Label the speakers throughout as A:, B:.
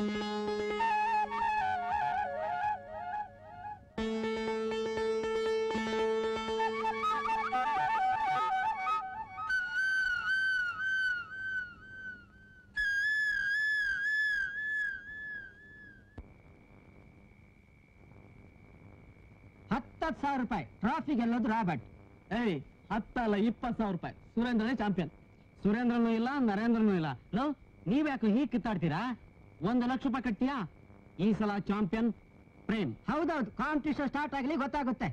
A: ಹತ್ತತ್ತು ಸಾವಿರ ರೂಪಾಯಿ ಟ್ರಾಫಿ ಗೆಲ್ಲೋದು ರಾಬರ್ಟ್
B: ಏಯ್ ಹತ್ತಲ್ಲ ಇಪ್ಪತ್ತು ಸಾವಿರ ರೂಪಾಯಿ ಸುರೇಂದ್ರನೇ ಚಾಂಪಿಯನ್ ಸುರೇಂದ್ರನೂ ಇಲ್ಲ ನರೇಂದ್ರನೂ ಇಲ್ಲ ಲೋ ನೀವ್ಯಾಕೆ ಹೀಗೆ ಕಿತ್ತಾಡ್ತೀರಾ ಒಂದು ಲಕ್ಷ ರೂಪಾಯಿ ಕಟ್ತೀಯಾ ಈ ಸಲ ಚಾಂಪಿಯನ್ ಪ್ರೇಮ್
A: ಹೌದೌದು ಕಾಂಪಿಟೇಷನ್ ಸ್ಟಾರ್ಟ್ ಆಗಲಿ ಗೊತ್ತಾಗುತ್ತೆ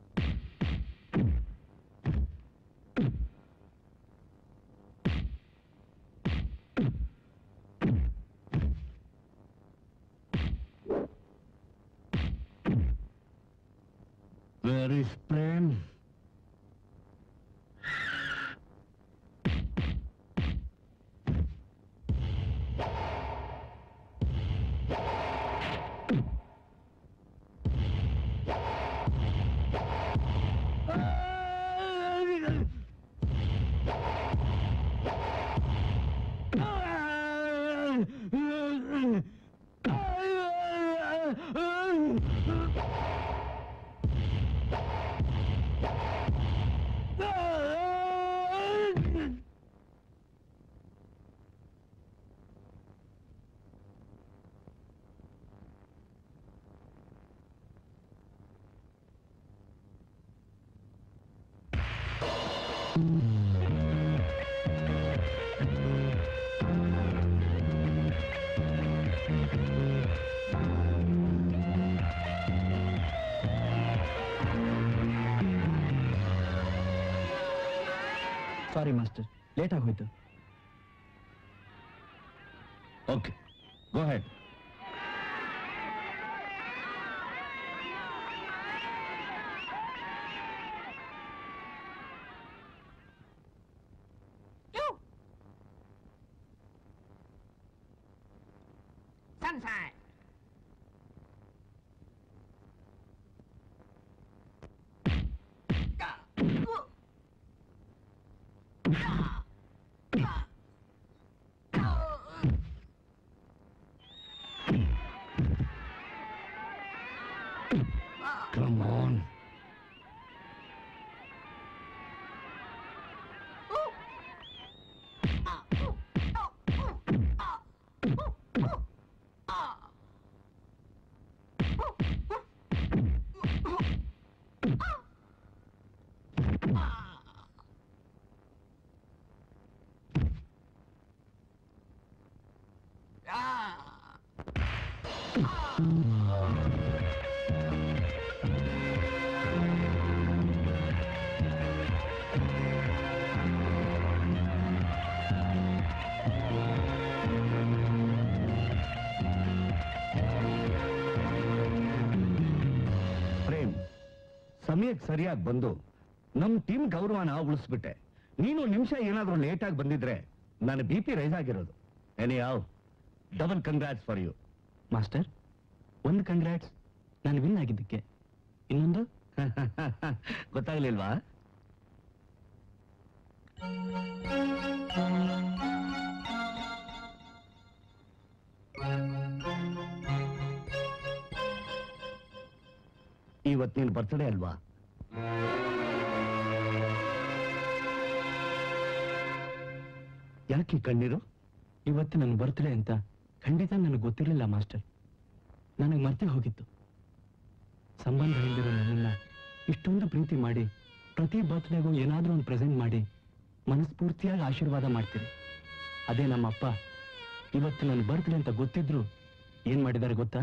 C: Where is Prem?
B: Sorry master late ಆಗೋಯ್ತು
C: Okay, go ahead.
A: Sunshine.
C: Come on. Prem ಸಮಯಕ್ಕೆ ಸರಿಯಾಗಿ ಬಂದು ನಮ್ ಟೀಮ್ ಗೌರವನ ಉಳಿಸ್ಬಿಟ್ಟೆ ನೀನು ನಿಮಿಷ ಏನಾದ್ರೂ ಲೇಟ್ ಆಗಿ ಬಂದಿದ್ರೆ ನನ್ನ ಬಿ ಪಿ ರೈಸ್ ಆಗಿರೋದು ಎನಿ ಯಾವ double congrats for you
B: master ಒಂದು ಕಂಗ್ರಾಟ್ಸ್ ನಾನು ವಿನ್ ಆಗಿದ್ದಕ್ಕೆ ಇನ್ನೊಂದು
C: ಗೊತ್ತಾಗ್ಲಿಲ್ವಾ ಇವತ್ತು ನಿನ್ ಬರ್ತ್ಡೇ ಅಲ್ವಾ ಯಾಕೆ ಕಣ್ಣೀರು
B: ಇವತ್ತು ನನ್ನ ಬರ್ತ್ಡೇ ಅಂತ ಖಂಡಿತ ನನಗೆ ಗೊತ್ತಿರಲಿಲ್ಲ ಮಾಸ್ಟರ್ ನನಗೆ ಮರ್ತೆ ಹೋಗಿತ್ತು ಸಂಬಂಧ ಇಲ್ದಿರೋ ನನ್ನನ್ನ ಇಷ್ಟೊಂದು ಪ್ರೀತಿ ಮಾಡಿ ಪ್ರತಿ ಬರ್ತ್ಡೇಗೂ ಏನಾದ್ರೂ ಒಂದು ಪ್ರೆಸೆಂಟ್ ಮಾಡಿ ಮನಸ್ಫೂರ್ತಿಯಾಗಿ ಆಶೀರ್ವಾದ ಮಾಡ್ತೀರಿ ಅದೇ ನಮ್ಮ ಅಪ್ಪ ಇವತ್ತು ನನ್ನ ಬರ್ತ್ಡೇ ಅಂತ ಗೊತ್ತಿದ್ರು ಏನ್ ಮಾಡಿದ್ದಾರೆ ಗೊತ್ತಾ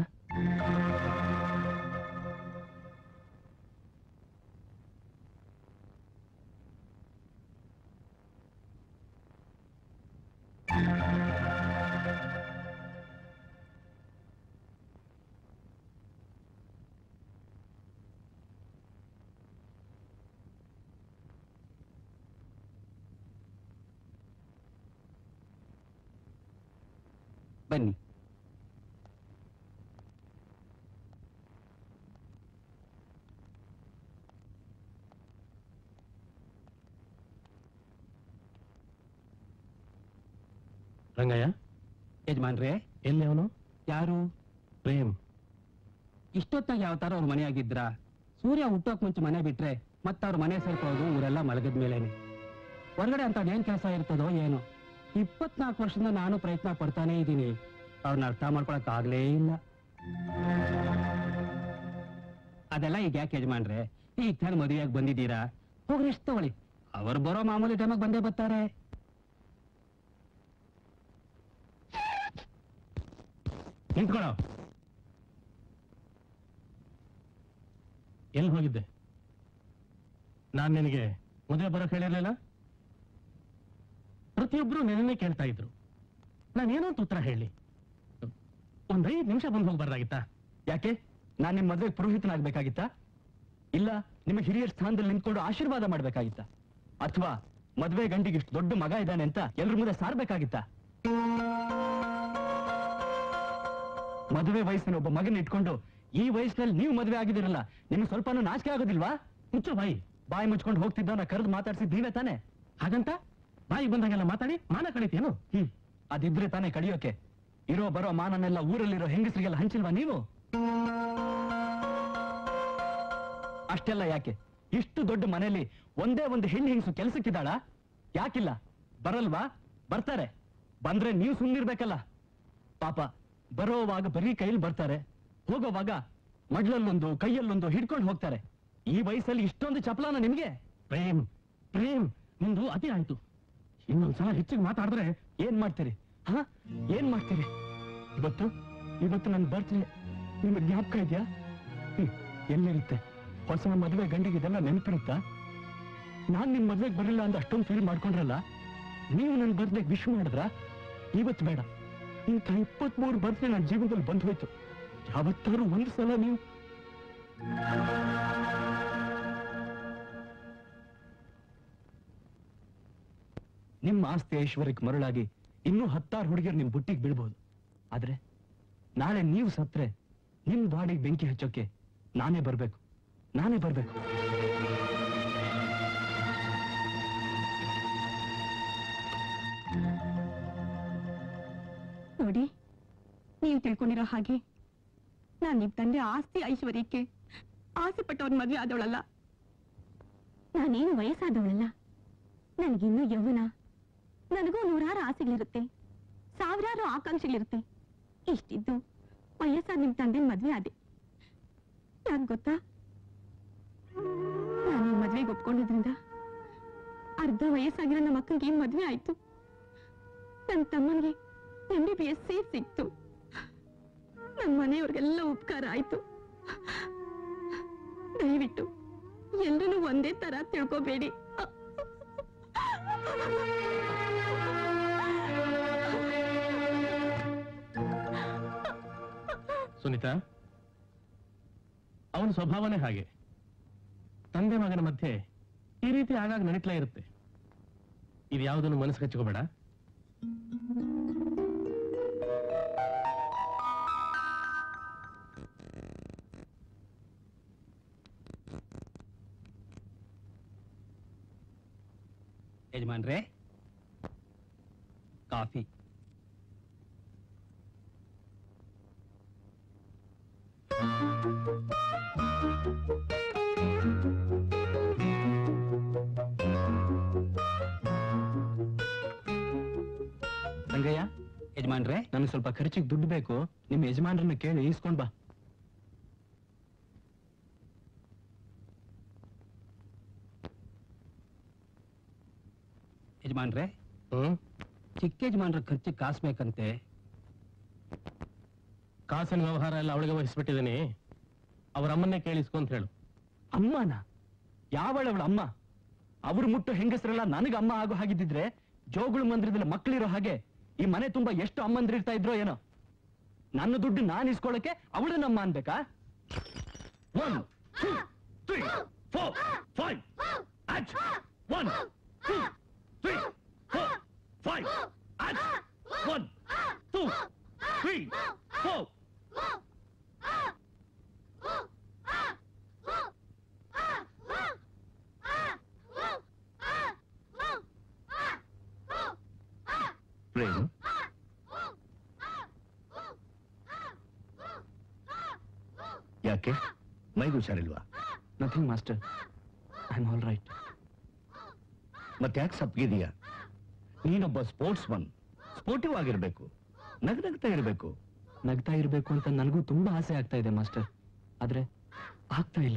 B: ಬನ್ನಿ ರಂಗಯ್ಯ ಯಜಮಾನ್ರೇ ಎಲ್ಲಿ ಅವನು ಯಾರು
D: ಪ್ರೇಮ್
B: ಇಷ್ಟೊತ್ತಾಗಿ ಯಾವ ತರ ಅವ್ರ ಮನೆಯಾಗಿದ್ರ ಸೂರ್ಯ ಹುಟ್ಟೋಕ್ ಮುಂಚೆ ಮನೆ ಬಿಟ್ರೆ ಮತ್ತೆ ಅವ್ರ ಮನೆ ಸೇರ್ಕೊಳ್ಳೋದು ಊರೆಲ್ಲ ಮಲಗದ ಮೇಲೇನೆ ಹೊರಗಡೆ ಅಂತ ಏನ್ ಕೆಲಸ ಇರ್ತದೋ ಏನೋ ಇಪ್ಪತ್ನಾಲ್ಕು ವರ್ಷದಿಂದ ನಾನು ಪ್ರಯತ್ನ ಪಡ್ತಾನೇ ಇದ್ದೀನಿ ಅವ್ರನ್ನ ಅರ್ಥ ಮಾಡ್ಕೊಳಕ್ ಆಗ್ಲೇ ಇಲ್ಲ ಅದೆಲ್ಲ ಈಗ ಯಾಕೆ ಯಜಮಾನ್ರೆ ಈಗ ತಾನು ಮದುವೆಯಾಗಿ ಬಂದಿದ್ದೀರಾ ಹೋಗಿ ರೆಸ್ಟ್ ತಗೊಳ್ಳಿ ಅವ್ರು ಬರೋ ಮಾಮೂಲಿ ಟೈಮಾಗ ಬಂದೇ ಬರ್ತಾರೆ
D: ನಿಂತ್ಕೊಳ್ಳೋ ಎಲ್ಲಿ ಹೋಗಿದ್ದೆ ನಾನ್ ನಿನಗೆ ಮದುವೆ ಬರೋಕ್ ಹೇಳಿರ್ಲಿಲ್ಲ ಪ್ರತಿಯೊಬ್ರು ನಿನ್ನೆ ಕೇಳ್ತಾ ಇದ್ರು ನಾನೇನೋ ಅಂತ ಉತ್ತರ ಹೇಳಿ ಒಂದ್ ಐದು ನಿಮಿಷ ಬಂದು ಹೋಗ್ಬಾರ್ದಾಗಿತ್ತಾ
B: ಯಾಕೆ ನಾನ್ ನಿಮ್ ಮದ್ವೆಗೆ ಪುರೋಹಿತನಾಗ್ಬೇಕಾಗಿತ್ತಾ ಇಲ್ಲ ನಿಮಗೆ ಹಿರಿಯರ ಸ್ಥಾನದಲ್ಲಿ ನಿಂತ್ಕೊಂಡು ಆಶೀರ್ವಾದ ಮಾಡ್ಬೇಕಾಗಿತ್ತ ಅಥವಾ ಮದ್ವೆ ಗಂಡಿಗೆ ಇಷ್ಟು ದೊಡ್ಡ ಮಗ ಇದ್ದಾನೆ ಅಂತ ಎಲ್ರ ಮುಂದೆ ಸಾರ್ಬೇಕಾಗಿತ್ತ ಮದುವೆ ವಯಸ್ಸಿನ ಒಬ್ಬ ಮಗನ ಇಟ್ಕೊಂಡು ಈ ವಯಸ್ಸಿನಲ್ಲಿ ನೀವು ಮದುವೆ ಆಗಿದಿರಲ್ಲ ನಿಮ್ಗೆ ಸ್ವಲ್ಪನೂ ನಾಚಿಕೆ ಆಗೋದಿಲ್ವಾ
D: ಮುಚ್ಚು ಬಾಯಿ
B: ಬಾಯಿ ಮುಚ್ಕೊಂಡು ಹೋಗ್ತಿದ್ದವನ ಕರೆದು ಮಾತಾಡ್ಸಿದ್ ನೀವೇ ತಾನೆ
D: ಹಾಗಂತ ಬಾಯಿ ಬಂದಾಗೆಲ್ಲ ಮಾತಾಡಿ ಮಾನ ಕಳೀತೇನು
B: ಹ್ಮ್ ಅದಿದ್ರೆ ತಾನೇ ಕಡಿಯೋಕೆ ಇರೋ ಬರೋ ಮಾನನೆಲ್ಲ ಊರಲ್ಲಿರೋ ಹೆಂಗಸರಿಗೆಲ್ಲ ಹಂಚಿಲ್ವಾ ನೀವು ಅಷ್ಟೆಲ್ಲ ಯಾಕೆ ಇಷ್ಟು ದೊಡ್ಡ ಮನೆಯಲ್ಲಿ ಒಂದೇ ಒಂದು ಹೆಣ್ಣು ಹೆಂಗಸು ಕೆಲ್ಸಕ್ಕಿದ್ದಾಳ ಯಾಕಿಲ್ಲ ಬರಲ್ವಾ ಬರ್ತಾರೆ ಬಂದ್ರೆ ನೀವು ಸುಮ್ಮನಿರ್ಬೇಕಲ್ಲ ಪಾಪ ಬರೋವಾಗ ಬರೀ ಕೈಯಲ್ಲಿ ಬರ್ತಾರೆ ಹೋಗೋವಾಗ ಮಡ್ಲಲ್ಲೊಂದು ಕೈಯಲ್ಲೊಂದು ಹಿಡ್ಕೊಂಡು ಹೋಗ್ತಾರೆ ಈ ವಯಸ್ಸಲ್ಲಿ ಇಷ್ಟೊಂದು ಚಪಲಾನ ನಿಮ್ಗೆ
D: ಪ್ರೇಮ್ ಪ್ರೇಮ್ ನಿಂದು ಅತಿ ಆಯ್ತು ಇನ್ನೊಂದ್ಸಲ ಹೆಚ್ಚಿಗೆ ಮಾತಾಡಿದ್ರೆ
B: ಏನ್ ಮಾಡ್ತೀರಿ ಹಾ ಏನ್ ಮಾಡ್ತೀರಿ ಇವತ್ತು ಇವತ್ತು ನನ್ನ ಬರ್ತ್ಡೇ ನಿಮ್ಗೆ ಜ್ಞಾಪಕ ಇದೆಯಾ ಹ್ಮ್, ಎಲ್ಲಿರುತ್ತೆ ಹೊಸ ಮದುವೆ ಗಂಡಿಗೆ ಇದೆಲ್ಲ ನೆನಪಿರುತ್ತಾ ನಾನ್ ನಿಮ್ ಮದ್ವೆಗೆ ಬರಲಿಲ್ಲ ಅಂತ ಅಷ್ಟೊಂದು ಫೀಲ್ ಮಾಡ್ಕೊಂಡ್ರಲ್ಲ ನೀವು ನನ್ನ ಬರ್ತ್ಡೇಗೆ ವಿಶ್ ಮಾಡಿದ್ರ ಇವತ್ತು ಬೇಡ ಇಂಥ ಇಪ್ಪತ್ಮೂರು ಬರ್ತ್ಡೇ ನನ್ನ ಜೀವನದಲ್ಲಿ ಬಂದು ಹೋಯ್ತು ಯಾವತ್ತಾದ್ರೂ ಒಂದು ಸಲ ನೀವು ನಿಮ್ಮ ಆಸ್ತಿ ಐಶ್ವರ್ಯಕ್ಕೆ ಮರಳಾಗಿ ಇನ್ನೂ ಹತ್ತಾರು ಹುಡುಗಿಯರು ನಿಮ್ ಬುಟ್ಟಿಗೆ ಬೀಳ್ಬಹುದು ಆದ್ರೆ ನಾಳೆ ನೀವು ಸತ್ರೆ ನಿಮ್ ಬಾಡಿಗೆ ಬೆಂಕಿ ಹಚ್ಚೋಕೆ ನಾನೇ ಬರ್ಬೇಕು ನಾನೇ ಬರ್ಬೇಕು
E: ನೋಡಿ ನೀವು ತಿಳ್ಕೊಂಡಿರೋ ಹಾಗೆ ನಾನು ನಿಮ್ ತಂದೆ ಆಸ್ತಿ ಐಶ್ವರ್ಯಕ್ಕೆ ಆಸೆ ಪಟ್ಟವನ್ ಮದ್ವೆ ಆದವಳಲ್ಲ ನಾನೇನು ವಯಸ್ಸಾದವಳಲ್ಲ ನನಗಿನ್ನೂ ಯೌವನ ನನಗೂ ನೂರಾರು ಆಸೆಗಳಿರುತ್ತೆ ಸಾವಿರಾರು ಆಕಾಂಕ್ಷೆಗಳಿರುತ್ತೆ ಇಷ್ಟಿದ್ದು ವಯಸ್ಸಾದ ನಿಮ್ ತಂದೆ ಮದ್ವೆ ಆದೆ ಯಾಕೆ ಗೊತ್ತಾ ನಾನು ಈ ಮದ್ವೆಗೆ ಒಪ್ಕೊಂಡಿದ್ರಿಂದ ಅರ್ಧ ವಯಸ್ಸಾಗಿರೋ ನಮ್ಮ ಅಕ್ಕಂಗೆ ಮದ್ವೆ ಆಯ್ತು ನನ್ನ ತಮ್ಮನಿಗೆ M B B S seat ಸಿಕ್ತು ನಮ್ಮ ಮನೆಯವ್ರಿಗೆಲ್ಲ ಉಪಕಾರ ಆಯ್ತು ದಯವಿಟ್ಟು ಎಲ್ಲರೂ ಒಂದೇ ತರ ತಿಳ್ಕೋಬೇಡಿ
D: ಸುನೀತಾ ಅವನ ಸ್ವಭಾವನೇ ಹಾಗೆ ತಂದೆ ಮಗನ ಮಧ್ಯೆ ಈ ರೀತಿ ಆಗಾಗ ನಡೀತ್ಲೇ ಇರುತ್ತೆ ಇದು ಯಾವುದನ್ನು ಮನಸ್ಸು ಹಚ್ಕೋಬೇಡ
B: ಯಜಮಾನ್ರೆ ಕಾಫಿ ರಂಗಯ್ಯ ಯಜಮಾನ್ರೆ ನನಗೆ ಸ್ವಲ್ಪ ಖರ್ಚಿಗೆ ದುಡ್ಡು ಬೇಕು ನಿಮ್ಮ ಯಜಮಾನ್ರನ್ನ ಕೇಳಿ ಇಸ್ಕೊಂಡ್ ಬಾ ಯಜಮಾನ್ರೆ
D: ಹ್ಮ್
B: ಚಿಕ್ಕ ಯಜಮಾನ್ರ ಖರ್ಚಿಗೆ ಕಾಸು ಬೇಕಂತೆ
D: ಕಾಸಿನ ವ್ಯವಹಾರ ಎಲ್ಲ ಅವಳಿಗೆ ವಹಿಸ್ಬಿಟ್ಟಿದ್ದೀನಿ ಅವ್ರ ಅಮ್ಮನ್ನೇ ಕೇಳಿಸ್ಕೊ ಅಂತ ಹೇಳು
B: ಅಮ್ಮನ ಯಾವಳವಳ ಅಮ್ಮ ಅವ್ರು ಮುಟ್ಟೋ ಹೆಂಗಸರೆಲ್ಲ ನನಗೆ ಅಮ್ಮ ಆಗೋ ಹಾಗಿದ್ದಿದ್ರೆ ಜೋಗುಳು ಮಂದಿರದಲ್ಲಿ ಮಕ್ಕಳಿರೋ ಹಾಗೆ ಈ ಮನೆ ತುಂಬಾ ಎಷ್ಟು ಅಮ್ಮಂದಿರ್ತಾ ಇದ್ರೋ ಏನೋ ನನ್ನ ದುಡ್ಡು ನಾನು ಇಸ್ಕೊಳಕ್ಕೆ ಅವಳನ್ನ ಅಮ್ಮ ಅನ್ಬೇಕಾ
C: one two three four five ಆಚ್ one two three four five ಆಚ್ one two three four Prem ಯಾಕೆ ಮೈಗೆ ಹುಷಾರಿಲ್ವಾ
B: nothing master I am all right
C: ಮತ್ತೆ ಯಾಕೆ ಸಪ್ಗಿದೀಯ ನೀನೊಬ್ಬ ಸ್ಪೋರ್ಟ್ಸ್ ಮನ್ ಸ್ಪೋರ್ಟಿವ್ ಆಗಿರ್ಬೇಕು ನಗನಗ್ತಾ ಇರಬೇಕು
B: ನಗ್ತಾ ಇರಬೇಕು ಅಂತ ನನಗೂ ತುಂಬಾ ಆಸೆ ಆಗ್ತಾ ಇದೆ ಮಾಸ್ಟರ್ ಆದ್ರೆ ಆಗ್ತಾ ಇಲ್ಲ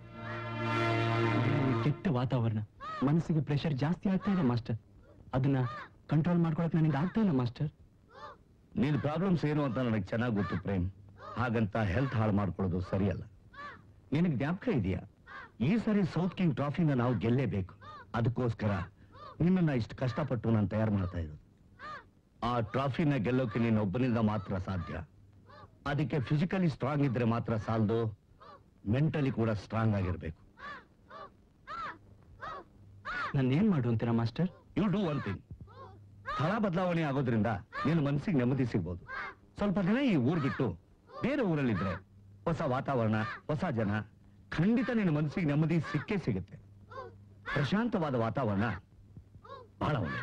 B: ಈ ಕೆಟ್ಟ ವಾತಾವರಣ ಮನಸ್ಸಿಗೆ ಪ್ರೆಷರ್ ಜಾಸ್ತಿ ಆಗ್ತಾ ಇದೆ ಮಾಸ್ಟರ್ ಅದನ್ನ ಕಂಟ್ರೋಲ್ ಮಾಡ್ಕೊಳಕ್ ನನಗೆ ಆಗ್ತಾ ಇಲ್ಲ ಮಾಸ್ಟರ್
C: ನಿನ್ ಪ್ರಾಬ್ಲಮ್ಸ್ ಏನು ಅಂತ ನನಗೆ ಚೆನ್ನಾಗಿ ಗೊತ್ತು ಪ್ರೇಮ್ ಹಾಗಂತ ಹೆಲ್ತ್ ಹಾಳು ಮಾಡ್ಕೊಳ್ಳೋದು ಸರಿಯಲ್ಲ ನಿನಗೆ ಜ್ಞಾಪಕ ಇದೆಯಾ ಈ ಸರಿ ಸೌತ್ ಕಿಂಗ್ ಟ್ರಾಫಿನ ನಾವು ಗೆಲ್ಲೇಬೇಕು ಅದಕ್ಕೋಸ್ಕರ ನಿನ್ನನ್ನ ಇಷ್ಟು ಕಷ್ಟಪಟ್ಟು ನಾನು ತಯಾರು ಮಾಡ್ತಾ ಇರೋದು ಆ ಟ್ರಾಫಿನ ಗೆಲ್ಲೋಕೆ ನೀನು ಒಬ್ಬನಿಂದ ಮಾತ್ರ ಸಾಧ್ಯ ಅದಕ್ಕೆ ಫಿಸಿಕಲಿ ಸ್ಟ್ರಾಂಗ್ ಇದ್ರೆ ಮಾತ್ರ ಸಾಲದು ಮೆಂಟಲಿ ಕೂಡ ಸ್ಟ್ರಾಂಗ್ ಆಗಿರ್ಬೇಕು
B: ನಾನು ಏನ್ ಮಾಡು ಅಂತೀರಾ master
C: you do one thing ಸ್ಥಳ ಬದಲಾವಣೆ ಆಗೋದ್ರಿಂದ ನಿನ್ನ ಮನಸ್ಸಿಗೆ ನೆಮ್ಮದಿ ಸಿಗ್ಬೋದು ಸ್ವಲ್ಪ ದಿನ ಈ ಊರ್ ಬಿಟ್ಟು ಬೇರೆ ಊರಲ್ಲಿದ್ರೆ ಹೊಸ ವಾತಾವರಣ ಹೊಸ ಜನ ಖಂಡಿತ ನಿನ್ನ ಮನಸ್ಸಿಗೆ ನೆಮ್ಮದಿ ಸಿಕ್ಕೇ ಸಿಗುತ್ತೆ ಪ್ರಶಾಂತವಾದ ವಾತಾವರಣ ಬಹಳ ಒಳ್ಳೆ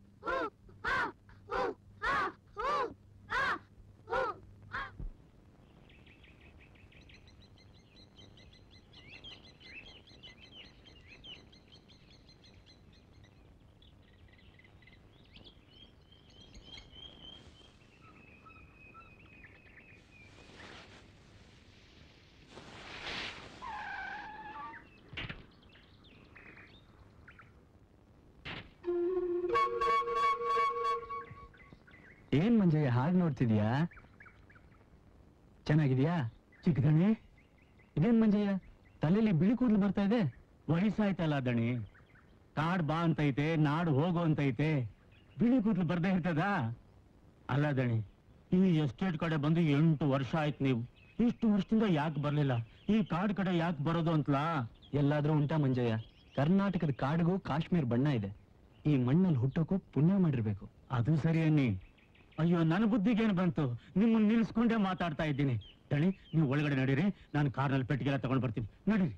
B: ಏನ್ ಮಂಜಯ್ಯ ಹಾಗೆ ನೋಡ್ತಿದ್ಯಾ ಚೆನ್ನಾಗಿದ್ಯಾ ಚಿಕ್ಕದಣಿ ಇದೇನ್ ಮಂಜಯ್ಯ ತಲೆಯಲ್ಲಿ ಬಿಳಿ ಕೂದಲು ಬರ್ತಾ ಇದೆ
C: ವಯಸ್ಸಾಯ್ತಲ್ಲ ದಣಿ ಕಾಡ್ ಬಾ ಅಂತೈತೆ ನಾಡು ಹೋಗು ಅಂತೈತೆ ಬಿಳಿ ಕೂದಲು ಬರ್ದೇ ಇರ್ತದ ಅಲ್ಲ ದಣಿ ಈ ಎಸ್ಟೇಟ್ ಕಡೆ ಬಂದು ಎಂಟು ವರ್ಷ ಆಯ್ತು ನೀವು ಇಷ್ಟು ವರ್ಷದಿಂದ ಯಾಕೆ ಬರ್ಲಿಲ್ಲ ಈ ಕಾಡ್ ಕಡೆ ಯಾಕೆ ಬರೋದು ಅಂತಲಾ
B: ಎಲ್ಲಾದ್ರೂ ಉಂಟಾ ಮಂಜಯ್ಯ ಕರ್ನಾಟಕದ ಕಾಡಿಗೂ ಕಾಶ್ಮೀರ್ ಬಣ್ಣ ಇದೆ ಈ ಮಣ್ಣಲ್ಲಿ ಹುಟ್ಟೋಕು ಪುಣ್ಯ ಮಾಡಿರ್ಬೇಕು
C: ಅದು ಸರಿ ಅನ್ನಿ ಅಯ್ಯೋ ನನ್ನ ಬುದ್ಧಿಗೇನು ಬಂತು ನಿಮ್ಮನ್ನ ನಿಲ್ಸ್ಕೊಂಡೇ ಮಾತಾಡ್ತಾ ಇದ್ದೀನಿ ದಣಿ ನೀವು ಒಳಗಡೆ ನಡೀರಿ ನಾನು ಕಾರ್ನಲ್ಲಿ ಪೆಟ್ಟಿಗೆಲ್ಲ ತಗೊಂಡ್ ಬರ್ತೀನಿ ನಡೀರಿ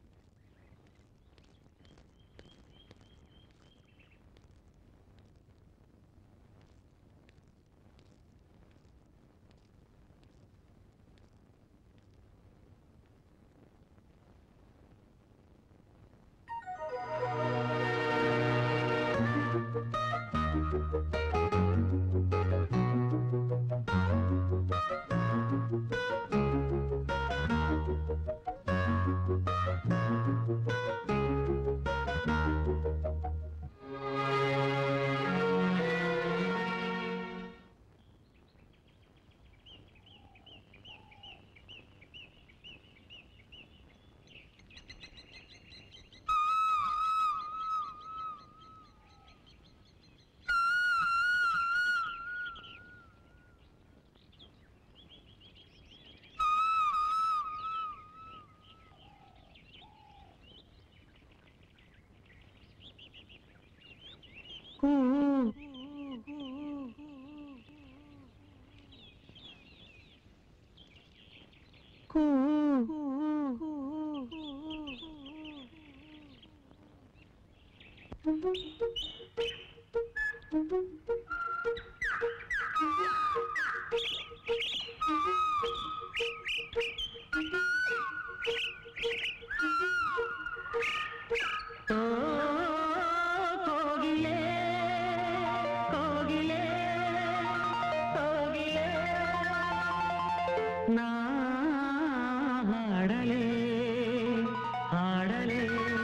B: ಹಾಡಲೇ ಹಾಡಲೇ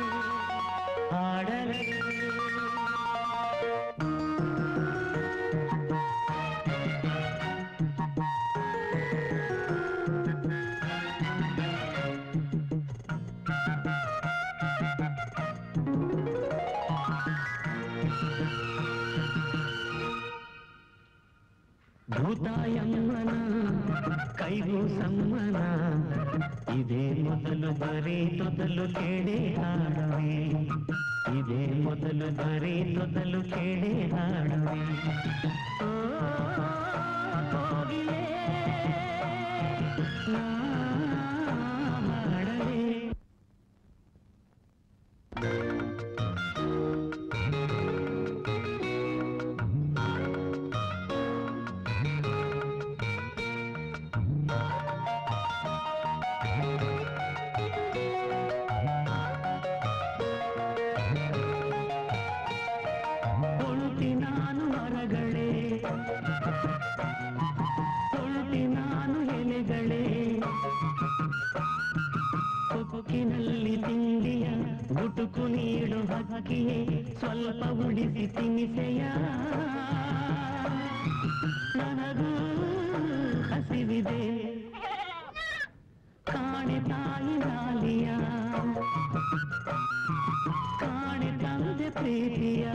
B: ಹಾಡಲೇ ಭೂತಾಯಮ್ಮನ ಕೈಗೂ ಸಮ್ಮನ ಇದೇ ಮೊದಲು ಬರೀ ತೊದಲು ಕೇಳಿ ಹಾಡುವೆ ಇದೇ ಮೊದಲು ಬರೀ ತೊದಲು ಕೇಳಿ ಹಾಡುವೆ ಓ, ಕೋಗಿಲೆ, ನಾ ಹಾಡಲೇ
F: ಬದುಕು ನೀಡು ಹಕ್ಕಿಯೇ ಸ್ವಲ್ಪ ಉಳಿಸಿ ತಿನಿಸೆಯ ನನಗೂ ಹಸಿವಿದೆ ಕಾಣೆ ತಾಯಿ ನಾಲಿಯ ಕಾಣೆ ತಂದೆ ಪ್ರೀತಿಯ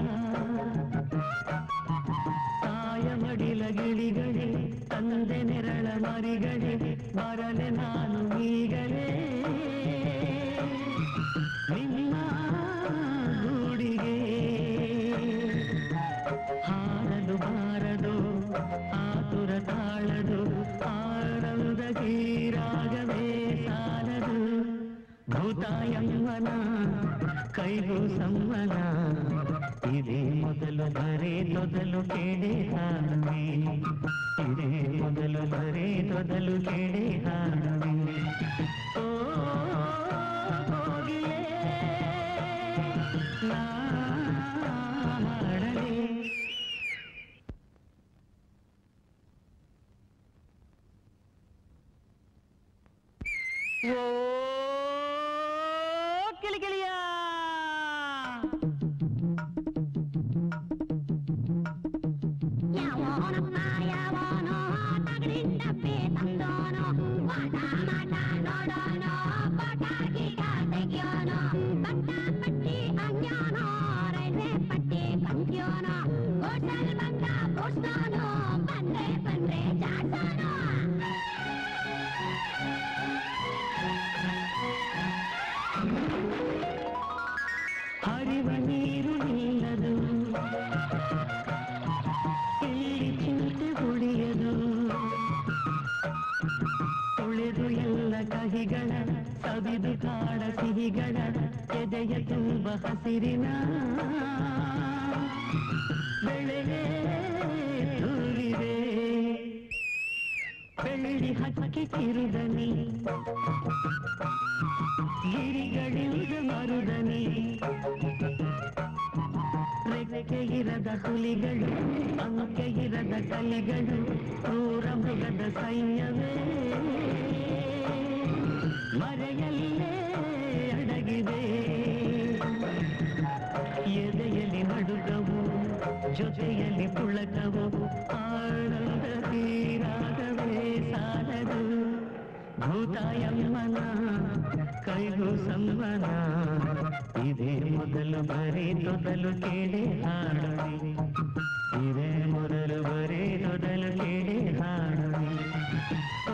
F: ತಾಯ ಮಡಿಲ ಗಿಳಿಗಳೇ ತಂದೆ ನೆರಳ ಮರಿಗಳೇ ಬರಲೆ ನಾನು ಈಗಲೇ ನಿನ್ನ ಗೂಡಿಗೆ ಹಾರಲು ಬಾರದು ಆತುರ ತಾಳದು ಆನಂದ ಗೀರಾಗವೇ ಸಾಲದು ಭೂತಾಯಮ್ಮನ ಕೈಗೂ ಸಮ್ಮನ ಇದೇ ಮೊದಲು ಬರೇ ತೊದಲು ಕೇಳಿ ಹಾಡುವೆ ಇದೇ ಮೊದಲು ಬರೇ ತೊದಲು ಕೇಳಿ ಹಾಡುವೆ ಓ ಕೋಗಿಲೆ, ನಾ ಹಾಡಲೇ ಓ ಕಿಲಿಕಿಲಿಯ
G: ಯಾವನಪ್ಪ ಯಾವನೋ ತಗಡಿಂದ ಪೇ ತಂದೋನೋ ವಾಟ ಮಾಟ ನೋಡೋನೋ ಪಟಾಕಿ ತೆಗಿಯೋನೋ ಪಟ್ಟ ಪಟ್ಟಿ ಅಂಗ್ಯೋನೋ ರೈಲ್ವೆ ಪಟ್ಟಿ ಕಂತ್ಯೋನೋ ಹೋಟೆಲ್ ಬಂದ ಪೋಸ್ಟೋನೋ ಬಂದ್ರೆ ಬಂದ್ರೆ ಜಾಡ್ಸೋನೋ
F: ಹರಿವ ನೀರು ನಿಲ್ಲದು ಇಲ್ಲಿ ಚಿಂತೆ ಉಳಿಯದು ತೊಳೆದು ಎಲ್ಲ ಕಹಿಗಳ ಸವಿದು ಕಾಡ ಸಿಹಿಗಳ ಎದೆಯ ತುಂಬ ಹಸಿರಿನ ಬೆಳೆಗೆ ತೂರಿದೆ ಬೆಳ್ಳಿ ಹಕ್ಕಿ ಕಿರುದನಿ ಗಿರಿಗಳಿಂದ ಮರುದನಿ ರೆಕ್ಕೆ ಇರದ ಹುಲಿಗಳು ಅಂಕೆ ಇರದ ಕಲಿಗಳು ಕ್ರೂರ ಮೃಗದ ಸೈನ್ಯವೇ ಮರೆಯಲ್ಲೇ ಅಡಗಿದೆ ಎದೆಯಲ್ಲಿ ನಡುಗವು ಜೊತೆಯಲ್ಲಿ ಪುಳಕವು ಆನಂದ ತೀರಾಗವೇ ಸಾಲದು ಭೂತಾಯಮ್ಮನ ಕೈಗೂ ಸಮ್ಮನ ಇದೇ ಮೊದಲು ಬರೀ ತೊದಲು ಕೇಳಿ ಹಾಡುವೆ ಇದೇ ಮೊದಲು ಬರೀ ತೊದಲು ಕೇಳಿ ಹಾಡುವೆ ಓ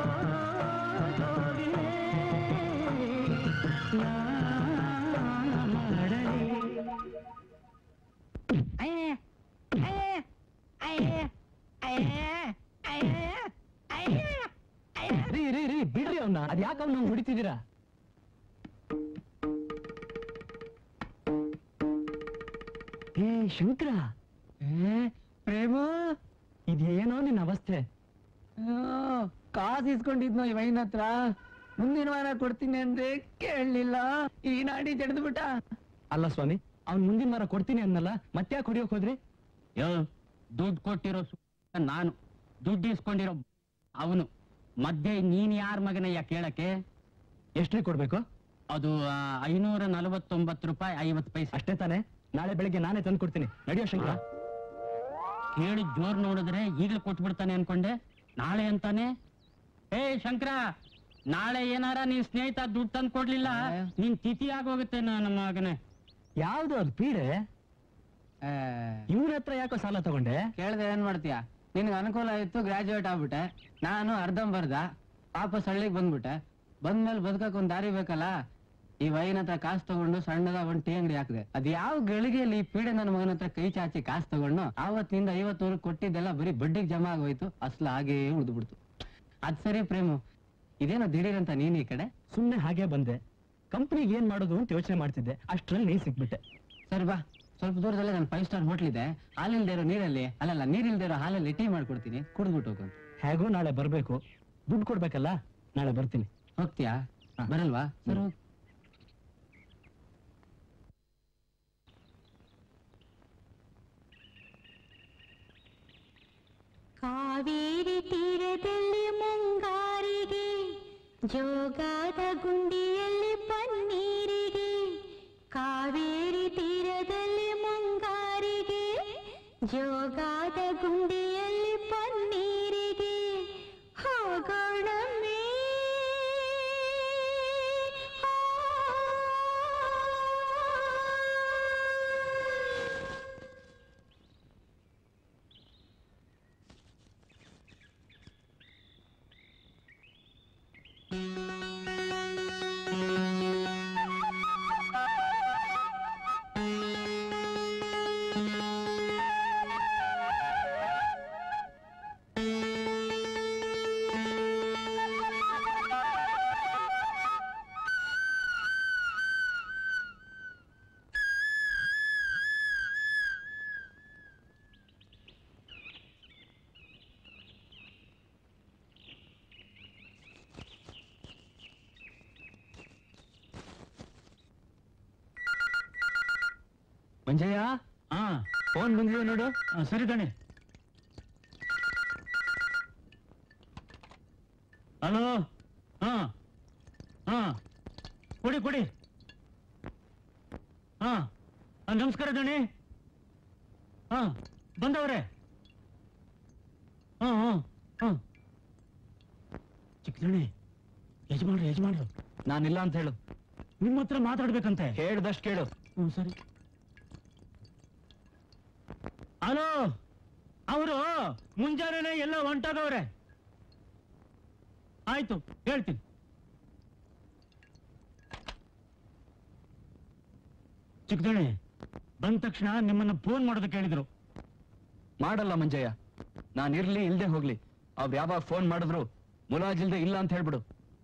F: ಕೋಗಿಲೆ, ನಾ ಹಾಡಲೇ
B: ರೀ ರೀ ರೀ ಬಿಡ್ರಿ ಅವನ್ನ ಅದ್ ಯಾಕೆ ಅವ್ನ ಹೊಡಿತಿದ್ದೀರಾ ಏ ಶಂಕರ
A: ಪ್ರೇಮು
B: ಇದೇನೋ ನಿನ್ನ ಅವಸ್ಥೆ
A: ಕಾಸು ಇಸ್ಕೊಂಡಿದ್ನೋ ಈ ವೈನ್ ಹತ್ರ ಮುಂದಿನ ವಾರ ಕೊಡ್ತೀನಿ ಅಂದ್ರೆ ಕೇಳಲಿಲ್ಲ ಈ ನಾಡಿ ಜಡ್ದು ಬಿಟ್ಟ
B: ಅಲ್ಲ ಸ್ವಾಮಿ ಅವ್ನ್ ಮುಂದಿನ ವಾರ ಕೊಡ್ತೀನಿ ಅನ್ನಲ್ಲ ಮತ್ತೆ ಯಾಕೆ ಹೊಡಿಯೋಕ್ ಹೋದ್ರಿ
H: ಯೋ ದುಡ್ಡು ಕೊಟ್ಟಿರೋ ಸು- ನಾನು ದುಡ್ಡು ಇಸ್ಕೊಂಡಿರೋ ಅವನು ಮಧ್ಯೆ ನೀನ್ ಯಾರ ಮಗನಯ್ಯ ಕೇಳಕ್ಕೆ
B: ಎಷ್ಟ್ರಿ ಕೊಡ್ಬೇಕು
H: ಅದು ಆ, ಐನೂರ ನಲವತ್ತೊಂಬತ್ತು ರೂಪಾಯಿ ಐವತ್ತು ಪೈಸೆ
B: ಅಷ್ಟೇ ತಾನೇ ನಾಳೆ ಬೆಳಿಗ್ಗೆ ನಾನೇ ತಂದು ಕೊಡ್ತೀನಿ ನಡಿಯೋ ಶಂಕರ
H: ಕೇಳಿ ಜೋರ್ ನೋಡಿದ್ರೆ ಈಗಲೇ ಕೊಟ್ಬಿಡ್ತಾನೆ ಅನ್ಕೊಂಡೆ ನಾಳೆ ಅಂತಾನೆ ಏ ಶಂಕರ ನಾಳೆ ಏನಾರ ನೀನ್ ಸ್ನೇಹಿತ ದುಡ್ಡು ತಂದು ಕೊಡ್ಲಿಲ್ಲ ನಿನ್ ತಿಥಿ ಆಗೋಗುತ್ತೆ ನಮ್ಮ ಮಗನೇ
B: ಯಾವ್ದು ಅದು ಪೀಡೆ ಇವ್ರ ಹತ್ರ ಯಾಕೋ ಸಾಲ ತಗೊಂಡೆ
A: ಕೇಳ್ದೆ ಏನ್ ಮಾಡ್ತೀಯ ನಿನ್ಗೆ ಅನುಕೂಲ ಆಯ್ತು ಗ್ರಾಜುಯೇಟ್ ಆಗ್ಬಿಟ್ಟೆ ನಾನು ಅರ್ಧಂಬರ್ಧ ವಾಪಸ್ ಹಳ್ಳಿಗೆ ಬಂದ್ಬಿಟ್ಟೆ ಬಂದ್ಮೇಲೆ ಬದುಕಕ್ ಒಂದ್ ದಾರಿ ಬೇಕಲ್ಲ ಈ ವೈನ್ ಹತ್ರ ಕಾಸು ತಗೊಂಡು ಸಣ್ಣದ ಒಂದ್ ಟೀ ಅಂಗಡಿ ಹಾಕಿದೆ ಅದ್ ಯಾವ ಗಳಿಗೆಯಲ್ಲಿ ಈ ಪೀಡೆ ನನ್ನ ಮಗನ ಹತ್ರ ಕೈ ಚಾಚಿ ಕಾಸು ತಗೊಂಡು ಆವತ್ತಿಂದ ಐವತ್ತೂರು ಕೊಟ್ಟಿದ್ದೆಲ್ಲ ಬರೀ ಬಡ್ಡಿಗೆ ಜಮಾ ಆಗೋಯ್ತು ಅಸ್ಲ ಹಾಗೇ ಉಳಿದ್ಬಿಡ್ತು ಅದ್ ಸರಿ ಪ್ರೇಮು ಇದೇನೋ ದಿಢೀರಂತ ನೀನ್ ಈ ಕಡೆ
B: ಸುಮ್ನೆ ಹಾಗೆ ಬಂದೆ ಕಂಪ್ನಿಗೆ ಏನ್ ಮಾಡೋದು ಅಂತ ಯೋಚನೆ ಮಾಡ್ತಿದ್ದೆ ಅಷ್ಟ್ರಲ್ಲಿ ನೀನ್ ಸಿಕ್ಬಿಟ್ಟೆ
A: ಸರಿ ಬಾ ಸ್ವಲ್ಪ ದೂರದಲ್ಲೇ ನನ್ನ ಫೈವ್ ಸ್ಟಾರ್ ಹೋಟ್ಲ್ ಇದೆ ಹಾಲಿಲ್ದೇ ಇರೋ ನೀರಲ್ಲಿ ಅಲ್ಲಲ್ಲ ನೀರಿಲ್ದೇ ಇರೋ ಹಾಲಲ್ಲಿ ಟೀ ಮಾಡ್ಕೊಡ್ತೀನಿ ಕುಡಿದ್ಬಿಟ್ಟು ಹೋಗು
B: ಹೇಗೂ ನಾಳೆ ಬರ್ಬೇಕು ದುಡ್ಡು ಕೊಡ್ಬೇಕಲ್ಲ ನಾಳೆ ಬರ್ತೀನಿ
A: ಹೋಗ್ತೀಯಾ
B: ಹಾ.
A: ಬರಲ್ವಾ ಸರ್
B: ಹ್ಮ್.
G: ಕಾವೇರಿ ತೀರದಲ್ಲಿ ಮುಂಗಾರಿಗೆ ಜೋಗಾದ ಗುಂಡಿಯಲ್ಲಿ ಪನ್ನೀರಿಗೆ ಕಾ
B: ಮಂಜಯ್ಯ
H: ಹಾ
B: ಫೋನ್ ಬಂದಿದೆ ನೋಡು
H: ಆ, ಸರಿ ಕಣೆ ಹಲೋ ಹಾ ಹಾ ಕೊಡಿ ಕೊಡಿ ಹಾ ಆ, ನಮಸ್ಕಾರ ದಣಿ ಹಾ ಬಂದವ್ರೆ ಹಾ ಹಾ ಹಾ ಚಿಕ್ಕದಣಿ ಯಜಮಾನ್ರು ಯಜಮಾನ್ರು
B: ನಾನಿಲ್ಲ ಅಂತ ಹೇಳು
H: ನಿಮ್ಮ ಹತ್ರ ಮಾತಾಡ್ಬೇಕಂತೆ
B: ಹೇಳ್ದಷ್ಟು ಕೇಳು
H: ಹ್ಮ್ ಸರಿ ಹಲೋ ಅವರು ಮುಂಜಾನೆ ಎಲ್ಲ ಹೊಂಟಾಗವ್ರೆ ಆಯ್ತು ಹೇಳ್ತೀನಿ ಚಿಕ್ಕದಣಿ ಬಂದ ತಕ್ಷಣ ನಿಮ್ಮನ್ನ ಫೋನ್ ಮಾಡೋದಕ್ಕೆ ಹೇಳಿದ್ರು
B: ಮಾಡಲ್ಲ ಮಂಜಯ್ಯ ನಾನು ಇರ್ಲಿ ಇಲ್ದೆ ಹೋಗ್ಲಿ ಅವ್ರು ಯಾವಾಗ ಫೋನ್ ಮಾಡಿದ್ರು ಮುಲಾಜಿಲ್ದೆ ಇಲ್ಲ ಅಂತ ಹೇಳ್ಬಿಡು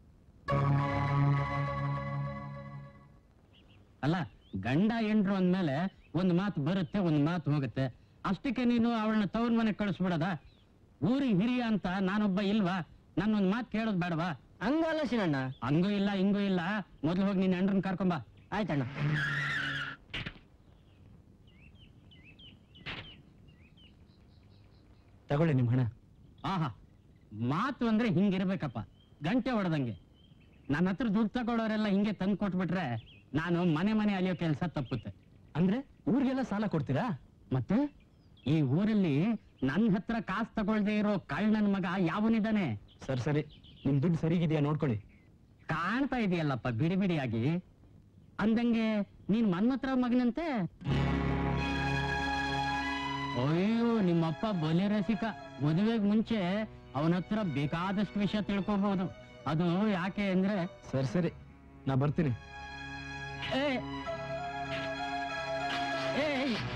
H: ಅಲ್ಲ ಗಂಡ ಎಂಡ್ರು ಅಂದ್ಮೇಲೆ ಒಂದು ಮಾತು ಬರುತ್ತೆ ಒಂದು ಮಾತು ಹೋಗುತ್ತೆ ಅಷ್ಟಕ್ಕೆ ನೀನು ಅವಳನ್ನ ತವ್ರ ಮನೆಗೆ ಕಳಿಸ್ಬಿಡದ ಊರಿಗೆ ಹಿರಿಯ ಅಂತ ನಾನೊಬ್ಬ ಇಲ್ವಾ ನನ್ನೊಂದು ಮಾತು ಕೇಳೋದು ಬೇಡವಾ
A: ಹಂಗಲ್ಲ ಶಿವಣ್ಣ
H: ಹಂಗೂ ಇಲ್ಲ ಹಿಂಗೂ ಇಲ್ಲ ಮೊದ್ಲು ಹೋಗಿ ನಿನ್ನ ಹೆಂಡ್ರನ್ ಕರ್ಕೊಂಬ
A: ಆಯ್ತಣ್ಣ
B: ತಗೊಳ್ಳಿ ನಿಮ್ಮ ಹಣ
H: ಆಹಾ ಮಾತು ಅಂದ್ರೆ ಹಿಂಗಿರ್ಬೇಕಪ್ಪ ಗಂಟೆ ಹೊಡೆದಂಗೆ ನನ್ನ ಹತ್ರ ದುಡ್ಡು ತಗೊಳ್ಳೋರೆಲ್ಲ ಹಿಂಗೆ ತಂದು ಕೊಟ್ಬಿಟ್ರೆ ನಾನು ಮನೆ ಮನೆ ಅಲಿಯೋ ಕೆಲಸ ತಪ್ಪುತ್ತೆ
B: ಅಂದ್ರೆ ಊರಿಗೆಲ್ಲ ಸಾಲ ಕೊಡ್ತೀರಾ
H: ಮತ್ತೆ ಈ ಊರಲ್ಲಿ ನನ್ನ ಹತ್ರ ಕಾಸು ತಗೊಳ್ದೇ ಇರೋ ಕಳ್ ನನ್ ಮಗ ಯಾವನಿದ್ದಾನೆ
B: ಸರಿ ಸರಿ ನಿಮ್ ದುಡ್ಡು ಸರಿಗಿದೆಯಾ ನೋಡ್ಕೊಳ್ಳಿ
H: ಕಾಣ್ತಾ ಇದೆಯಲ್ಲಪ್ಪ ಬಿಡಿ ಬಿಡಿಯಾಗಿ ಅಂದಂಗೆ ನೀನ್ ಮನ್ಮತ್ರ ಮಗನಂತೆ ಅಯ್ಯೋ ನಿಮ್ಮಪ್ಪ ಬಲೆ ರಸಿಕ ಮದುವೆಗ್ ಮುಂಚೆ ಅವನ ಹತ್ರ ಬೇಕಾದಷ್ಟು ವಿಷಯ ತಿಳ್ಕೊಬಹುದು ಅದು ಯಾಕೆ ಅಂದ್ರೆ
B: ಸರಿ ಸರಿ ನಾ ಬರ್ತೀನಿ
H: ಏ ಏ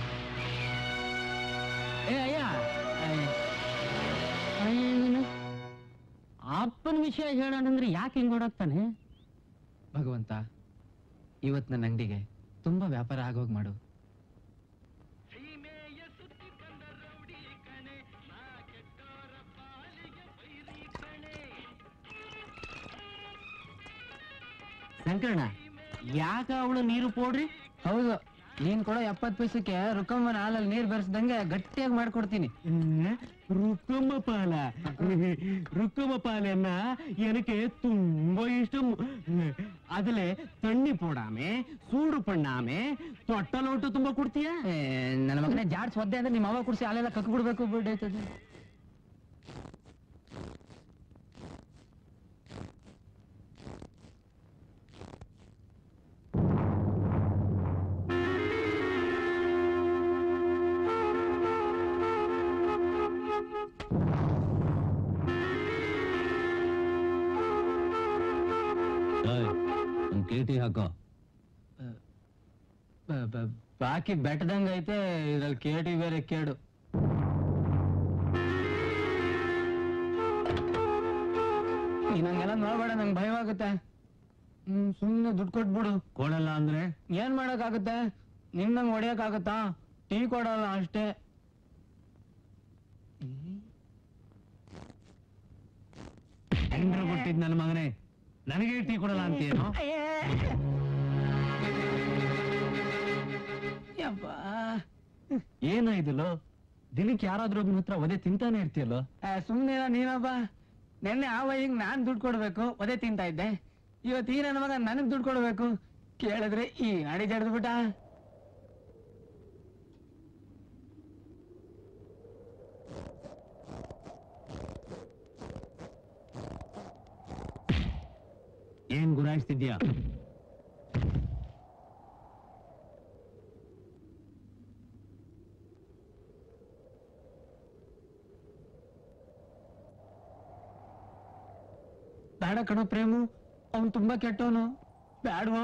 H: ಏ ಅಯ್ಯ ಅಯ್ಯ. ಅಯ್ಯ ನೀನು ಅಪ್ಪನ ವಿಷಯ ಹೇಳೋಣ ಅಂದ್ರೆ ಯಾಕೆ ಹಿಂಗ್ ಓಡೋಗ್ತಾನೆ
A: ಭಗವಂತ ಇವತ್ ನನ್ನ ಅಂಗಡಿಗೆ ತುಂಬಾ ವ್ಯಾಪಾರ ಆಗೋಗ್ ಮಾಡು
H: ಶಂಕರಣ್ಣ ಯಾಕ ಅವಳು ನೀರು ಪೋಡ್ರಿ
A: ಹೌದು ನೀನ್ ಕೊಡೋ ಎಪ್ಪತ್ ಪೈಸಕ್ಕೆ ರುಕ್ಕಮ್ಮನ ಹಾಲಲ್ಲಿ ನೀರ್ ಬೆರೆಸ್ದಂಗೆ ಗಟ್ಟಿಯಾಗಿ ಮಾಡ್ಕೊಡ್ತೀನಿ
D: ರುಕ್ಕಮ್ಮ ಪಾಲ ರುಕ್ಕಮ್ಮ ಪಾಲನ್ನ எனக்கு ತುಂಬಾ ಇಷ್ಟ அதுல தண்ணி போடாம சூடு பண்ணாம தொட்டலோட்டு ತುಂಬಾ ಕೊಡ್ತೀಯಾ
A: ಏ, ನನ್ನ ಮಗನೇ ಜಾಡ್ಸ್ ಒದ್ದೆ ಅಂದ್ರೆ ನಿಮ್ಮ ಅವ ಕುಡಿಸಿ ಹಾಲೆಲ್ಲ ಕಕ್ ಬಿಡ್ಬೇಕು ಬಿಡೈತದೆ
H: ಕೇಟಿ ಹಾಕೋ
A: ಬ- ಬ- ಬಾಕಿ ಬೆಟ್ಟದಂಗ ಐತೆ ಇದ್ರಲ್ಲಿ ಕೇಟಿ ಬೇರೆ ಕೇಡು ನೀನ್ ಹಂಗೆಲ್ಲ ನೋಡ್ಬೇಡ ನಂಗೆ ಭಯವಾಗುತ್ತೆ ಹ್ಮ್ ಸುಮ್ಮನೆ ದುಡ್ಡು ಕೊಟ್ಬಿಡು
H: ಕೊಡಲ್ಲ ಅಂದ್ರೆ
A: ಏನ್ ಮಾಡಕ್ಕಾಗುತ್ತೆ ನಿನ್ನಂಗ್ ಹೊಡಿಯಕ್ಕಾಗತ್ತಾ ಟೀ ಕೊಡಲ್ಲ ಅಷ್ಟೇ
H: ಹೆಂಡ್ರು ಕೊಟ್ಟಿದ್ ನನ್ನ ಮಗನೇ ನನಗೆ ಟೀ ಕೊಡಲ್ಲ ಅಂತೀನೋ
A: ಯಪ್ಪಾ
B: ಏನ ಇದಲ್ಲೋ ದಿನಕ್ಕೆ ಯಾರಾದ್ರೂ ಒಬ್ಬನ ಹತ್ರ ಒದೆ ತಿಂತಾನೆ ಇರ್ತೀಯಲ್ಲೋ
A: ಆ, ಸುಮ್ನೆ ಇರ ನೀನಪ್ಪ ನೆನ್ನೆ ಆವ ಈಗ ನಾನ್ ದುಡ್ಡು ಕೊಡ್ಬೇಕು ಒದೆ ತಿಂತಾ ಇದ್ದೆ ಇವತ್ತು ಈ ನನ್ನ ಮಗ ನನಗ್ ದುಡ್ಡು ಕೊಡ್ಬೇಕು ಕೇಳಿದ್ರೆ ಈ ನಾಡಿ ಜಡ್ದು ಬಿಟ್ಟ
H: ಏನ್ ಗುರಾಯಿಸ್ತಿದ್ಯಾ
A: ಬೇಡ ಕಣೋ ಪ್ರೇಮು ಅವ್ನು ತುಂಬಾ ಕೆಟ್ಟವನು ಬ್ಯಾಡ್ವೋ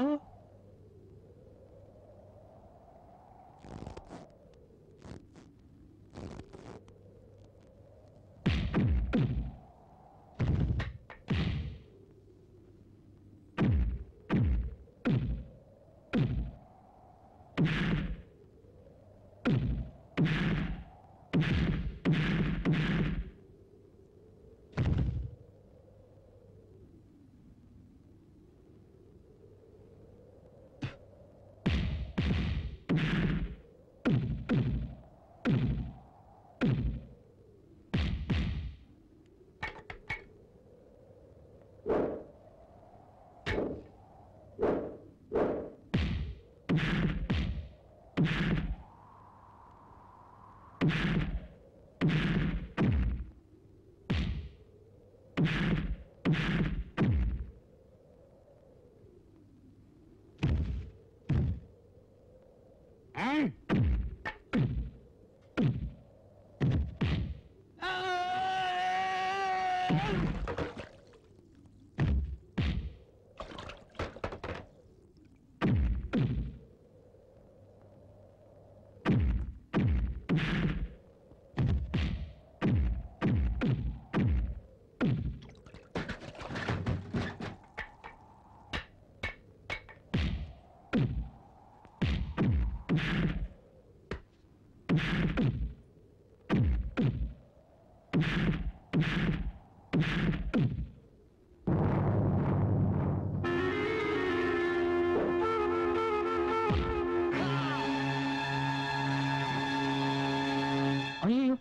H: ಅಯ್ಯೋ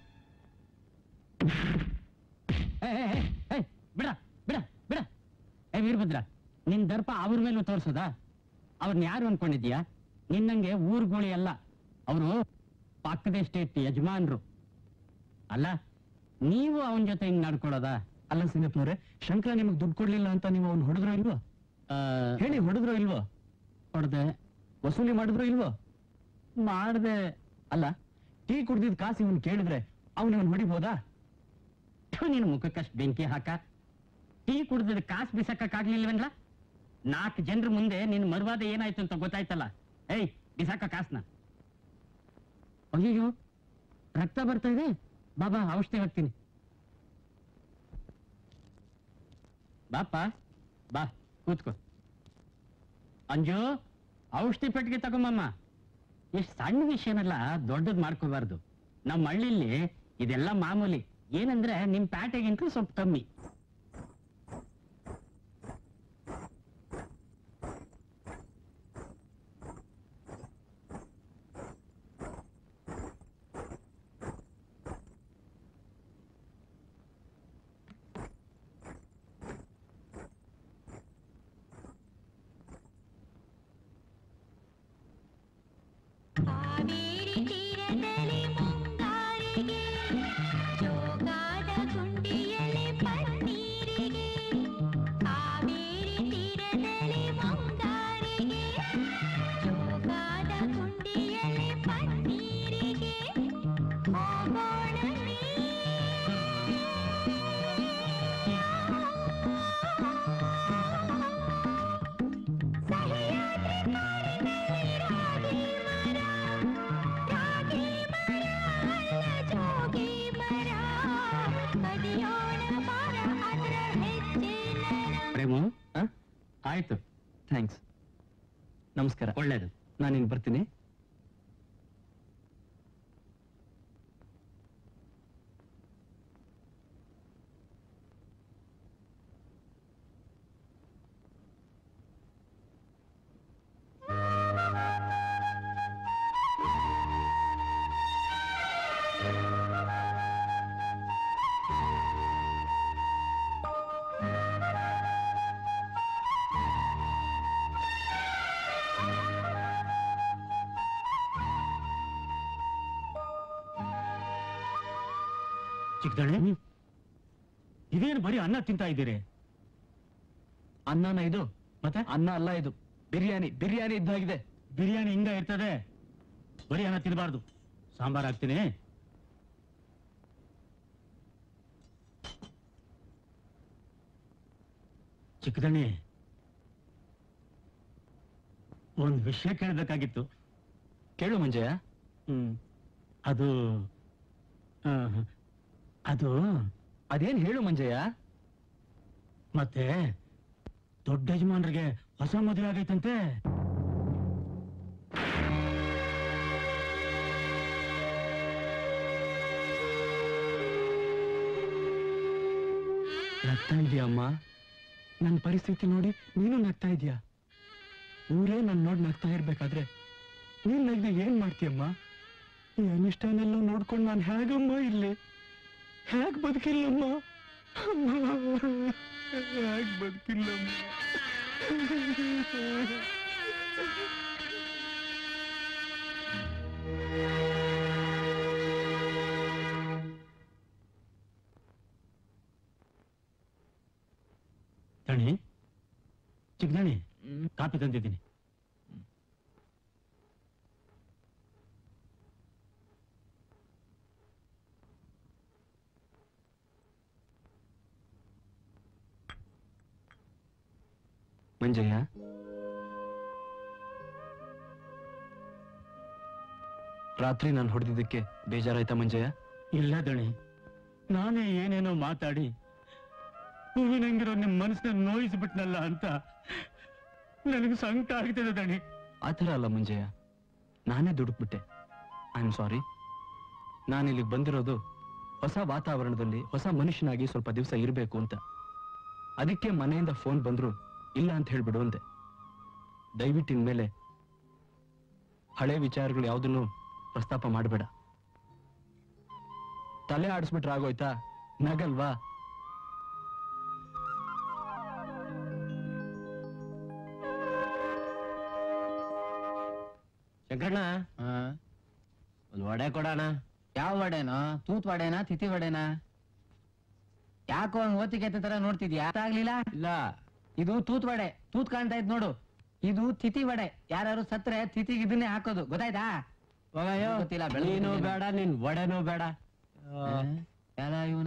H: ಬಿಡ ಬಿಡ ಬಿಡ ಏ ವೀರಭದ್ರ ನಿನ್ ದರ್ಪ ಅವ್ರ ಮೇಲೂ ತೋರ್ಸೋದಾ ಅವ್ರನ್ನ ಯಾರು ಅನ್ಕೊಂಡಿದ್ಯಾ ನಿನ್ನಂಗೆ ಊರ್ಗೋಳಿ ಅಲ್ಲ ಅವರು ಪಕ್ಕದ ಸ್ಟೇಟ್ ಯಜಮಾನ್ರು ಅಲ್ಲ ನೀವು ಅವನ ಜೊತೆ ಹಿಂಗ್ ನಡ್ಕೊಳ್ಳೋದಾ
B: ಅಲ್ಲ ಸಿಂಗಪ್ಪನವ್ರೆ ಶಂಕರ ನಿಮಗೆ ದುಡ್ಡು ಕೊಡ್ಲಿಲ್ಲ ಅಂತ ನೀವು ಅವ್ನು ಹೊಡೆದ್ರೋ ಇಲ್ವೋ
H: ಆ,
B: ಹೇಳಿ ಹೊಡೆದ್ರೋ ಇಲ್ವೋ
H: ಹೊಡ್ದೆ
B: ವಸೂಲಿ ಮಾಡಿದ್ರೋ ಇಲ್ವೋ
H: ಮಾಡ್ದೆ
B: ಅಲ್ಲ ಟೀ ಕುಡ್ದಿದ್ ಕಾಸು ಇವನ್ ಕೇಳಿದ್ರೆ ಅವ್ನು ಇವನ್ ಹೊಡಿಬೋದಾ
H: ಥು, ನಿನ್ ಮುಖಕ್ಕಷ್ಟು ಬೆಂಕಿ ಹಾಕ ಟೀ ಕುಡ್ದ ಕಾಸು ಬಿಸಾಕಕ್ಕಾಗ್ಲಿಲ್ವೇನ್ಲ ನಾಲ್ಕು ಜನರ ಮುಂದೆ ನಿನ್ ಮರ್ವಾದ ಏನಾಯ್ತು ಅಂತ ಗೊತ್ತಾಯ್ತಲ್ಲ ಏಯ್ ಬಿಸಾಕ ಕಾಸ್ನ ಅಯ್ಯೋ ರಕ್ತ ಬರ್ತಾ ಇದೆ ಬಾಬಾ ಔಷಧಿ ಹಾಕ್ತೀನಿ ಬಾಪ ಬಾ ಕೂತ್ಕೋ ಅಂಜು ಔಷಧಿ ಪೆಟ್ಟಿಗೆ ತಗೊಂಬಮ್ಮ ಎಷ್ಟು ಸಣ್ಣ ವಿಷಯನೆಲ್ಲ ದೊಡ್ಡದ್ ಮಾಡ್ಕೋಬಾರ್ದು ನಮ್ಮ ಹಳ್ಳಿಲಿ ಇದೆಲ್ಲ ಮಾಮೂಲಿ ಏನಂದ್ರೆ ನಿಮ್ ಪ್ಯಾಟೆಗಿಂತ ಸ್ವಲ್ಪ ಕಮ್ಮಿ
G: ಕಾವೇರಿ ತೀರದಲ್ಲಿ ಮುಂಗಾರಿಗೆ ಜೋಗಾದ ಗುಂಡಿಯಲ್ಲಿ ಪನ್ನೀರಿಗೆ ಕಾವೇರಿ ತೀರದಲ್ಲಿ ಮುಂಗಾರಿಗೆ ಜೋಗಾದ ಗುಂಡಿಯಲ್ಲಿ ಪನ್ನೀರಿಗೆ ಹೋಗೋಣ ಜೋಗಿ ಮರ ಕದಿಯೋಣ ಬಾರ ಅದ್ರ ಹೆಚ್ಚಿನ
H: ಪ್ರೇಮು
B: ಆ?
H: ಆಯ್ತು
B: ಥ್ಯಾಂಕ್ಸ್ ನಮಸ್ಕಾರ
H: ಒಳ್ಳೇದು
B: ನಾನು ಇನ್ ಬರ್ತೀನಿ
H: ಚಿಕ್ಕದಳ್ಳಿ ಇದೇನು ಬರೀ ಅನ್ನ ತಿಂತಾ ಇದ್ದೀರಿ
B: ಅನ್ನನ ಇದು
H: ಮತ್ತೆ
B: ಅನ್ನ ಅಲ್ಲ ಇದು ಬಿರಿಯಾನಿ ಬಿರಿಯಾನಿ ಇದ್ದಾಗಿದೆ
H: ಬಿರಿಯಾನಿ ಹಿಂಗ ಇರ್ತದೆ ಬರೀ ಅನ್ನ ತಿನ್ನಬಾರ್ದು ಸಾಂಬಾರ್ ಹಾಕ್ತೀನಿ ಚಿಕ್ಕದಣ್ಣಿ ಒಂದು ವಿಷಯ ಕೇಳಬೇಕಾಗಿತ್ತು
B: ಕೇಳು ಮಂಜಯ್ಯ
H: ಹ್ಮ್ ಅದು ಆ, ಅದು
B: ಅದೇನ್ ಹೇಳು ಮಂಜಯ್ಯ
H: ಮತ್ತೆ ದೊಡ್ಡ ಯಜಮಾನ್ರಿಗೆ ಹೊಸ ಮದುವೆ ಆಗೈತಂತೆ
B: ನಗ್ತಾ ಇದೀಯ ಅಮ್ಮ ನನ್ನ ಪರಿಸ್ಥಿತಿ ನೋಡಿ ನೀನು ನಗ್ತಾ ಇದೀಯ ಊರೇ ನನ್ ನೋಡಿ ನಗ್ತಾ ಇರ್ಬೇಕಾದ್ರೆ ನೀನ್ ನಗ್ದೆ ಏನ್ ಮಾಡ್ತೀಯಮ್ಮ ಈ ಅನಿಷ್ಟನೆಲ್ಲ ನೋಡ್ಕೊಂಡು ನಾನು ಹೇಗಮ್ಮ ಇಲ್ಲಿ ಹೇಗ್ ಬದುಕಿಲ್ಲಮ್ಮ ಹೇಗ್ ಬದುಕಿಲ್ಲಮ್ಮ
H: ದಣಿ ಚಿಕ್ಕದಣಿ ಕಾಪಿ ತಂದಿದ್ದೀನಿ
B: ಮಂಜಯ್ಯ ರಾತ್ರಿ ನಾನು ಹೊಡೆದಿದ್ದಕ್ಕೆ ಬೇಜಾರಾಯ್ತಾ ಮಂಜಯ್ಯ
H: ಇಲ್ಲ ದಣಿ ನಾನೇ ಏನೇನೋ ಮಾತಾಡಿ ಹೂವಿನಂಗಿರೋ ನಿಮ್ ಮನಸ್ಸನ್ನ ನೋಯಿಸ್ಬಿಟ್ನಲ್ಲ ಅಂತ ನನಗೆ ಸಂಕಟ ಆಗ್ತಿದೆ ದಣಿ
B: ಆ ಥರ ಅಲ್ಲ ಮಂಜಯ್ಯ ನಾನೇ ದುಡುಕ್ಬಿಟ್ಟೆ ಐ ಆಮ್ ಸಾರಿ ನಾನು ಇಲ್ಲಿಗೆ ಬಂದಿರೋದು ಹೊಸ ವಾತಾವರಣದಲ್ಲಿ ಹೊಸ ಮನುಷ್ಯನಾಗಿ ಸ್ವಲ್ಪ ದಿವಸ ಇರಬೇಕು ಅಂತ ಅದಕ್ಕೆ ಮನೆಯಿಂದ ಫೋನ್ ಬಂದ್ರು ಇಲ್ಲ ಅಂತ ಹೇಳ್ಬಿಡು ಅಂದೆ ದಯವಿಟ್ಟು ಇನ್ಮೇಲೆ ಹಳೆ ವಿಚಾರಗಳು ಯಾವುದನ್ನು ಪ್ರಸ್ತಾಪ ಮಾಡಬೇಡ ತಲೆ ಆಡಿಸ್ಬಿಟ್ರೆ ಆಗೋಯ್ತಾ ನಗಲ್ವಾ
A: ಶಂಕರಣ್ಣ ಒಂದು ವಡೆ ಕೊಡೋಣ ಯಾವ ವಡೆನೋ ತೂತ್ ವಡೆನಾ ತಿಥಿ ವಡೆನಾ ಯಾಕೋ ಹಂಗ್ ಓತಿಗೆ ತರ ನೋಡ್ತಿದ್ಯಾ ಅರ್ಥ ಆಗ್ಲಿಲ್ಲ ಇಲ್ಲ ಇದು ತೂತ್ ವಡೆ ತೂತ್ ಕಾಣ್ತಾ ಇದ್ ನೋಡು ಇದು ತಿಥಿ ವಡೆ ಯಾರು ಸತ್ರೆ ತಿಥಿಗೆ ಇದನ್ನೇ ಹಾಕೋದು ಗೊತ್ತಾಯ್ತಾ ಗೊತ್ತಿಲ್ಲ ನೀನು ಬೇಡ ನಿನ್ ವಡೆನೂ ಬೇಡ ಎಲ್ಲ ಇವನ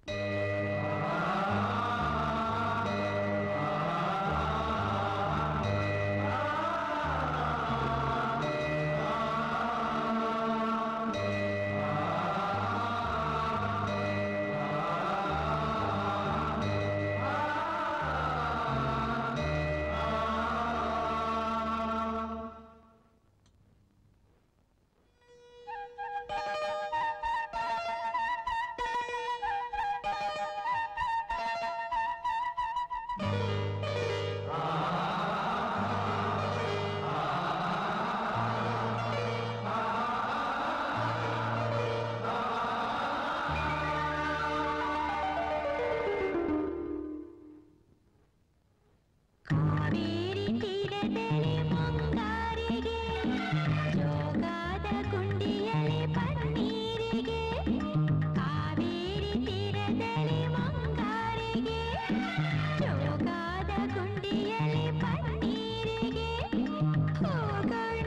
G: ಕಾವೇರಿ ತೀರದಲ್ಲಿ ಮುಂಗಾರಿಗೆ ಜೋಗಾದ ಗುಂಡಿಯಲ್ಲಿ ಪನ್ನೀರಿಗೆ ಕಾವೇರಿ ತೀರದಲ್ಲಿ ಮುಂಗಾರಿಗೆ ಜೋಗಾದ ಗುಂಡಿಯಲ್ಲಿ ಪನ್ನೀರಿಗೆ ಹೋಗೋಣ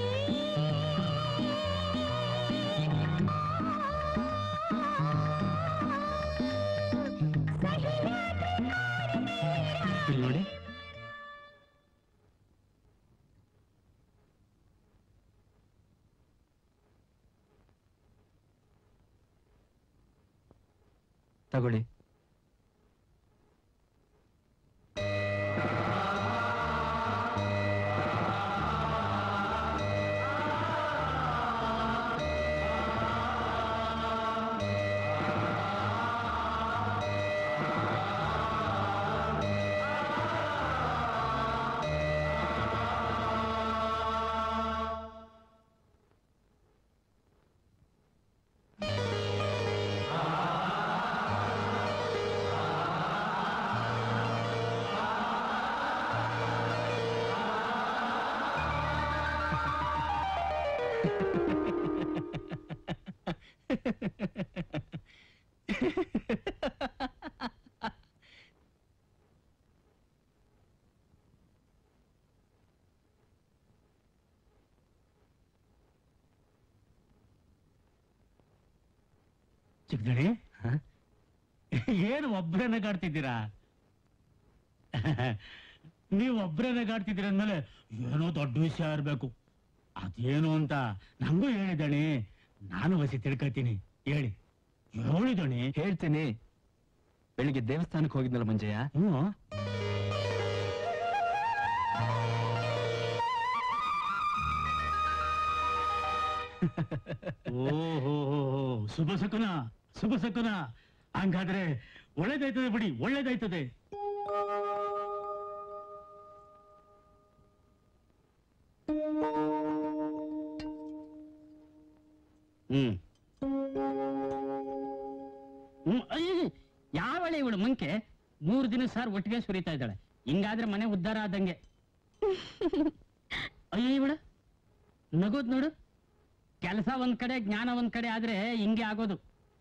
B: ಇಲ್ಲಿ ನೋಡಿ ತಗೊಳ್ಳಿ
H: ಚಿಕ್ಕದಣಿ ಏನು ಒಬ್ರೇ ನಗಾಡ್ತಿದ್ದೀರಾ ನೀವು ಒಬ್ರೇ ನಗಾಡ್ತಿದ್ದೀರ ಅಂದ್ಮೇಲೆ ಏನೋ ದೊಡ್ಡ ವಿಷಯ ಇರ್ಬೇಕು ಅದೇನು ಅಂತ ನಂಗೂ ಹೇಳಿದಣಿ ನಾನು ವಸಿ ತಿಳ್ಕೊತೀನಿ ಹೇಳಿ ಹೇಳಿದಣಿ
B: ಹೇಳ್ತೀನಿ ಬೆಳಿಗ್ಗೆ ದೇವಸ್ಥಾನಕ್ಕೆ ಹೋಗಿದ್ನಲ್ಲ ಮಂಜಯ್ಯ
H: ಹ್ಞೂ ಓಹೋ ಶುಭ ಶಕುನ ಶುಭ ಶಕುನ ಹಂಗಾದ್ರೆ ಒಳ್ಳೇದಾಯ್ತದೆ ಬಿಡಿ ಒಳ್ಳೇದಾಯ್ತದೆ ಹ್ಮ್ ಹ್ಮ್ ಅಯ್ಯ, ಯಾವಳೆ ಇವಳು ಮಂಕೆ ಮೂರು ದಿನ ಸಾರ್ ಒಟ್ಟಿಗೆ ಸುರಿತಾ ಇದ್ದಾಳೆ ಹಿಂಗಾದ್ರೆ ಮನೆ ಉದ್ಧಾರ ಆದಂಗೆ ಅಯ್ಯೋ ಇವಳ ನಗೋದ್ ನೋಡು ಕೆಲಸ ಒಂದ್ ಕಡೆ ಜ್ಞಾನ ಒಂದ್ ಕಡೆ ಆದ್ರೆ ಹಿಂಗೆ ಆಗೋದು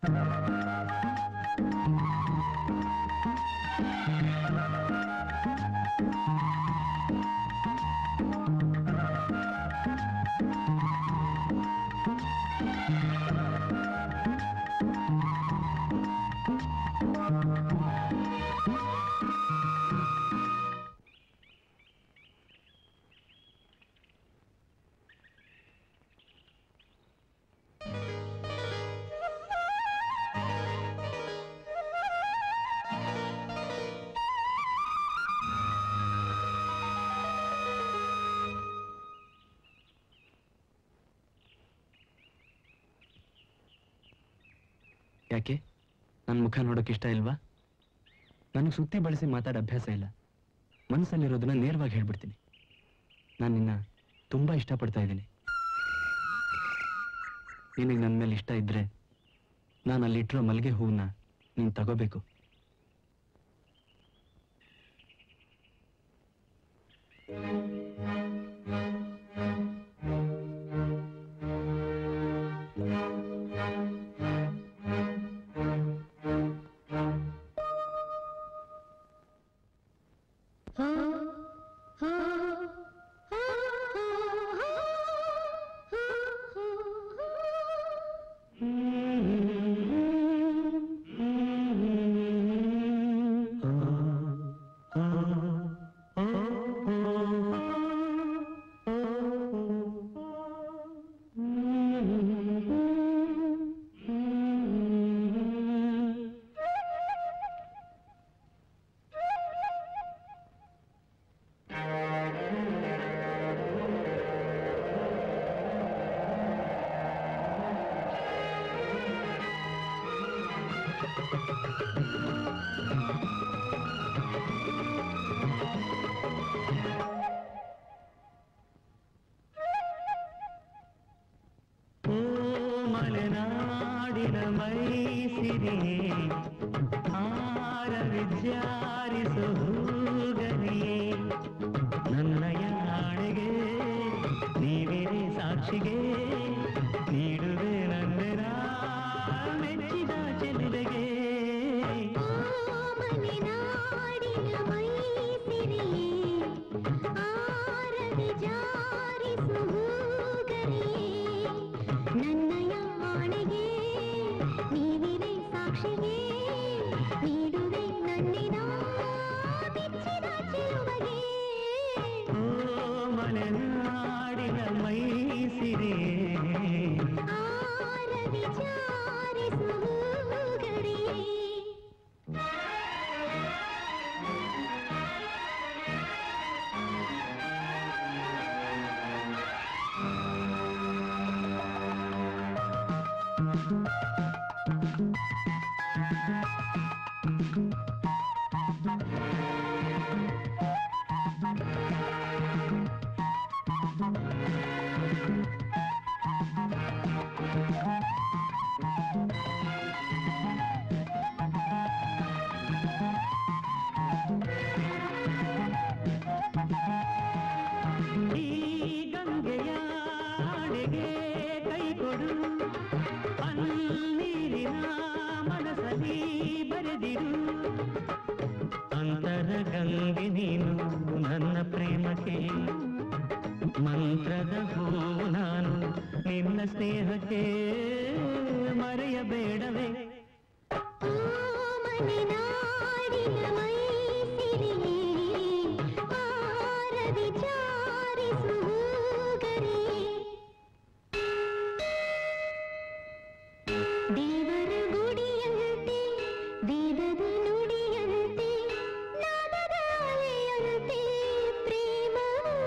B: ಯಾಕೆ ನನ್ನ ಮುಖ ನೋಡೋಕೆ ಇಷ್ಟ ಇಲ್ವಾ ನನಗೆ ಸುತ್ತಿ ಬಳಸಿ ಮಾತಾಡೋ ಅಭ್ಯಾಸ ಇಲ್ಲ ಮನಸ್ಸಲ್ಲಿರೋದನ್ನ ನೇರವಾಗಿ ಹೇಳ್ಬಿಡ್ತೀನಿ ನಾನು ನಿನ್ನ ತುಂಬಾ ಇಷ್ಟಪಡ್ತಾ ಇದ್ದೀನಿ ನಿನಗೆ ನನ್ನ ಮೇಲೆ ಇಷ್ಟ ಇದ್ರೆ ನಾನು ಅಲ್ಲಿಟ್ಟಿರೋ ಮಲ್ಲಿಗೆ ಹೂವನ್ನ ನೀನು ತಗೋಬೇಕು
F: ಓ ಮಲೆನಾಡಿನ ಮೈಸಿರಿ ಆರ ವಿಚಾರಿಸು ಹೂಗನಿಯೇ ನನ್ನ ಯಾಣೆಗೆ ನೀವಿರೇ ಸಾಕ್ಷಿಗೆ ನೀಡುವೆ ನನ್ನೆರ ಮೆಚ್ಚಿದ ಚೆಲುವೆಗೆ
G: ಮಲೆನಾಡಿನ ಮೈಸಿರಿಯೇ ಆರತಿ ಜಾರಿಸು ಹೂಗರಿಯೇ ನನ್ನಯ ಆಣೆಗೆ ನೀವಿರೇ ಸಾಕ್ಷಿಗೆ ನೀಡುವೆ ನನ್ನಿನ ಮೆಚ್ಚಿದ ಚೆಲುವಗೆ
F: ಓ ಮಲೆನಾಡಿನ ಮೈಸಿರಿ
G: ಆರತಿ ಜಾರಿಸು ಹೂಗರಿಯೇ
F: ಈ ಗಂಗೆಯ ಆಣೆಗೆ ಕೈ ಕೊಡು ಪನ್ನೀರಿನ ಮನಸ್ಸಲ್ಲಿ ಬರೆದಿರು ಅಂತರ ಗಂಗೆ ನೀನು ನನ್ನ ಪ್ರೇಮಕ್ಕೆ ಮಂತ್ರದ ಹೂ ನಾನು ನಿನ್ನ ಸ್ನೇಹಕ್ಕೆ ಮರೆಯಬೇಡವೇ
G: ಓ ಮಲೆನಾಡಿನ ಮೈಸಿರಿಯೇ ಆರತಿ ಜಾರಿಸು ಹೂಗರಿಯೇ ದೇವರ ಗುಡಿಯಂತೆ ವೇದದ ನುಡಿಯಂತೆ ನಾದದ ಅಲೆಯಂತೆ ಪ್ರೇಮವು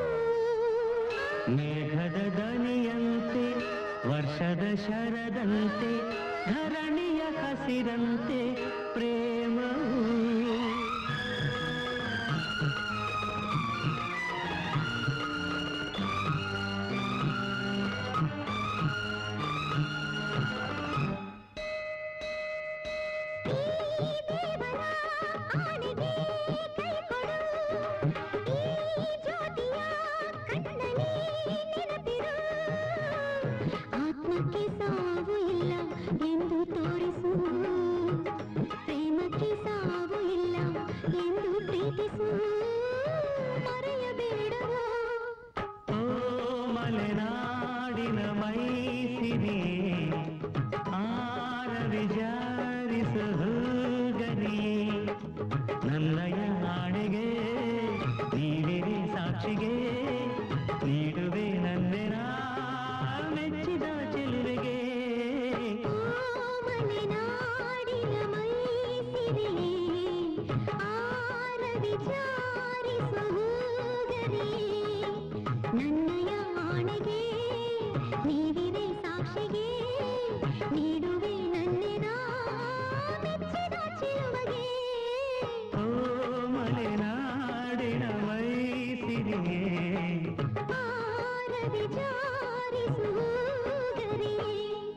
F: ಮೇಘದ ದನಿಯಂತೆ ವರ್ಷದ ಶರದಂತೆ ಧರಣಿಯ ಹಸಿರಂತೆ ಪ್ರೇಮವು
G: ಈ ದೇವರ ಆಣೆಗೆ ಕೈ ಕೊಡು ಪ್ರೀತಿಸು ಮರೆಯಬೇಡವೋ
F: ಓ ಮಲೆನಾಡಿನ ಮೈಸಿರಿ ಆರವಿ ಜಾರಿಸು ಗರಿಯೇ ನನ್ನಯ ನಾಡಿಗೆ ನೀವಿರಿ ಸಾಕ್ಷಿಗೆ ನೀಡುವೆ ನನ್ನೆನ ಮೆಚ್ಚಿದ ಚೆಲುವೆಗೆ
G: ಮಲೆನಾಡಿನ ಮೈಸಿರಿಯೇ ಆರ ವಿಚಾರಿಸು ಗರಿಯೇ ನನ್ನಯ ಆಣೆಗೆ ನೀವಿರೆ ಸಾಕ್ಷಿಗೆ ನೀಡುವೆ ನನ್ನೆನ ಮೆಚ್ಚಿದ ಚೆಲುವಗೆ
F: ಓ ಮಲೆನಾಡಿನ ಮೈಸಿರಿಯೇ
G: ಆರ ವಿಚಾರಿಸು ಗರಿಯೇ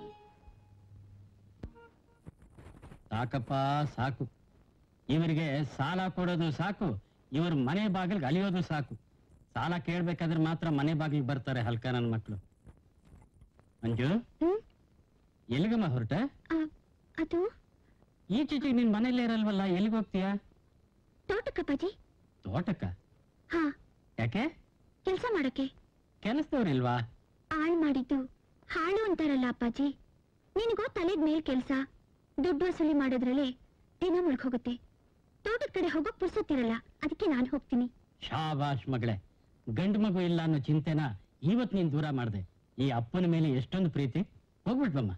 H: ಸಾಕಪ್ಪ ಸಾಕು ಇವರಿಗೆ ಸಾಲ ಕೊಡೋದು ಸಾಕು ಇವ್ರ ಮನೆ ಬಾಗಿಲ್ಗೆ ಅಲಿಯೋದು ಸಾಕು ಸಾಲ ಕೇಳ್ಬೇಕಾದ್ರೆ ಮಾತ್ರ ಮನೆ ಬಾಗಿಲಿಗೆ ಬರ್ತಾರೆ ಹಲ್ಕ ನನ್ನ ಮಕ್ಕಳು ಮಂಜು
E: ಹ್ಮ್
H: ಎಲ್ಲಿಗಮ್ಮ ಹೊರಟ
E: ಆ, ಅದು
H: ಈಚೀಚೆಗೆ ನಿನ್ ಮನೇಲೇ ಇರಲ್ವಲ್ಲ ಎಲ್ಲಿಗೆ ಹೋಗ್ತೀಯಾ
E: ತೋಟಕ್ಕಪ್ಪಾಜಿ
H: ತೋಟಕ್ಕ
E: ಹಾ
H: ಯಾಕೆ
E: ಕೆಲಸ ಮಾಡಕ್ಕೆ
H: ಕೆಲಸದವ್ರಿಲ್ವಾ
E: ಹಾಳ್ ಮಾಡಿದ್ದು ಹಾಳು ಅಂತಾರಲ್ಲ ಅಪ್ಪಾಜಿ ನಿನಗೋ ತಲೆಗ್ ಮೇಲ್ ಕೆಲ್ಸ ದುಡ್ಡು ವಸೂಲಿ ಮಾಡೋದ್ರಲ್ಲೇ ದಿನ ಮುಳ್ಕೋಗುತ್ತೆ ತೋಟದ ಕಡೆ ಹೋಗೋಕ್ ಪುರ್ಸತ್ತಿರಲ್ಲ ಅದಕ್ಕೆ ನಾನು ಹೋಗ್ತೀನಿ
H: ಶಾಬಾಷ್ ಮಗಳೇ ಗಂಡು ಮಗು ಇಲ್ಲ ಅನ್ನೋ ಚಿಂತೆನ ಇವತ್ ನೀನ್ ದೂರ ಮಾಡ್ದೆ ಈ ಅಪ್ಪನ ಮೇಲೆ ಎಷ್ಟೊಂದು ಪ್ರೀತಿ ಹೋಗ್ಬಿಟ್ಬಮ್ಮ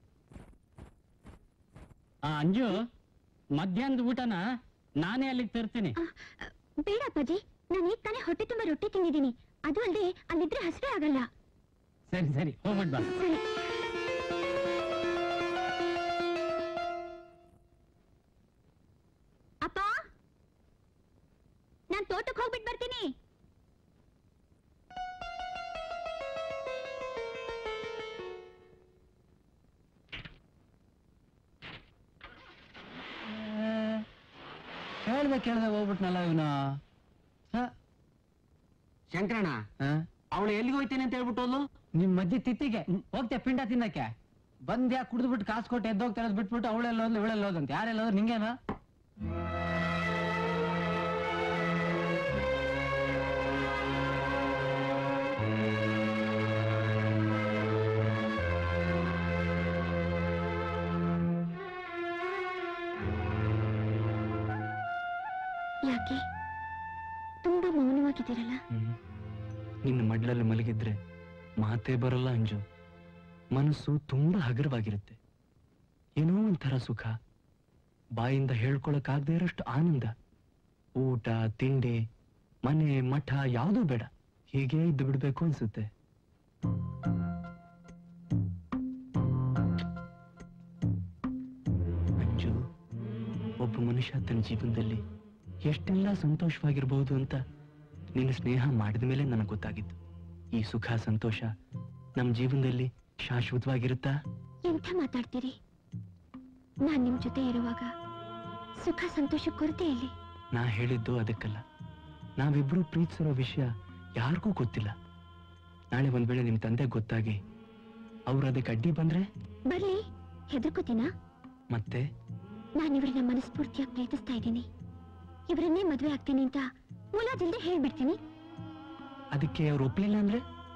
H: ಆ ಅಂಜು ಮಧ್ಯಾಹ್ನದ ಊಟನ ನಾನೇ ಅಲ್ಲಿಗೆ ತರ್ತೀನಿ
E: ಆ, ಆ, ಬೇಡ ಅಪ್ಪಾಜಿ ನಾನು ಈಗ ತಾನೇ ಹೊಟ್ಟೆ ತುಂಬ ರೊಟ್ಟಿ ತಿಂದಿದ್ದೀನಿ ಅದು ಅಲ್ಲದೆ ಅಲ್ಲಿದ್ರೆ ಹಸಿವೆ ಆಗಲ್ಲ
H: ಸರಿ ಸರಿ ಹೋಗ್ಬಿಟ್ ಬಾ
E: ಸರಿ ಅಪ್ಪ ನಾನ್ ತೋಟಕ್ಕೆ ಹೋಗ್ಬಿಟ್ಟು ಬರ್ತೀನಿ
A: ಹೇಳ್ದೆ ಕೇಳ್ದೆ ಹೋಗ್ಬಿಟ್ನಲ್ಲ ಇವನು
I: ಶಂಕರಣ್ಣ ಅವಳು ಎಲ್ಲಿಗೆ ಹೋಯ್ತೇನೆ ಅಂತ ಹೇಳ್ಬಿಟ್ಟು ಹೋದ್ಲು?
A: ನಿಮ್ ಮಜ್ಜಿ ತಿತ್ತಿಗೆ ಹೋಗ್ತೆ ಪಿಂಡ ತಿನ್ನಕ್ಕೆ ಬಂದ್ಯಾ ಕುಡಿದ್ಬಿಟ್ಟು ಕಾಸು ಕೊಟ್ಟು ಎದ್ದೋಗ್ತಾರೆ ಬಿಟ್ಬಿಟ್ಟು ಅವಳೆಲ್ಲ ಹೋದ್ಲು ಇವಳೆಲ್ಲ ಹೋದಂತೆ ಯಾರೆಲ್ಲ ಹೋದ್ರು ನಿಂಗೇನ
E: ಯಾಕೆ ತುಂಬಾ ಮೌನವಾಗಿದ್ದೀರಲ್ಲ
B: ಹ್ಮ್. ನಿನ್ನ ಮಡ್ಲಲ್ಲಿ ಮಲಗಿದ್ರೆ ಮಾತೇ ಬರಲ್ಲ ಅಂಜು ಮನಸ್ಸು ತುಂಬಾ ಹಗುರವಾಗಿರುತ್ತೆ ಏನೋ ಒಂಥರ ಸುಖ ಬಾಯಿಂದ ಹೇಳ್ಕೊಳಕ್ಕಾಗದೇ ಇರೋಷ್ಟು ಆನಂದ ಊಟ ತಿಂಡಿ ಮನೆ ಮಠ ಯಾವುದೂ ಬೇಡ ಹೀಗೆ ಇದ್ದು ಬಿಡ್ಬೇಕು ಅನ್ಸುತ್ತೆ ಅಂಜು ಒಬ್ಬ ಮನುಷ್ಯ ತನ್ನ ಜೀವನದಲ್ಲಿ ಎಷ್ಟೆಲ್ಲ ಸಂತೋಷವಾಗಿರ್ಬಹುದು ಅಂತ ನಿನ್ನ ಸ್ನೇಹ ಮಾಡಿದ ಮೇಲೆ ನನಗೆ ಗೊತ್ತಾಗಿತ್ತು ಈ ಸುಖ ಸಂತೋಷ ನಮ್ಮ ಜೀವನದಲ್ಲಿ ಶಾಶ್ವತವಾಗಿರುತ್ತಾ
E: ಎಂಥ ಮಾತಾಡ್ತೀರಿ ನಾನ್ ನಿಮ್ ಜೊತೆ ಇರುವಾಗ ಸುಖ ಸಂತೋಷ ಕೊರತೆ ಇಲ್ಲಿ
B: ನಾ ಹೇಳಿದ್ದು ಅದಕ್ಕಲ್ಲ ನಾವಿಬ್ರು ಪ್ರೀತಿಸಿರೋ ವಿಷಯ ಯಾರಿಗೂ ಗೊತ್ತಿಲ್ಲ ನಾಳೆ ಒಂದ್ ವೇಳೆ ನಿಮ್ ತಂದೆ ಗೊತ್ತಾಗಿ ಅವ್ರು ಅದಕ್ಕೆ ಅಡ್ಡಿ ಬಂದ್ರೆ
E: ಬರ್ಲಿ ಹೆದರ್ಕೋತೀನಾ
B: ಮತ್ತೆ
E: ನಾನು ಇವ್ರನ್ನ ಮನಸ್ಫೂರ್ತಿಯಾಗಿ ಪ್ರೀತಿಸ್ತಾ ಇದ್ದೀನಿ ಇವರನ್ನೇ ಮದ್ವೆ ಆಗ್ತೀನಿ ಅಂತ ಮುಲಾಜಿಲ್ದೆ ಹೇಳ್ಬಿಡ್ತೀನಿ
B: ಅದಕ್ಕೆ ಅವ್ರು ಒಪ್ಲಿಲ್ಲ ಅಂದ್ರೆ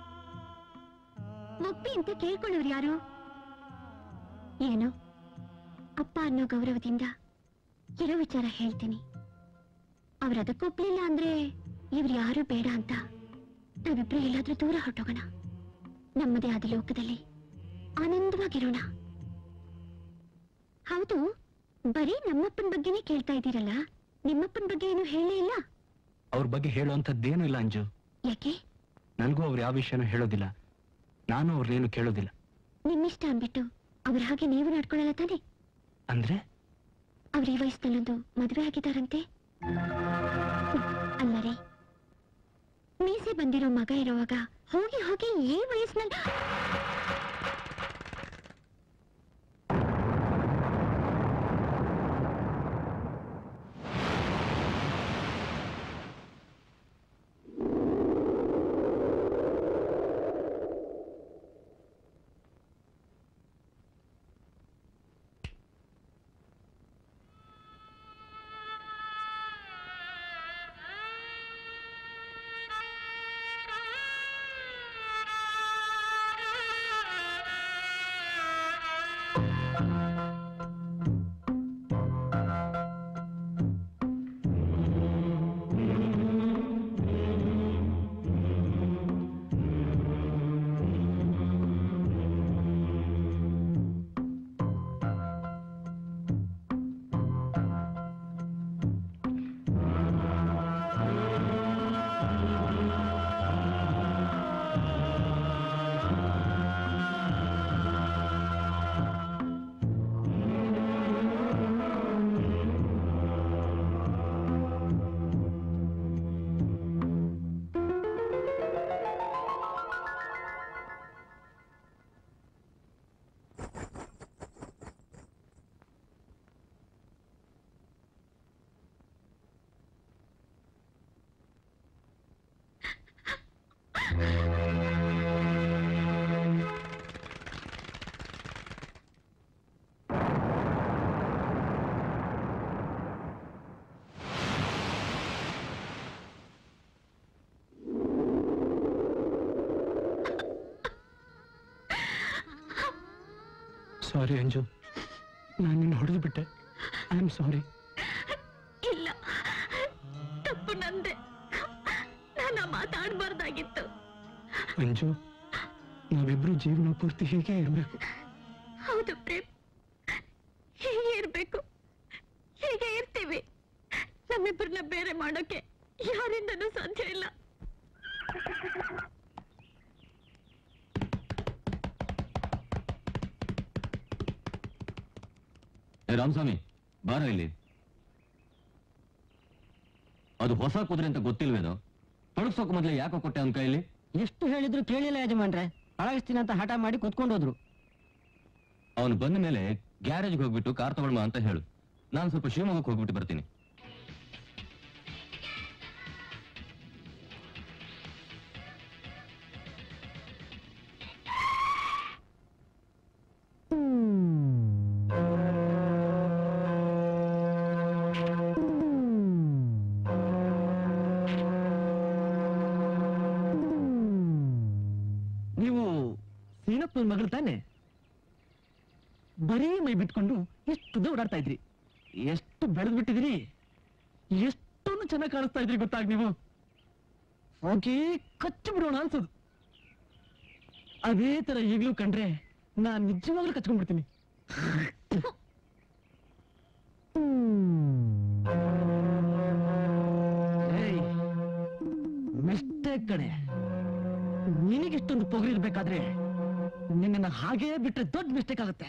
E: ಒಪ್ಪಿ ಅಂತ ಕೇಳ್ಕೊಳ್ಳೋರು ಯಾರು ಏನು ಅಪ್ಪ ಅನ್ನೋ ಗೌರವದಿಂದ ಇರೋ ವಿಚಾರ ಹೇಳ್ತೀನಿ ಅವ್ರು ಅದಕ್ಕೆ ಒಪ್ಲಿಲ್ಲ ಅಂದ್ರೆ ಇವ್ರು ಯಾರು ಬೇಡ ಅಂತ ನಾವಿಬ್ರು ಎಲ್ಲಾದ್ರೂ ದೂರ ಹೊರಟೋಗೋಣ ನಮ್ಮದೇ ಆದ ಲೋಕದಲ್ಲಿ ಆನಂದವಾಗಿರೋಣ ಹೌದು ಬರೀ ನಮ್ಮಪ್ಪನ ಬಗ್ಗೆನೇ ಕೇಳ್ತಾ ಇದ್ದೀರಲ್ಲ ನಿಮ್ಮಪ್ಪನ ಬಗ್ಗೆ ಏನು ಹೇಳೇ ಇಲ್ಲ
B: ಅವ್ರ ಬಗ್ಗೆ ಹೇಳುವಂಥದ್ದೇನೂ ಇಲ್ಲ ಅಂಜು
E: ಯಾಕೆ
B: ನನಗೂ ಅವ್ರು ಯಾವ ವಿಷಯನೂ ಹೇಳೋದಿಲ್ಲ ನಾನು ಅವ್ರನ್ನೇನು ಕೇಳೋದಿಲ್ಲ
E: ನಿಮ್ಮಿಷ್ಟ ಅಂದ್ಬಿಟ್ಟು ಅವ್ರ ಹಾಗೆ ನೀವು ನಡ್ಕೊಳ್ಳಲ್ಲ ತಾನೆ
B: ಅಂದ್ರೆ
E: ಅವ್ರ ಈ ವಯಸ್ಸಿನಲ್ಲೊಂದು ಮದುವೆ ಆಗಿದಾರಂತೆ ಅಲ್ಲ ರೀ ಮೀಸೆ ಬಂದಿರೋ ಮಗ ಇರುವಾಗ ಹೋಗಿ ಹೋಗಿ ಈ ವಯಸ್ಸಿನಲ್ಲಿ
B: ಸಾರಿ ಅಂಜು ನಾನು ನಿನ್ನ ಹೊಡೆದು ಬಿಟ್ಟೆ ಐ ಆಮ್ ಸಾರಿ
E: ಇಲ್ಲ ತಪ್ಪು ನಂದೆ ನಾನು ಮಾತಾಡಬಾರ್ದಾಗಿತ್ತು
B: ಅಂಜು ನಾವಿಬ್ರು ಜೀವನ ಪೂರ್ತಿ ಹೀಗೆ ಇರಬೇಕು
E: ಹೌದು ಪ್ರೇಮ್ ಹೀಗೆ ಇರ್ಬೇಕು ಹೀಗೆ ಇರ್ತೀವಿ ನಮ್ಮಿಬ್ಬರನ್ನ ಬೇರೆ ಮಾಡೋಕೆ ಯಾರಿಂದನೂ ಸಾಧ್ಯ ಇಲ್ಲ
C: ಏ ರಾಮಸ್ವಾಮಿ ಬಾರ ಇಲ್ಲಿ ಅದು ಹೊಸ ಕುದುರೆ ಅಂತ ಗೊತ್ತಿಲ್ವೇನೋ ತೊಳಗ್ಸೋಕ್ ಮೊದ್ಲೇ ಯಾಕೋ ಕೊಟ್ಟೆ ಅವನ ಕೈಯಲ್ಲಿ
A: ಎಷ್ಟು ಹೇಳಿದ್ರು ಕೇಳಿಲ್ಲ ಯಜಮಾನ್ರೆ ಪಳಗಿಸ್ತೀನಿ ಅಂತ ಹಠ ಮಾಡಿ ಕುತ್ಕೊಂಡೋದ್ರು
C: ಅವನು ಬಂದ ಮೇಲೆ ಗ್ಯಾರೇಜ್ಗೆ ಹೋಗ್ಬಿಟ್ಟು ಕಾರ್ ತಗೊಳ್ಮ ಅಂತ ಹೇಳು ನಾನು ಸ್ವಲ್ಪ ಶಿವಮೊಗ್ಗಕ್ಕೆ ಹೋಗ್ಬಿಟ್ಟು ಬರ್ತೀನಿ
B: ನೀವು ಸೀನಪ್ಪನ ಮಗಳು ತಾನೆ ಬರೀ ಮೈ ಬಿಟ್ಕೊಂಡು ಎಷ್ಟು ಉದ್ದ ಓಡಾಡ್ತಾ ಇದ್ರಿ ಎಷ್ಟು ಬೆಳೆದು ಬಿಟ್ಟಿದ್ರಿ ಎಷ್ಟೊಂದು ಚೆನ್ನಾಗಿ ಕಾಣಿಸ್ತಾ ಇದ್ರಿ ಗೊತ್ತಾಗ ನೀವು ಹೋಗಿ ಕಚ್ಚು ಬಿಡೋಣ ಅನ್ಸೋದು ಅದೇ ತರ ಈಗಲೂ ಕಂಡ್ರೆ ನಾನ್ ನಿಜವಾಗ್ಲೂ ಕಚ್ಕೊಂಡ್ಬಿಡ್ತೀನಿ ಮಿಸ್ಟೇಕ್ ಕಣೆ ನಿನಗಿಷ್ಟೊಂದು ಪೊಗರಿರ್ಬೇಕಾದ್ರೆ ನಿನ್ನನ್ನು ಹಾಗೇ ಬಿಟ್ರೆ ದೊಡ್ಡ ಮಿಸ್ಟೇಕ್ ಆಗುತ್ತೆ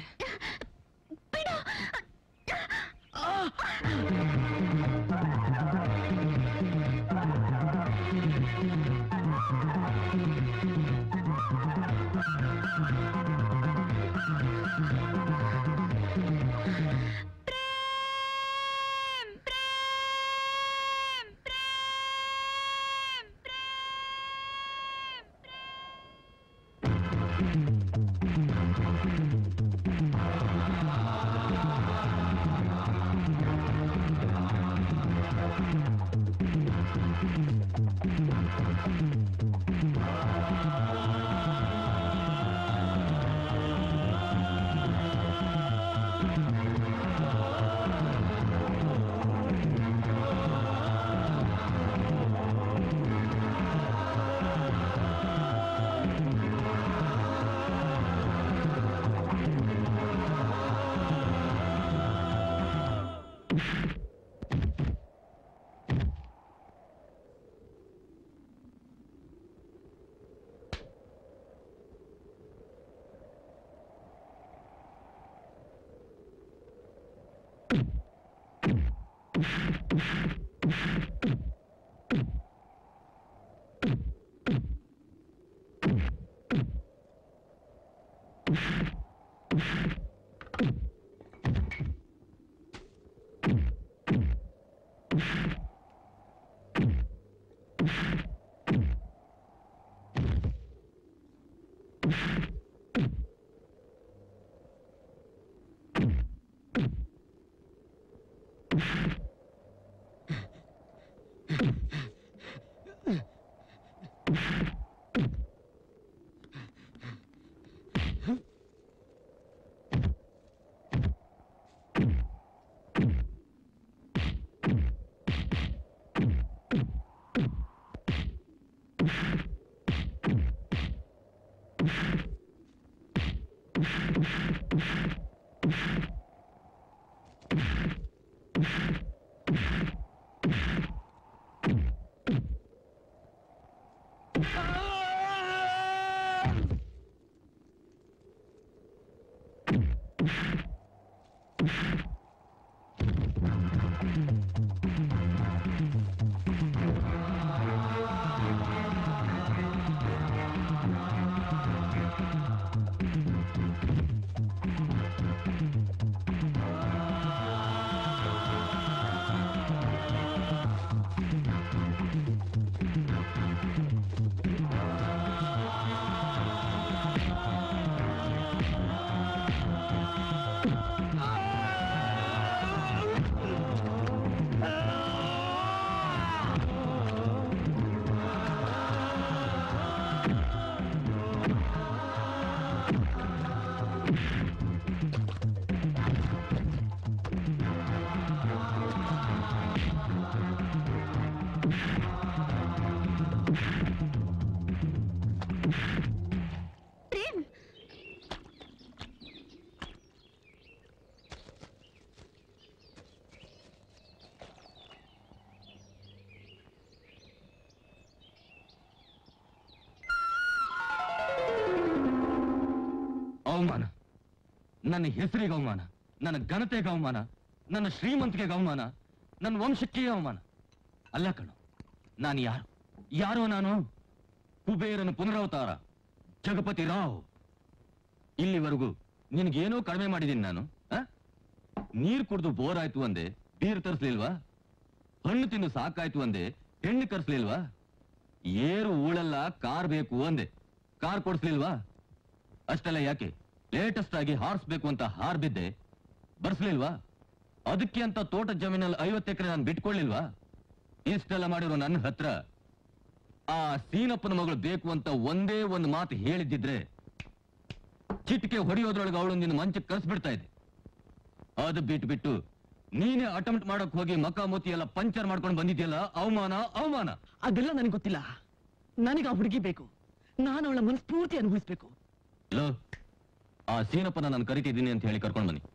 J: ನನ್ನ ಹೆಸರಿಗೆ ಅವಮಾನ ನನ್ನ ಘನತೆಗೆ ಅವಮಾನ ನನ್ನ ಶ್ರೀಮಂತಿಗೆ ಅವಮಾನ ನನ್ನ ವಂಶಕ್ಕೆ ಅವಮಾನ ಅಲ್ಲ ಕಣು ನಾನು ಯಾರು ಯಾರೋ ನಾನು ಕುಬೇರನ ಪುನರಾವತಾರ ಜಗಪತಿ ರಾವ್ ಇಲ್ಲಿವರೆಗೂ ನಿನಗೇನೋ ಕಡಿಮೆ ಮಾಡಿದ್ದೀನಿ ನಾನು ಆ? ನೀರ್ ಕುಡಿದು ಬೋರ್ ಆಯ್ತು ಅಂದೆ ಬೀರ್ ತರಿಸ್ಲಿಲ್ವಾ ಹಣ್ಣು ತಿಂದು ಸಾಕಾಯ್ತು ಅಂದೆ ಹೆಣ್ಣು ಕರ್ಸ್ಲಿಲ್ವಾ ಏರು ಊಳೆಲ್ಲ ಕಾರ್ ಬೇಕು ಅಂದೆ ಕಾರ್ ಕೊಡ್ಸ್ಲಿಲ್ವಾ ಅಷ್ಟೆಲ್ಲ ಯಾಕೆ ಲೇಟೆಸ್ಟ್ ಆಗಿ ಹಾರಿಸ್ಬೇಕು ಅಂತ ಹಾರ್ ಬಿದ್ದೆ ಬರ್ಸ್ಲಿಲ್ವಾ ಅದಕ್ಕೆ ಅಂತ ತೋಟ ಜಮೀನಲ್ಲಿ ಐವತ್ತು ಎಕರೆ ನಾನು ಬಿಟ್ಕೊಳ್ಳಿಲ್ವಾ ಇಷ್ಟೆಲ್ಲ ಮಾಡಿರೋ ನನ್ನ ಹತ್ರ ಆ ಸೀನಪ್ಪನ ಮಗಳು ಬೇಕು ಅಂತ ಒಂದೇ ಒಂದು ಮಾತು ಹೇಳಿದ್ದಿದ್ರೆ ಚಿಟಿಕೆ ಹೊಡೆಯೋದ್ರೊಳಗೆ ಅವಳು ನಿನ್ನ ಮಂಚಕ್ಕೆ ಕಳ್ಸ್ಬಿಡ್ತಾ ಇದ್ದೆ ಅದು ಬಿಟ್ಬಿಟ್ಟು ನೀನೇ ಅಟೆಂಪ್ಟ್ ಮಾಡಕ್ ಹೋಗಿ ಮಕ ಮೂತಿ ಎಲ್ಲ ಪಂಚರ್ ಮಾಡ್ಕೊಂಡು ಬಂದಿದ್ಯಲ್ಲ ಅವಮಾನ ಅವಮಾನ
B: ಅದೆಲ್ಲ ನನಗೆ ಗೊತ್ತಿಲ್ಲ ನನಗೆ ಆ ಹುಡುಗಿ ಬೇಕು ನಾನು ಅವಳ ಮನಸ್ಫೂರ್ತಿ ಅನುಭವಿಸ್ಬೇಕು
J: ಲೋ ಆ ಸೀನಪ್ಪನ ನಾನು ಕರಿತಿದ್ದೀನಿ ಅಂತ ಹೇಳಿ ಕರ್ಕೊಂಡು ಬನ್ನಿ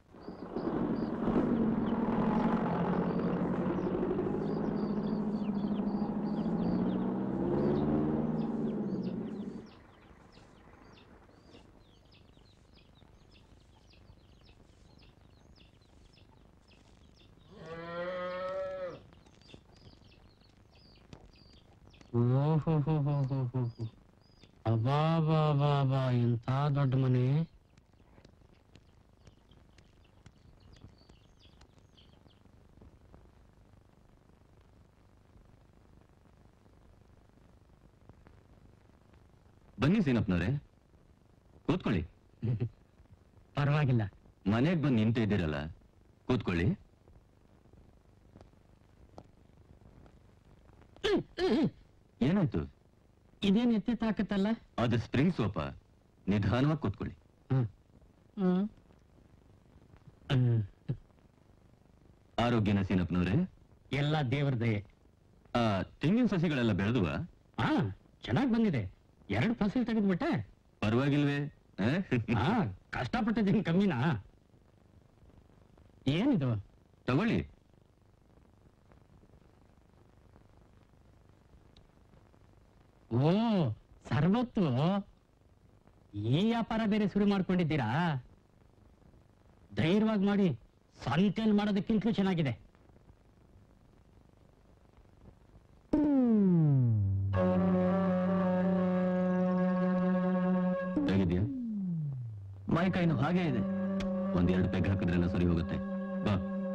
H: ಓಹೋ ಅಬಾ ಬಾ ಬಾ ಬಾ ಎಂತ ದೊಡ್ಡ ಮನೆ
J: ಬನ್ನಿ ಸೀನಪ್ಪನವ್ರೆ ಕೂತ್ಕೊಳ್ಳಿ
H: ಪರವಾಗಿಲ್ಲ
J: ಮನೆಗ್ ಬಂದು ನಿಂತ ಇದ್ದೀರಲ್ಲ ಕೂತ್ಕೊಳ್ಳಿ ಏನಾಯ್ತು
H: ಇದೇನ್ ಎತ್ತಿ ತಾಕತ್ತಲ್ಲ
J: ಅದು ಸ್ಪ್ರಿಂಗ್ ಸೋಪ ನಿಧಾನವಾಗಿ ಕೂತ್ಕೊಳ್ಳಿ
H: ಹ್ಮ್
J: ಆರೋಗ್ಯನ ಸೀನಪ್ಪನವ್ರೆ
H: ಎಲ್ಲ ದೇವ್ರ ದಯೆ
J: ಆ ತೆಂಗಿನ ಸಸಿಗಳೆಲ್ಲ ಬೆಳೆದುವ
H: ಹಾ ಚೆನ್ನಾಗ್ ಬಂದಿದೆ ಎರಡು ಫಸಲ್ ತೆಗೆದ್ಬಿಟ್ಟೆ
J: ಪರವಾಗಿಲ್ವೇ ಆ?
H: ಹಾ ಕಷ್ಟಪಟ್ಟಿದ್ದೀನಿ ಕಮ್ಮಿನಾ ಏನಿದು
J: ತಗೊಳ್ಳಿ
H: ಓ ಸರ್ವತ್ತು ಈ ವ್ಯಾಪಾರ ಬೇರೆ ಶುರು ಮಾಡ್ಕೊಂಡಿದ್ದೀರಾ ಧೈರ್ಯವಾಗಿ ಮಾಡಿ ಸಂತೆಲ್ ಮಾಡೋದಕ್ಕಿಂತಲೂ ಚೆನ್ನಾಗಿದೆ
J: ಹೇಗಿದ್ಯಾ
B: ಮೈ ಕೈನು ಹಾಗೇ ಇದೆ
J: ಒಂದೆರಡು ಪೆಗ್ ಹಾಕಿದ್ರೆಲ್ಲ ಸರಿ ಹೋಗುತ್ತೆ ಬಾ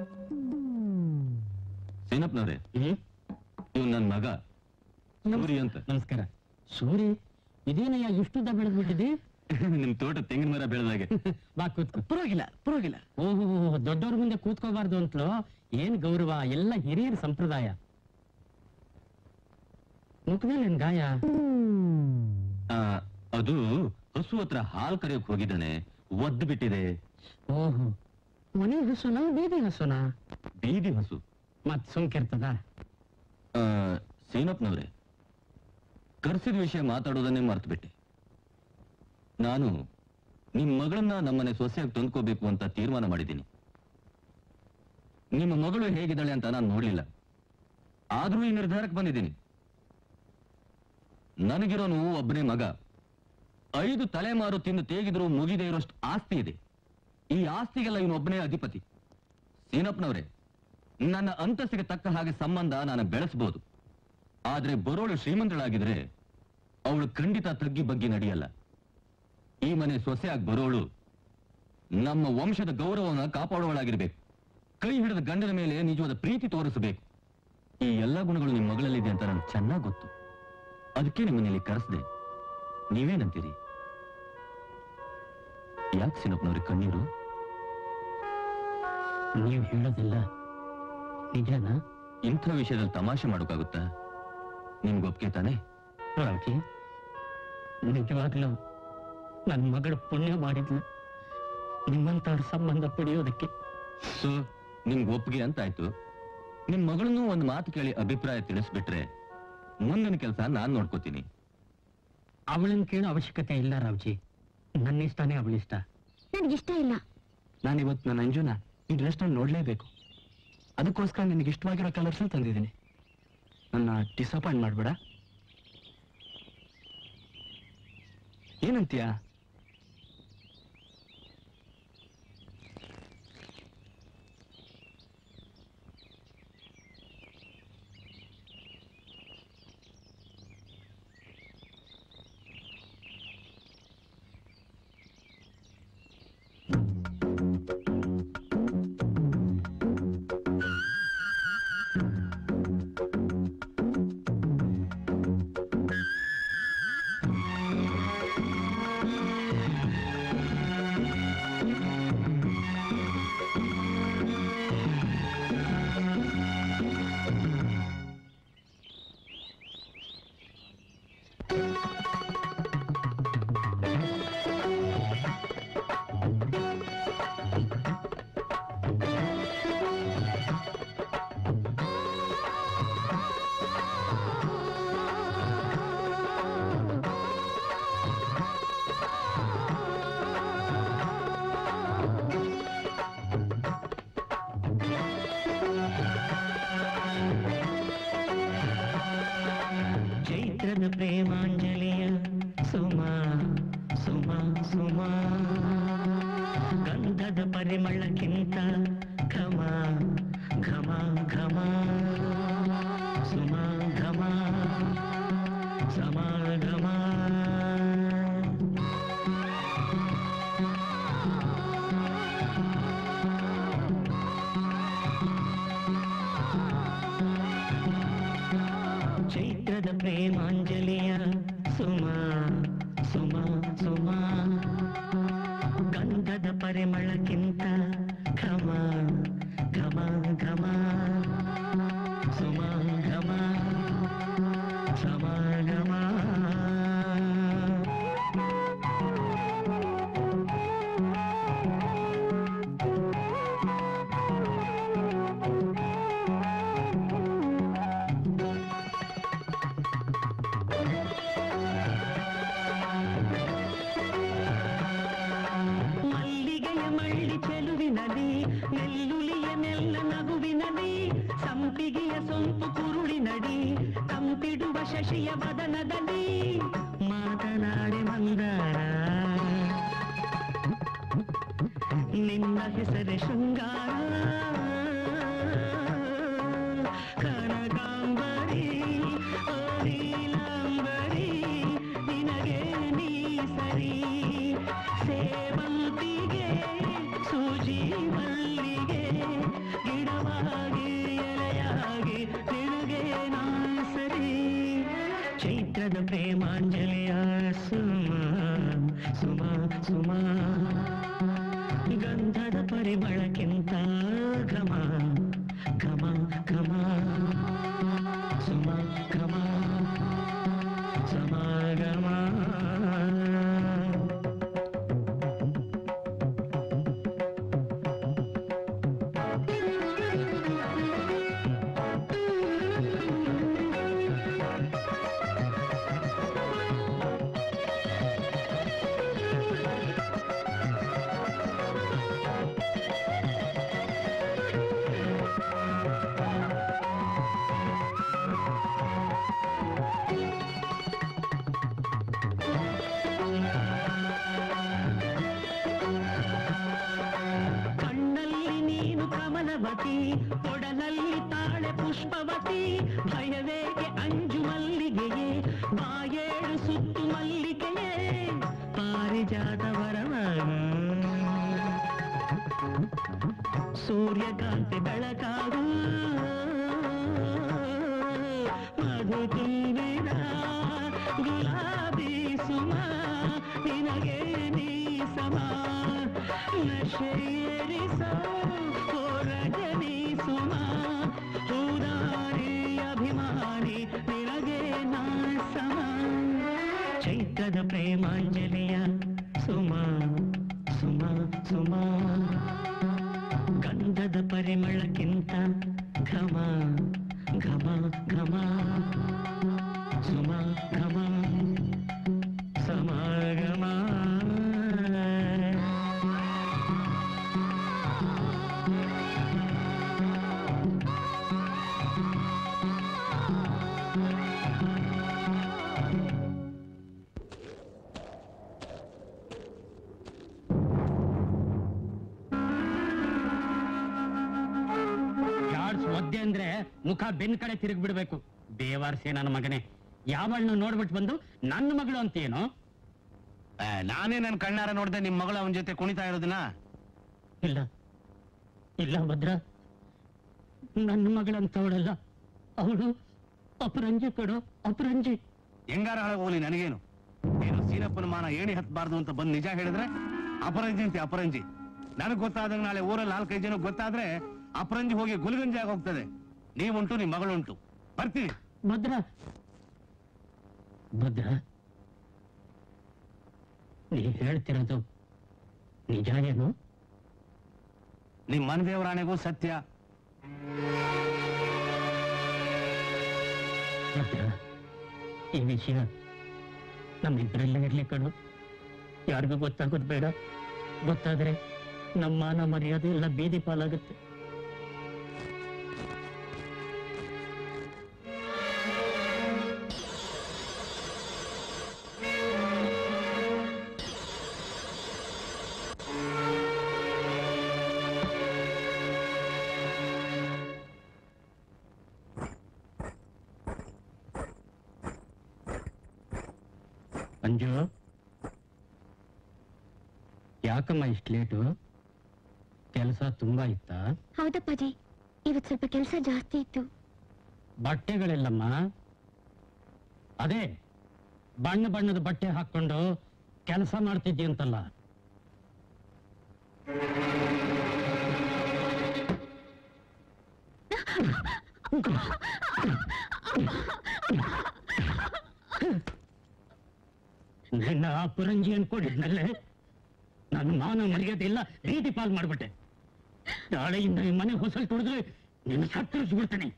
J: ಸೀನಪ್ಪನವ್ರೆ
H: ಹ್ಮ್
J: ಇವ್ ನನ್ ಮಗ ಸೂರಿ ಅಂತ
H: ನಮಸ್ಕಾರ ಸೂರಿ ಇದೇನಯ್ಯ ಇಷ್ಟುದ್ದ ಬೆಳೆದ್ಬಿಟ್ಟಿದೆ
J: ನಿಮ್ ತೋಟ ತೆಂಗಿನ ಮರ ಬೆಳೆದಾಗೆ
H: ಬಾ ಕೂತ್ಕೋ
B: ಪರವಾಗಿಲ್ಲ ಪರವಾಗಿಲ್ಲ
H: ಓಹೋ ದೊಡ್ಡವ್ರ ಮುಂದೆ ಕೂತ್ಕೋಬಾರ್ದು ಅಂತಲೋ ಏನ್ ಗೌರವ ಎಲ್ಲ ಹಿರಿಯರ ಸಂಪ್ರದಾಯ ಮುಖದಲ್ಲಿ ನನ್ ಗಾಯ
J: ಆ, ಅದು ಹಸು ಹತ್ರ ಹಾಲ್ ಕರೆಯಕ್ ಹೋಗಿದ್ದಾನೆ ಒದ್ದು ಬಿಟ್ಟಿದೆ
H: ಓಹೋ ಮನೆ ಹಸುನಾ ಬೀದಿ ಹಸುನಾ
J: ಬೀದಿ ಹಸು
H: ಮತ್ ಸುಮ್ಕಿರ್ತದ
J: ಆ, ಸೀನಪ್ಪನವ್ರೆ ಕರ್ಸಿದ ವಿಷಯ ಮಾತಾಡೋದನ್ನೇ ಮರ್ತು ಬಿಟ್ಟೆ ನಾನು ನಿಮ್ ಮಗಳನ್ನ ನಮ್ಮನೆ ಸೊಸೆಯಾಗಿ ತಂದ್ಕೋಬೇಕು ಅಂತ ತೀರ್ಮಾನ ಮಾಡಿದ್ದೀನಿ ನಿಮ್ಮ ಮಗಳು ಹೇಗಿದ್ದಾಳೆ ಅಂತ ನಾನು ನೋಡ್ಲಿಲ್ಲ ಆದ್ರೂ ಈ ನಿರ್ಧಾರಕ್ಕೆ ಬಂದಿದ್ದೀನಿ ನನಗಿರೋನು ಒಬ್ಬನೇ ಮಗ ಐದು ತಲೆಮಾರು ತಿಂದು ತೇಗಿದ್ರು ಮುಗಿದೇ ಇರೋಷ್ಟು ಆಸ್ತಿ ಇದೆ ಈ ಆಸ್ತಿಗೆಲ್ಲ ಇವನೊಬ್ಬನೇ ಅಧಿಪತಿ ಸೀನಪ್ಪನವ್ರೆ ನನ್ನ ಅಂತಸ್ತಿಗೆ ತಕ್ಕ ಹಾಗೆ ಸಂಬಂಧ ನಾನು ಬೆಳೆಸಬಹುದು ಆದ್ರೆ ಬರೋಳು ಶ್ರೀಮಂತಳಾಗಿದ್ರೆ ಅವಳು ಖಂಡಿತ ತಗ್ಗಿ ಬಗ್ಗಿ ನಡೆಯಲ್ಲ ಈ ಮನೆ ಸೊಸೆಯಾಗಿ ಬರೋಳು ನಮ್ಮ ವಂಶದ ಗೌರವವನ್ನು ಕಾಪಾಡುವಳಾಗಿರ್ಬೇಕು ಕೈ ಹಿಡಿದ ಗಂಡನ ಮೇಲೆ ನಿಜವಾದ ಪ್ರೀತಿ ತೋರಿಸಬೇಕು ಈ ಎಲ್ಲ ಗುಣಗಳು ನಿಮ್ಮ ಮಗಳಲ್ಲಿದೆ ಅಂತ ನನಗೆ ಚೆನ್ನಾಗಿ ಗೊತ್ತು ಅದಕ್ಕೆ ನಿಮ್ಮನ್ನಿಲ್ಲಿ ಕರೆಸ್ದೆ ನೀವೇನಂತೀರಿ ಯಾಕೆ ಸಿನಪ್ಪನವ್ರಿಗೆ ಕಣ್ಣೀರು
H: ನೀವ್ ಹೇಳೋದಿಲ್ಲ ನಿಜನಾ
J: ಇಂಥ ವಿಷಯದಲ್ಲಿ ತಮಾಷೆ ಮಾಡೋಕ್ಕಾಗುತ್ತಾ ನಿಮ್ಗೊಪ್ಗೆ ತಾನೆ
H: ರಾಕಿ ನಿಜವಾಗ್ಲೂ ನನ್ ಮಗಳು ಪುಣ್ಯ ಮಾಡಿದ್ಲು ನಿಮ್ಮಂತವ್ರ ಸಂಬಂಧ ಪಡೆಯೋದಕ್ಕೆ
J: ಸೊ ನಿಮ್ಗೆ ಒಪ್ಪಿಗೆ ಅಂತ ಆಯ್ತು ನಿಮ್ ಮಗಳನ್ನು ಒಂದು ಮಾತು ಕೇಳಿ ಅಭಿಪ್ರಾಯ ತಿಳಿಸ್ಬಿಟ್ರೆ ಮುಂದಿನ ಕೆಲಸ ನಾನ್ ನೋಡ್ಕೋತೀನಿ
H: ಅವಳನ್ನ ಕೇಳೋ ಅವಶ್ಯಕತೆ ಇಲ್ಲ ರಾವ್ಜಿ ನನ್ನ ಇಷ್ಟನೇ ಅವಳಿಷ್ಟ
G: ನನಗಿಷ್ಟ ಇಲ್ಲ
B: ನಾನಿವತ್ತು ನನ್ನ ಅಂಜುನ ಈ ಡ್ರೆಸ್ನ ನೋಡ್ಲೇಬೇಕು ಅದಕ್ಕೋಸ್ಕರ ನಿನಗೆ ಇಷ್ಟವಾಗಿರೋ ಕಲರ್ಸ್ ತಂದಿದ್ದೀನಿ ನನ್ನ ಡಿಸಪಾಯಿಂಟ್ ಮಾಡ್ಬೇಡ ಏನಂತೀಯ
F: ಚೈತ್ರದ ಪ್ರೇಮಾಂಜಲಿಯ ಸುಮ ಸುಮ ಸುಮ ಗಂಧದ ಪರಿಮಳಕ್ಕಿಂತ ಘಮ ಘಮ ಘಮ ಸುಮ ಘಮ ಸಮಾಗಮ ಚೈತ್ರದ ಪ್ರೇಮಾಂಜಲಿಯ ಸುಮ ಸುಮ ಸುಮ ಗಂಧದ ಪರಿಮಳಕ್ಕಿಂತ ಘಮ ಘಮ ಘಮ ಸುಮ ಘಮ ಸಮಾಗಮ ಮಲ್ಲಿಗೆಯ ಮಳ್ಳಿ ಚೆಲುವಿನಲ್ಲಿ ನೆಲ್ಲುಲಿಯ ನೆಲ್ಲ ನಗುವಿನಲ್ಲಿ ಸಂಪಿಗೆಯ ಸೊಂಪು ಕುರುಳಿನಡಿ ಕಂಪಿಡುವ ಶಶಿಯ ಬದನದಲ್ಲಿ ಮಾತನಾಡೆ ಮಂದಾರ ನಿನ್ನ ಹೆಸರೇ ಶೃಂಗಾರ ಕನಕಾಂಬರಿ ಓ ನೀಲಾಂಬರಿ ನಿನಗೆ ನೀ ಸರಿ ಸೇವಂತಿಗೆ ಸೂಜಿ ಮಲ್ಲಿಗೆ ಗಿಡವಾಗಿ ಎಲೆಯಾಗಿ ನಿನಗೆ ನಾ ಸರಿ ಚೈತ್ರದ ಪ್ರೇಮಾಂಜಲಿಯ ಸುಮ ಸುಮ ಸುಮ ಗಂಧದ ಪರಿಮಳಕ್ಕಿಂತ ಘಮ ಘಮ ಘಮ ಸುಮ ಘಮ ಸಮಾಗಮ ಕಣ್ಣಲ್ಲಿ ನೀನು ಕಮಲವತಿ ಕೊಡಲಲ್ಲಿ ತಾಳೆ ಪುಷ್ಪವತಿ ಭಯವೇಗೆ ಅಂಜು ಮಲ್ಲಿಗೆಯೇ ಬಾಯೇಳು ಸುತ್ತು ಮಲ್ಲಿಗೆಯೇ ಪಾರಿಜಾತ ವರವಾಗ ಸೂರ್ಯಕಾಂತಿ ಬೆಳಕಾಗು ಮಧು ತುಂಬಿದ ಗುಲಾಬಿ ಸುಮ ನಿನಗೆ ನೀ ಸಮ ನಶೇರಿಸೋ ಓ ರಜನಿ ಸುಮ ಹೂದಾರಿ ಅಭಿಮಾನಿ ನಿನಗೆ ನಾ ಸಮ ಚೈತ್ರದ ಪ್ರೇಮಾಂಜಲಿಯ ಸುಮ ಸುಮ ಸುಮ ಗಂಧದ ಪರಿಮಳಕ್ಕಿಂತ ಘಮ ಘಮ ಘಮ ಸುಮ ಘಮ ಸಮಾಗಮ
H: ಯಾಡ್ಸ್ ಒದ್ದೆ ಅಂದ್ರೆ ಮುಖ ಬೆನ್ ಕಡೆ ತಿರುಗಿ ಬಿಡ್ಬೇಕು ಬೇವಾರ್ಸೆ ನನ್ನ ಮಗನೇ ಯಾವಳನ್ನ ನೋಡ್ಬಿಟ್ಟು ಬಂದು ನನ್ನ ಮಗಳು ಅಂತೇನೋ
I: ನಾನೇ ನನ್ನ ಕಣ್ಣಾರ ನೋಡ್ದೆ ನಿಮ್ ಮಗಳು ಅವನ ಜೊತೆ ಕುಣಿತಾ ಇರೋದನ್ನ
H: ಇಲ್ಲ ಇಲ್ಲ ಭದ್ರ ನನ್ನ ಮಗಳಂತವಳಲ್ಲ ಅವಳು ಅಪರಂಜಿ ಕಡೋ ಅಪರಂಜಿ
I: ಹೆಂಗಾರ ಹಾಳಾಗ್ ಹೋಗ್ಲಿ ನನಗೇನು ಏನು ಸೀನಪ್ಪನ ಮಾನ ಏಣಿ ಹತ್ಬಾರ್ದು ಅಂತ ಬಂದ್ ನಿಜ ಹೇಳಿದ್ರೆ ಅಪರಂಜಿ ಅಂತೆ ಅಪರಂಜಿ ನನಗ್ ಗೊತ್ತಾದಂಗ ನಾಳೆ ಊರಲ್ಲಿ ನಾಲ್ಕೈದು ಜನ ಗೊತ್ತಾದ್ರೆ ಅಪರಂಜಿ ಹೋಗಿ ಗುಲ್ಗಂಜಿ ಆಗಿ ಹೋಗ್ತದೆ ನೀವುಂಟು ನಿಮ್ ಮಗಳುಂಟು ಬರ್ತೀವಿ
H: ಭದ್ರ ಭದ್ರ ನೀ ಹೇಳ್ತಿರೋದು ನಿಜ ಏನು
I: ನಿಮ್ ಮನದೇವರಾಣೆಗೂ ಸತ್ಯ
H: ಭದ್ರ ಈ ವಿಷಯ ನಮ್ಮಿಬ್ಬರೆಲ್ಲ ಇರ್ಲಿ ಕಣು ಯಾರಿಗೂ ಗೊತ್ತಾಗೋದು ಬೇಡ ಗೊತ್ತಾದ್ರೆ ನಮ್ಮ ಮಾನ ಮರ್ಯಾದೆ ಎಲ್ಲ ಬೀದಿ ಪಾಲಾಗುತ್ತೆ ಅಂಜು ಯಾಕಮ್ಮ ಇಷ್ಟು ಲೇಟು ಕೆಲಸ ತುಂಬಾ ಇತ್ತಾ
G: ಹೌದಪ್ಪಾಜಿ ಇವತ್ತು ಸ್ವಲ್ಪ ಕೆಲಸ ಜಾಸ್ತಿ ಇತ್ತು
H: ಬಟ್ಟೆಗಳಿಲ್ಲಮ್ಮ ಅದೇ ಬಣ್ಣ ಬಣ್ಣದ ಬಟ್ಟೆ ಹಾಕೊಂಡು ಕೆಲಸ ಮಾಡ್ತಿದ್ದಿ ಅಂತಲ್ಲ ನಿನ್ನ ಅಪರಂಜಿ ಅನ್ಕೊಂಡಿದ್ನಲ್ಲೇ ನಾನು ಮಾನ ಮರ್ಯಾದೆ ಇಲ್ಲ ರೀತಿ ಪಾಲ್ ಮಾಡ್ಬಿಟ್ಟೆ ನಾಳೆಯಿಂದ ಈ ಮನೆ ಹೊಸಲ್ ತುಳಿದ್ರೆ ನಿನ್ನ ಸತ್ತರಿಸ್ಬಿಡ್ತೇನೆ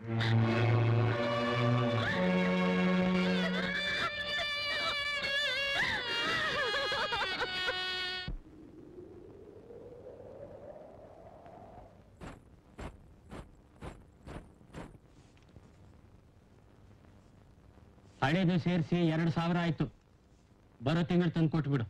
H: ಹಳೇದು ಸೇರಿಸಿ ಎರಡು ಸಾವಿರ ಆಯ್ತು ಬರೋ ತಿಂಗಳು ತಂದು ಕೊಟ್ಬಿಡು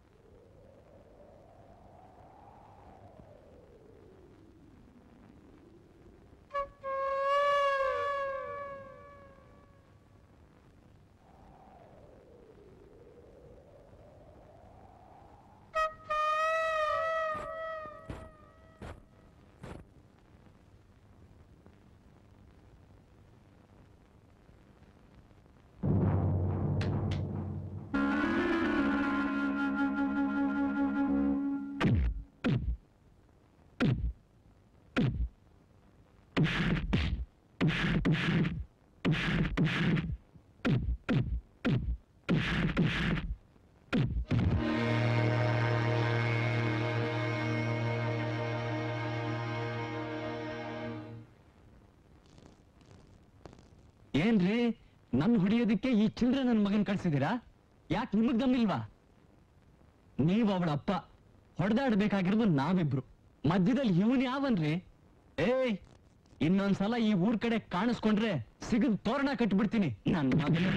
B: ಏನ್ರಿ ನನ್ ಹೊಡಿಯೋದಕ್ಕೆ ಈ ಚಿಲ್ಡ್ರೆ ನನ್ನ ಮಗನ್ ಕಳ್ಸಿದೀರಾ ಯಾಕೆ ನಿಮಗ್ ದಮ್ಮಿಲ್ವಾ ನೀವು ಅವಳ ಅಪ್ಪ ಹೊಡೆದಾಡ್ಬೇಕಾಗಿರೋದು ನಾವಿಬ್ರು ಮಧ್ಯದಲ್ಲಿ ಇವನ್ ಯಾವನ್ರಿ ಏಯ್ ಇನ್ನೊಂದ್ಸಲ ಈ ಊರ್ ಕಡೆ ಕಾಣಿಸ್ಕೊಂಡ್ರೆ ಸಿಗದ್ ತೋರಣ ಕಟ್ಬಿಡ್ತೀನಿ ನನ್ ಮಗನ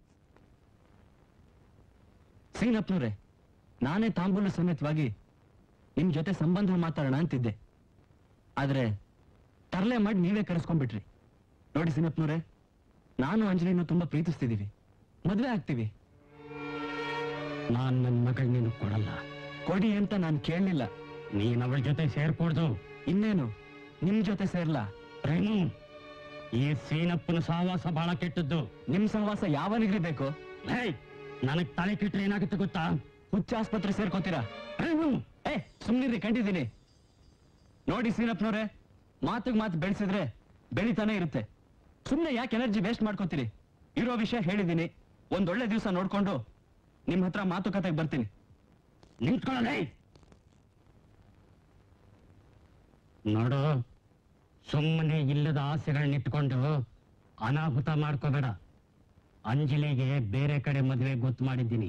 B: ಸೀನಪ್ಪನವ್ರೆ ನಾನೇ ತಾಂಬೂಲ ಸಮೇತವಾಗಿ ನಿಮ್ ಜೊತೆ ಸಂಬಂಧ ಮಾತಾಡೋಣ ಅಂತಿದ್ದೆ ಆದ್ರೆ ತರಲೆ ಮಾಡಿ ನೀವೇ ಕರೆಸ್ಕೊಂಡ್ಬಿಟ್ರಿ ನೋಡಿ ಸೀನಪ್ಪನವ್ರೆ ನಾನು ಅಂಜಲಿನ ತುಂಬಾ ಪ್ರೀತಿಸ್ತಿದೀವಿ ಮದ್ವೆ ಆಗ್ತೀವಿ
H: ನಾನ್ ನನ್ನ ಮಗಳ ನೀನು ಕೊಡಲ್ಲ
B: ಕೊಡಿ ಅಂತ ನಾನು ಕೇಳಲಿಲ್ಲ
H: ನೀನ್ ಅವಳ ಜೊತೆ ಸೇರ್ಕೊಡ್ದು
B: ಇನ್ನೇನು ನಿಮ್ ಜೊತೆ ಸೇರ್ಲಾ
H: ರೇಣು ಈ ಸೀನಪ್ಪನ ಸಹವಾಸ ಬಹಳ ಕೆಟ್ಟದ್ದು
B: ನಿಮ್ ಸಹವಾಸ ಯಾವನಿಗ್ರಿ ಬೇಕು
H: ಹೇಯ್ ನನಗ್ ತಲೆ ಕೆಟ್ರೆ ಏನಾಗುತ್ತೆ ಗೊತ್ತಾ
B: ಹುಚ್ಚ ಆಸ್ಪತ್ರೆ ಸೇರ್ಕೋತೀರಾ
H: ರೇಣು
B: ಏ ಸುಮ್ನಿರಿ ಕಂಡಿದ್ದೀನಿ ನೋಡಿ ಸೀನಪ್ಪನವ್ರೆ ಮಾತಿಗೆ ಮಾತು ಬೆಳೆಸಿದ್ರೆ ಬೆಳಿತಾನೆ ಇರುತ್ತೆ ಸುಮ್ನೆ ಯಾಕೆ ಎನರ್ಜಿ ವೇಸ್ಟ್ ಮಾಡ್ಕೋತೀರಿ ಇರೋ ವಿಷಯ ಹೇಳಿದ್ದೀನಿ ಒಂದೊಳ್ಳೆ ದಿವಸ ನೋಡ್ಕೊಂಡು ನಿಮ್ ಹತ್ರ ಮಾತುಕತೆಗೆ ಬರ್ತೀನಿ
H: ನಿಂತ್ಕೊಳ್ಳಲೇ ನೋಡು ಸುಮ್ಮನೆ ಇಲ್ಲದ ಆಸೆಗಳನ್ನಿಟ್ಕೊಂಡು ಅನಾಹುತ ಮಾಡ್ಕೋಬೇಡ ಅಂಜಲಿಗೆ ಬೇರೆ ಕಡೆ ಮದುವೆ ಗೊತ್ತು ಮಾಡಿದ್ದೀನಿ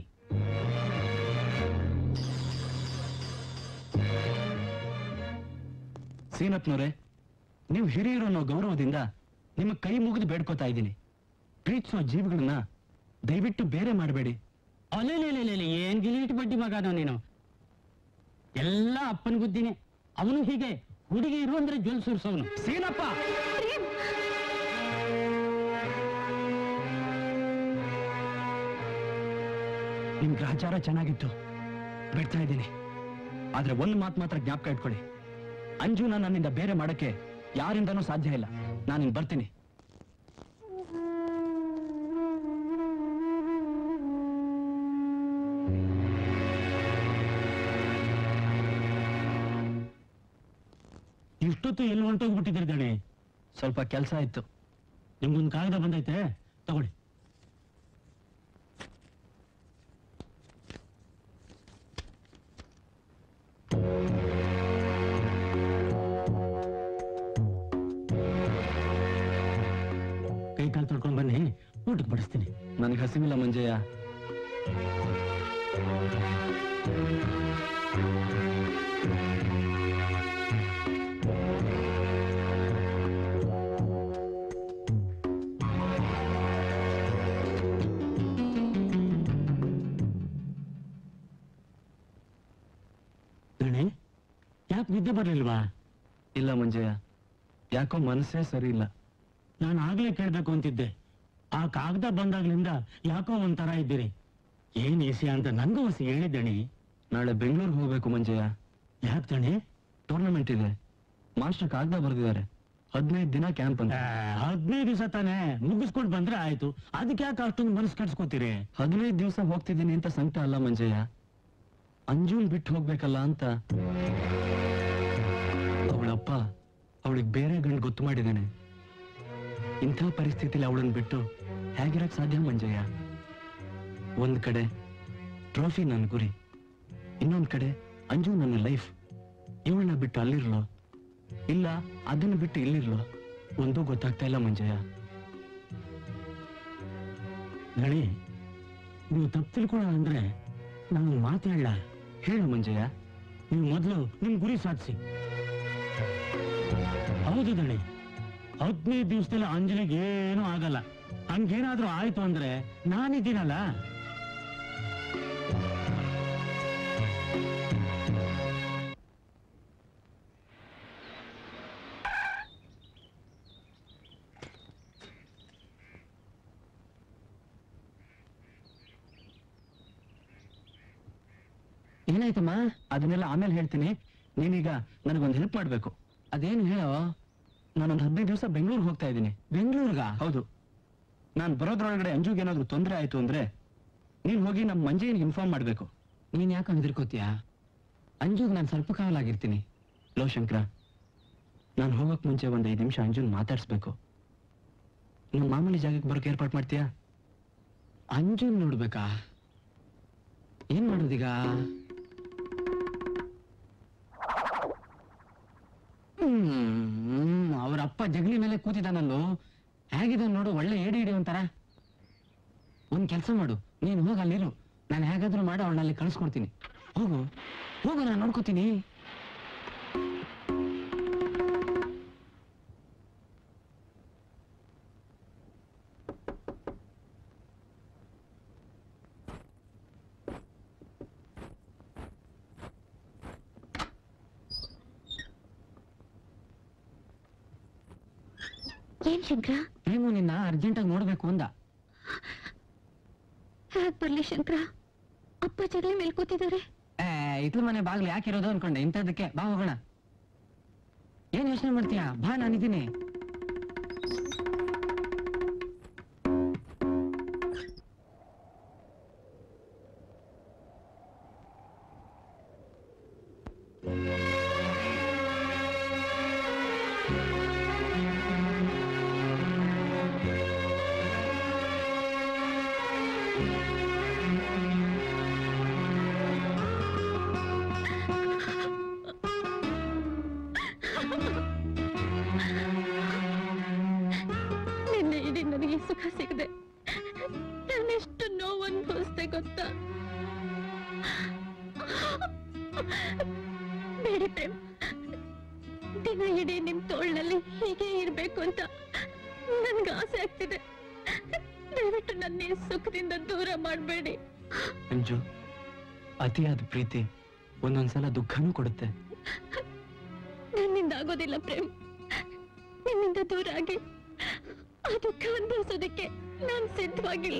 B: ಸೀನಪ್ಪನವ್ರೆ ನೀವು ಹಿರಿಯರು ಅನ್ನೋ ಗೌರವದಿಂದ ನಿಮ್ಮ ಕೈ ಮುಗಿದು ಬೇಡ್ಕೋತಾ ಇದ್ದೀನಿ ಪ್ರೀತಿಸೋ ಜೀವಿಗಳನ್ನ ದಯವಿಟ್ಟು ಬೇರೆ ಮಾಡಬೇಡಿ
H: ಅಲೆಲೆಲೆಲೆ ಏನ್ ಗಿಲೀಟ್ ಬಡ್ಡಿ ಮಗನೋ ನೀನು ಎಲ್ಲ ಅಪ್ಪನ ಬುದ್ಧಿನೇ ಅವನು ಹೀಗೆ ಹುಡುಗಿ ಇರು ಅಂದ್ರೆ ಜೊಲ್ ಸುರ್ಸವನು
B: ಸೀನಪ್ಪ ನಿಮ್ ಗ್ರಹಚಾರ ಚೆನ್ನಾಗಿತ್ತು ಬಿಡ್ತಾ ಇದ್ದೀನಿ ಆದ್ರೆ ಒಂದು ಮಾತು ಮಾತ್ರ ಜ್ಞಾಪಕ ಇಟ್ಕೊಳ್ಳಿ ಅಂಜುನ ನನ್ನಿಂದ ಬೇರೆ ಮಾಡಕ್ಕೆ ಯಾರಿಂದನೂ ಸಾಧ್ಯ ಇಲ್ಲ ನಾನು ಬರ್ತೀನಿ
H: ಇಷ್ಟೊತ್ತು ಎಲ್ಲಿ ಹೊಂಟೋಗ್ಬಿಟ್ಟಿದ್ದೀರಿ ದಣಿ
B: ಸ್ವಲ್ಪ ಕೆಲಸ ಇತ್ತು
H: ನಿಮ್ಗೊಂದು ಕಾಗದ ಬಂದೈತೆ ತಗೊಳ್ಳಿ ಕೈ ಕಾಲು ತೊಳ್ಕೊಂಡು ಬನ್ನಿ ಊಟಕ್ಕೆ ಬಡಿಸ್ತೀನಿ
B: ನನಗೆ ಹಸಿವಿಲ್ಲ ಮಂಜಯ್ಯ
H: ದಣಿ ಯಾಕೆ ನಿದ್ದೆ ಬರ್ಲಿಲ್ವಾ
B: ಇಲ್ಲ ಮಂಜಯ್ಯ ಯಾಕೋ ಮನಸ್ಸೇ ಸರಿ ಇಲ್ಲ
H: ನಾನು ಆಗ್ಲೇ ಕೇಳ್ಬೇಕು ಅಂತಿದ್ದೆ ಆ ಕಾಗದ ಬಂದಾಗ್ಲಿಂದ ಯಾಕೋ ಒಂಥರ ಇದ್ದೀರಿ ಏನ್ ವಿಷಯ ಅಂತ ನಂಗೂ ಹೊಸ ಹೇಳಿದ್ದಣಿ
B: ನಾಳೆ ಬೆಂಗಳೂರಿಗೆ ಹೋಗ್ಬೇಕು ಮಂಜಯ್ಯ
H: ಯಾಕೆ ದಣಿ
B: ಟೂರ್ನಮೆಂಟ್ ಇದೆ ಮಾಸ್ಟರ್ ಕಾಗ್ದ ಬರೆದಿದ್ದಾರೆ ಹದಿನೈದು ದಿನ ಕ್ಯಾಂಪ್ ಅಂತ
H: ಹದಿನೈದು ದಿವಸ ತಾನೇ ಮುಗಿಸ್ಕೊಂಡು ಬಂದ್ರೆ ಆಯ್ತು ಅದಕ್ಕೆ ಯಾಕೆ ಅಷ್ಟೊಂದು ಮನಸ್ಸು ಕಟ್ಸ್ಕೊತೀರಿ
B: ಹದಿನೈದು ದಿವಸ ಹೋಗ್ತಿದ್ದೀನಿ ಅಂತ ಸಂಕಟ ಅಲ್ಲ ಮಂಜಯ್ಯ ಅಂಜುನ್ ಬಿಟ್ಟು ಹೋಗ್ಬೇಕಲ್ಲ ಅಂತ ಅವಳಪ್ಪ ಅವಳಿಗೆ ಬೇರೆ ಗಂಡು ಗೊತ್ತು ಮಾಡಿದ್ದಾನೆ ಇಂಥ ಪರಿಸ್ಥಿತಿಲಿ ಅವಳನ್ನ ಬಿಟ್ಟು ಹೇಗಿರಕ್ ಸಾಧ್ಯ ಮಂಜಯ್ಯ ಒಂದ್ ಕಡೆ ಟ್ರೋಫಿ ನನ್ನ ಗುರಿ ಇನ್ನೊಂದ್ ಕಡೆ ಅಂಜು ನನ್ನ ಲೈಫ್ ಇವಳನ್ನ ಬಿಟ್ಟು ಅಲ್ಲಿರ್ಲೋ ಇಲ್ಲ ಅದನ್ನ ಬಿಟ್ಟು ಇಲ್ಲಿರ್ಲೋ ಒಂದೂ ಗೊತ್ತಾಗ್ತಾ ಇಲ್ಲ ಮಂಜಯ್ಯ
H: ದಣಿ ನೀವು ತಪ್ಪು ತಿಳ್ಕೊಳ್ಳೋ ಅಂದ್ರೆ ನಾನು ಮಾತಾಡಲ್ಲ
B: ಹೇಳು ಮಂಜಯ್ಯ
H: ನೀವು ಮೊದಲು ನಿಮ್ ಗುರಿ ಸಾಧಿಸಿ ಹೌದು ದಣಿ ಹದಿನೈದು ದಿವಸದಲ್ಲಿ ಅಂಜಲಿಗೆ ಏನೂ ಆಗಲ್ಲ ಹಂಗೇನಾದ್ರೂ ಆಯ್ತು ಅಂದ್ರೆ ನಾನಿದ್ದೀನಲ್ಲ
B: ಏನಾಯ್ತಮ್ಮ ಅದನ್ನೆಲ್ಲ ಆಮೇಲೆ ಹೇಳ್ತೀನಿ ನೀನೀಗ ನನಗೊಂದು ಹೆಲ್ಪ್ ಮಾಡ್ಬೇಕು ಅದೇನು ಹೇಳೋ ನಾನೊಂದು ಹದಿನೈದು ದಿವಸ ಬೆಂಗಳೂರಿಗೆ ಹೋಗ್ತಾ ಇದ್ದೀನಿ ಬೆಂಗಳೂರ್ಗ ಹೌದು ನಾನು ಬರೋದ್ರೊಳಗಡೆ ಅಂಜುಗೆ ಏನಾದ್ರು ತೊಂದರೆ ಆಯ್ತು ಅಂದ್ರೆ ನೀನ್ ಹೋಗಿ ನಮ್ಮ ಮಂಜಯ್ಯನಿಗೆ ಇನ್ಫಾರ್ಮ್ ಮಾಡ್ಬೇಕು ನೀನ್ ಯಾಕೆ ಹೆದರ್ಕೋತೀಯಾ ಅಂಜುಗ್ ನಾನು ಸ್ವಲ್ಪ ಕಾವಲಾಗಿರ್ತೀನಿ ಲೋ ಶಂಕರ ನಾನು ಹೋಗಕ್ ಮುಂಚೆ ಒಂದ್ ಐದು ನಿಮಿಷ ಅಂಜುನ್ ಮಾತಾಡ್ಸ್ಬೇಕು ನಮ್ಮ ಮಾಮೂಲಿ ಜಾಗಕ್ಕೆ ಬರೋಕೆ ಏರ್ಪಾಟ್ ಮಾಡ್ತೀಯಾ ಅಂಜುನ್ ನೋಡ್ಬೇಕಾ ಏನ್ ಮಾಡೋದೀಗ ಹ್ಮ್ ಅವ್ರ ಅಪ್ಪ ಜಗಲಿ ಮೇಲೆ ಕೂತಿದ್ದಾನಲ್ಲೋ ಹೇಗಿದೆ ನೋಡು ಒಳ್ಳೆ ಏಡಿ ಹಿಡಿ ಒಂಥರ ಒಂದ್ ಕೆಲಸ ಮಾಡು ನೀನು ಹೋಗಿ ಅಲ್ಲಿರು ನಾನು ಹೇಗಾದ್ರೂ ಮಾಡಿ ಅವಳನ್ನ ಅಲ್ಲಿ ಕಳಿಸ್ಕೊಡ್ತೀನಿ ಹೋಗು ಹೋಗು ನಾನು ನೋಡ್ಕೋತೀನಿ
G: ಏನ್ ಶಂಕರ
B: ಪ್ರೇಮು ನಿನ್ನ ಅರ್ಜೆಂಟಾಗಿ ನೋಡ್ಬೇಕು ಅಂದ
G: ಹೇಗ್ ಬರ್ಲಿ ಶಂಕರ ಅಪ್ಪ ಜಗಲಿ ಮೇಲೆ ಕೂತಿದ್ದಾರೆ
B: ಏ ಇತ್ಲ ಮನೆ ಬಾಗ್ಲು ಯಾಕಿರೋದು ಅನ್ಕೊಂಡೆ ಇಂಥದ್ದಕ್ಕೆ ಬಾ ಹೋಗೋಣ ಏನ್ ಯೋಚನೆ ಮಾಡ್ತೀಯಾ ಬಾ ನಾನಿದ್ದೀನಿ
E: ನಿನ್ನೆ ಇಡೀ ನನಗೆ ಸುಖ ಸಿಗದೆ ನಾನೆಷ್ಟು ನೋವು ಅನುಭವಿಸ್ದೆ ಗೊತ್ತಾ ಬೇಡಿ ಪ್ರೇಮ್ ದಿನ ಇಡೀ ನಿಮ್ ತೋಳ್ನಲ್ಲಿ ಹೀಗೆ ಇರ್ಬೇಕು ಅಂತ ನನ್ಗೆ ಆಸೆ ಆಗ್ತಿದೆ ದಯವಿಟ್ಟು ನನ್ನ ಈ ಸುಖದಿಂದ ದೂರ ಮಾಡಬೇಡಿ
B: ಅಂಜು ಅತಿಯಾದ ಪ್ರೀತಿ ಒಂದೊಂದ್ಸಲ ದುಃಖನೂ ಕೊಡುತ್ತೆ
E: ನನ್ನಿಂದ ಆಗೋದಿಲ್ಲ ಪ್ರೇಮ್ ನಿನ್ನಿಂದ ದೂರ ಆಗಿ ಆ ದುಃಖ ಅನುಭವಿಸೋದಕ್ಕೆ ನಾನ್ ಸಿದ್ಧವಾಗಿಲ್ಲ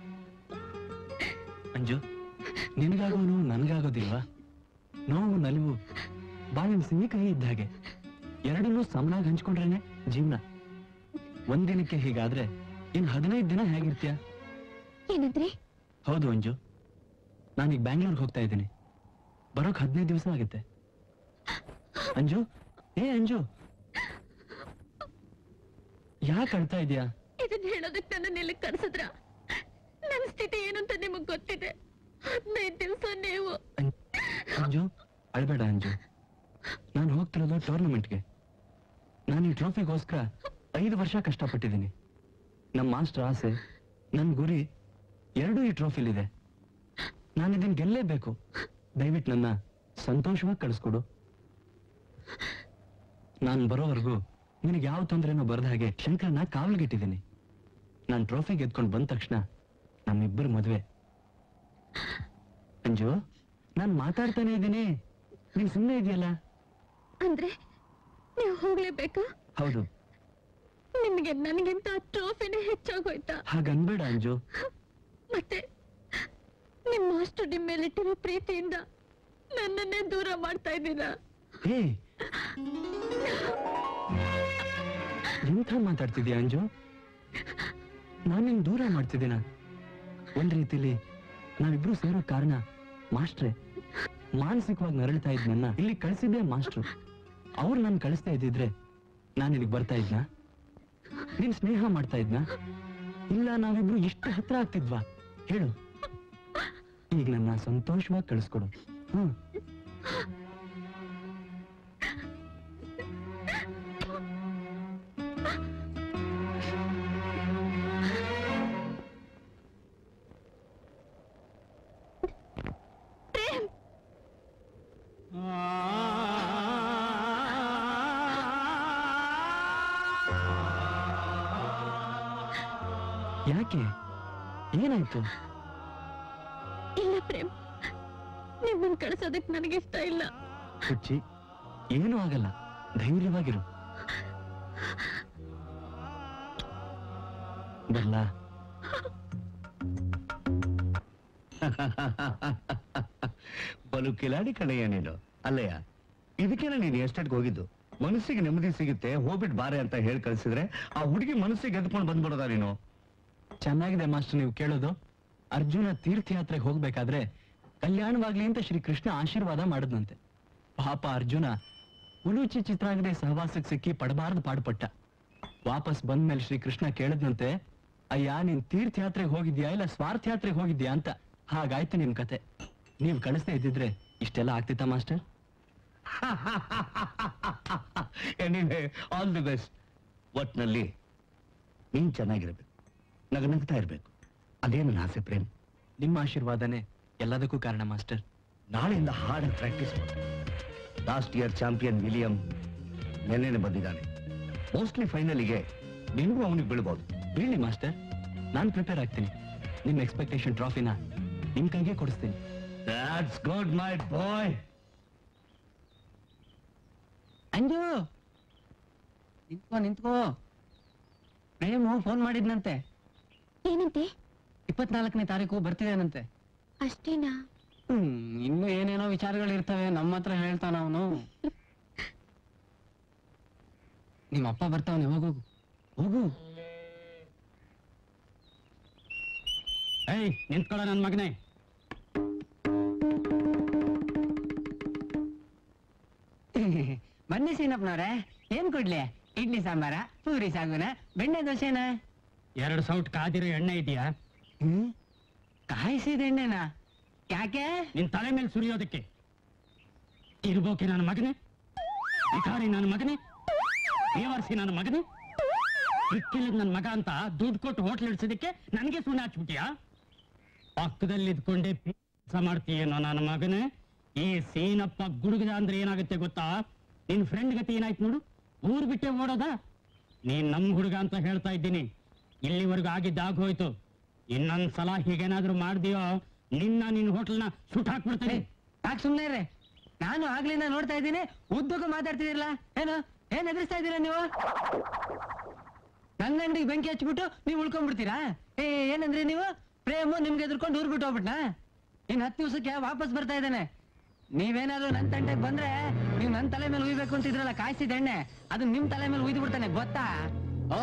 B: ಅಂಜು ನಿನಗಾಗೋ ನೋವು ನನಗಾಗೋದಿಲ್ವಾ ನೋವು ನಲಿವು ಬಾಳಿನ ಸಿಹಿ ಕಹಿ ಇದ್ದ ಹಾಗೆ ಎರಡನ್ನೂ ಸಮನಾಗಿ ಹಂಚ್ಕೊಂಡ್ರೇನೆ ಜೀವನ ಒಂದಿನಕ್ಕೆ ಹೀಗಾದ್ರೆ ಇನ್ ಹದಿನೈದು ದಿನ ಹೇಗಿರ್ತೀಯ
G: ಏನಂದ್ರೆ
B: ಹೌದು ಅಂಜು ನಾನೀಗ ಬ್ಯಾಂಗ್ಳೂರ್ಗೆ ಹೋಗ್ತಾ ಇದ್ದೀನಿ ಬರೋಕ್ ಹದಿನೈದು ದಿವಸ ಆಗುತ್ತೆ ಅಂಜು ಏ ಅಂಜು ಯಾಕೆ ಅಳ್ತಾ ಇದೀಯಾ
E: ಇದನ್ನ ಹೇಳೋದಕ್ಕೆ ನನ್ನ ಇಲ್ಲಿ ಕರ್ಸಿದ್ರ ನನ್ನ ಸ್ಥಿತಿ ಏನು ಅಂತ ನಿಮಗ್ ಗೊತ್ತಿದೆ ಹದಿನೈದು ದಿವಸ ನೀವು
B: ಅಂಜು ಅಳ್ಬೇಡ ಅಂಜು ನಾನು ಹೋಗ್ತಿರೋದು ಟೂರ್ನಮೆಂಟ್ಗೆ ನಾನು ಈ ಟ್ರೋಫಿಗೋಸ್ಕರ ಐದು ವರ್ಷ ಕಷ್ಟಪಟ್ಟಿದ್ದೀನಿ ನಮ್ಮ ಮಾಸ್ಟರ್ ಆಸೆ ನನ್ನ ಗುರಿ ಎರಡೂ ಈ ಟ್ರೋಫಿಲಿದೆ ನಾನು ಇದನ್ನ ಗೆಲ್ಲೇಬೇಕು ದಯವಿಟ್ಟು ನನ್ನ ಸಂತೋಷವಾಗಿ ಕಳಿಸ್ಕೊಡು ನಾನು ಬರೋವರೆಗೂ ನಿನಗೆ ಯಾವ ತೊಂದರೆನೂ ಬರದ ಹಾಗೆ ಶಂಕರನ ಕಾವಲಿಗಿಟ್ಟಿದ್ದೀನಿ ನಾನು ಟ್ರೋಫಿ ಗೆದ್ಕೊಂಡು ಬಂದ ತಕ್ಷಣ ನಮ್ಮಿಬ್ಬರ ಮದುವೆ ಅಂಜು ನಾನು ಮಾತಾಡ್ತಾನೆ ಇದ್ದೀನಿ ನೀನ್ ಸುಮ್ಮನೆ ಇದೆಯಲ್ಲ
E: ಅಂದ್ರೆ ನೀವು ಹೋಗ್ಲೇಬೇಕಾ
B: ಹೌದು
E: ನಿಮ್ಗೆ ನನಗಿಂತ ಟ್ರೋಫಿನೇ ಹೆಚ್ಚಾಗೋಯ್ತಾ
B: ಹಾಗನ್ಬೇಡ ಅಂಜು
E: ಮತ್ತೆ
G: ನಿಮ್ ಮಾಸ್ಟರ್ ನಿಮ್ ಮೇಲಿಟ್ಟಿರೋ ಪ್ರೀತಿಯಿಂದ ನನ್ನನ್ನೇ ದೂರ ಮಾಡ್ತಾ ಇದ್ದೀರಾ
B: ಹೇ ಎಂಥ ಮಾತಾಡ್ತಿದ್ಯಾ ಅಂಜು ನಾನು ನಿನ್ ದೂರ ಮಾಡ್ತಿದ್ದೀನ ಒಂದ್ ರೀತಿಲಿ ನಾವಿಬ್ರು ಸೇರೋ ಕಾರಣ ಮಾಸ್ಟ್ರೆ ಮಾನಸಿಕವಾಗಿ ನರಳ್ತಾ ಇದ್ ನನ್ನ ಇಲ್ಲಿ ಕಳ್ಸಿದ್ದೆ ಮಾಸ್ಟ್ರು ಅವ್ರು ನಾನು ಕಳಿಸ್ತಾ ಇದ್ದಿದ್ರೆ ನಾನು ಇಲ್ಲಿಗೆ ಬರ್ತಾ ಇದ್ನ ನೀನ್ ಸ್ನೇಹ ಮಾಡ್ತಾ ಇದ್ನ ಇಲ್ಲ ನಾವಿಬ್ರು ಇಷ್ಟು ಹತ್ರ ಆಗ್ತಿದ್ವಾ ಹೇಳು ಈಗ ನನ್ನ ಸಂತೋಷವಾಗಿ ಕಳಿಸ್ಕೊಡು ಹ್ಮ್ ಯಾಕೆ ಏನಾಯ್ತು
G: ಇಲ್ಲ ಪ್ರೇಮ್ ನಿಮ್ಮನ್ ಕಳ್ಸೋದಕ್ ನನಗೆ ಇಷ್ಟ ಇಲ್ಲ
B: ಹುಚ್ಚಿ ಏನೂ ಆಗಲ್ಲ ಧೈರ್ಯವಾಗಿರು ಬರ್ಲಾ
C: ಬಲು ಕಿಲಾಡಿ ಕಣಯ್ಯ ನೀನು ಅಲ್ಲಯ್ಯ ಇದಕ್ಕೇನ ನೀನು ಎಸ್ಟೇಟ್ಗೆ ಹೋಗಿದ್ದು ಮನಸ್ಸಿಗೆ ನೆಮ್ಮದಿ ಸಿಗುತ್ತೆ ಹೋಗ್ಬಿಟ್ ಬಾರೆ ಅಂತ ಹೇಳಿ ಕಳ್ಸಿದ್ರೆ ಆ ಹುಡುಗಿ ಮನಸ್ಸಿಗೆ ಎದ್ಕೊಂಡು ಬಂದ್ಬಿಡೋದ ನೀನು
B: ಚೆನ್ನಾಗಿದೆ ಮಾಸ್ಟರ್ ನೀವು ಕೇಳೋದು ಅರ್ಜುನ ತೀರ್ಥಯಾತ್ರೆಗೆ ಹೋಗ್ಬೇಕಾದ್ರೆ ಕಲ್ಯಾಣವಾಗ್ಲಿ ಅಂತ ಶ್ರೀ ಕೃಷ್ಣ ಆಶೀರ್ವಾದ ಮಾಡಿದ್ನಂತೆ ಪಾಪ ಅರ್ಜುನ ಉಲೂಚಿ ಚಿತ್ರಾಂಗದೆ ಸಹವಾಸಕ್ಕೆ ಸಿಕ್ಕಿ ಪಡಬಾರ್ದು ಪಾಡುಪಟ್ಟ ವಾಪಸ್ ಬಂದ್ಮೇಲೆ ಶ್ರೀ ಕೃಷ್ಣ ಕೇಳಿದ್ನಂತೆ ಅಯ್ಯ ನೀನ್ ತೀರ್ಥಯಾತ್ರೆಗೆ ಹೋಗಿದ್ಯಾ ಇಲ್ಲ ಸ್ವಾರ್ಥಯಾತ್ರೆಗೆ ಹೋಗಿದ್ಯಾ ಅಂತ ಹಾಗಾಯ್ತು ನಿಮ್ ಕತೆ ನೀವ್ ಕಳಿಸ್ತಾ ಇದ್ದಿದ್ರೆ ಇಷ್ಟೆಲ್ಲ ಆಗ್ತಿತ್ತ master
C: anyway all the best ಒಟ್ನಲ್ಲಿ ನೀನ್ ಚೆನ್ನಾಗಿರ್ಬೇಕು ನಗನಗ್ತಾ ಇರ್ಬೇಕು ಅದೇ ನನ್ನ ಆಸೆ ಪ್ರೇಮ್
B: ನಿಮ್ಮ ಆಶೀರ್ವಾದನೇ ಎಲ್ಲದಕ್ಕೂ ಕಾರಣ ಮಾಸ್ಟರ್
C: ನಾಳೆಯಿಂದ ಹಾರ್ಡ್ ಪ್ರಾಕ್ಟೀಸ್ ಮಾಡು ಲಾಸ್ಟ್ ಇಯರ್ ಚಾಂಪಿಯನ್ ವಿಲಿಯಂ ನೆನ್ನೆನೆ ಬಂದಿದ್ದಾನೆ ಮೋಸ್ಟ್ಲಿ ಫೈನಲಿಗೆ ನಿನಗೂ ಅವನಿಗೆ ಬೀಳ್ಬೋದು
B: ಬೀಳಿ ಮಾಸ್ಟರ್ ನಾನ್ ಪ್ರಿಪೇರ್ ಆಗ್ತೀನಿ ನಿಮ್ ಎಕ್ಸ್ಪೆಕ್ಟೇಷನ್ ಟ್ರಾಫಿನ ನಿಮ್ ಕೈಗೆ ಕೊಡಿಸ್ತೀನಿ
C: That's good, my boy.
A: Anju ನಿಂತ್ಕೋ ನಿಂತ್ಕೋ ಪ್ರೇಮು ಫೋನ್ ಮಾಡಿದ್ನಂತೆ
G: ಏನಂತೆ
A: ಇಪ್ಪತ್ನಾಲ್ಕನೇ ತಾರೀಕು ಬರ್ತಿದ್ದೇನಂತೆ
G: ಅಷ್ಟೇನಾ
A: ಹ್ಮ್ ಇನ್ನು ಏನೇನೋ ವಿಚಾರಗಳು ಇರ್ತವೆ ನಮ್ಮ ಹತ್ರ ಹೇಳ್ತಾನ ಅವನು ನಿಮ್ಮ ಅಪ್ಪ ಬರ್ತಾವನೆ ಹೋಗು ಹೋಗು
H: ಏಯ್ ನಿಂತ್ಕೊಳ್ಳೋ ನನ್ ಮಗನೇ
A: ಬನ್ನಿ ಸೀನಪ್ಪನವ್ರೆ ಏನ್ ಕೊಡ್ಲಿ ಇಡ್ಲಿ ಸಾಂಬಾರ ಪೂರಿ ಸಾಗುನ ಬೆಣ್ಣೆ ದೋಸೆನಾ
H: ಎರಡು ಸೌಟ್ ಕಾದಿರೋ ಎಣ್ಣೆ ಇದೆಯಾ
A: ಹ್ಮ್ ಕಾಯಿಸಿದ ಎಣ್ಣೆನಾ ಯಾಕೆ
H: ನಿನ್ ತಲೆ ಮೇಲೆ ಸುರಿಯೋದಕ್ಕೆ ಇರ್ಬೋಕೆ ನನ್ನ ಮಗನೇ ವಿಕಾರಿ ನನ್ನ ಮಗನೇ ಬೇವರ್ಸಿ ನನ್ನ ಮಗನೇ ಇಕ್ಕಿಲಿದ್ ನನ್ನ ಮಗ ಅಂತ ದುಡ್ಡು ಕೊಟ್ಟು ಹೋಟ್ಲ್ ಇಡ್ಸೋದಕ್ಕೆ ನನಗೆ ಸುಣ್ಣ ಹಚ್ಬಿಟ್ಯಾ ಪಕ್ಕದಲ್ಲಿ ಇದ್ಕೊಂಡೆ ಕೆಲಸ ಮಾಡ್ತೀಯೇನೋ ನನ್ನ ಮಗನೇ ಈ ಸೀನಪ್ಪ ಗುಡುಗದ ಅಂದ್ರೆ ಏನಾಗುತ್ತೆ ಗೊತ್ತಾ ನಿನ್ ಫ್ರೆಂಡ್ ಗತಿ ಏನಾಯ್ತು ನೋಡು ಊರ್ ಬಿಟ್ಟೆ ಓಡೋದ ನೀನ್ ನಮ್ ಹುಡುಗ ಅಂತ ಹೇಳ್ತಾ ಇದ್ದೀನಿ ಇಲ್ಲಿವರೆಗೂ ಆಗಿದ್ದಾಗೋಯ್ತು ಇನ್ನೊಂದ್ ಸಲ ಹೀಗೇನಾದ್ರೂ ಮಾಡ್ದೀಯೋ ನಿನ್ನ ನಿನ್ ಹೋಟ್ಲ್ನ ಸುಟ್ ಹಾಕ್ಬಿಡ್ತೀನಿ
A: ಯಾಕೆ ಸುಮ್ನೆ ಇರ್ರಿ ನಾನು ಆಗ್ಲಿಂದ ನೋಡ್ತಾ ಇದ್ದೀನಿ ಉದ್ದಕ್ಕೂ ಮಾತಾಡ್ತಿದಿರಲ್ಲ ಏನು ಏನ್ ಎದುರಿಸ್ತಾ ಇದ್ದೀರಾ ನೀವು ನನ್ನ ಅಂಗಡಿಗೆ ಬೆಂಕಿ ಹಚ್ಬಿಟ್ಟು ನೀವು ಉಳ್ಕೊಂಡ್ಬಿಡ್ತೀರಾ ಏ ಏನಂದ್ರಿ ನೀವು ಪ್ರೇಮು ನಿಮ್ಗೆ ಎದುರ್ಕೊಂಡು ಊರ್ ಬಿಟ್ಟು ಹೋಗ್ಬಿಟ್ನಾ ಇನ್ ಹತ್ತು ದಿವಸಕ್ಕೆ ವಾಪಸ್ ಬರ್ತಾ ಇದ್ದಾನೆ ನೀವೇನಾದ್ರೂ ನನ್ ತಂಟೆಗೆ ಬಂದ್ರೆ ನೀವು ನನ್ ತಲೆ ಮೇಲೆ ಉಯ್ಬೇಕು ಅಂತಿದ್ರಲ್ಲ ಕಾಯಿಸಿದ ಎಣ್ಣೆ ಅದು ನಿಮ್ ತಲೆ ಮೇಲೆ ಉಯ್ದು ಬಿಡ್ತಾನೆ ಗೊತ್ತಾ ಓ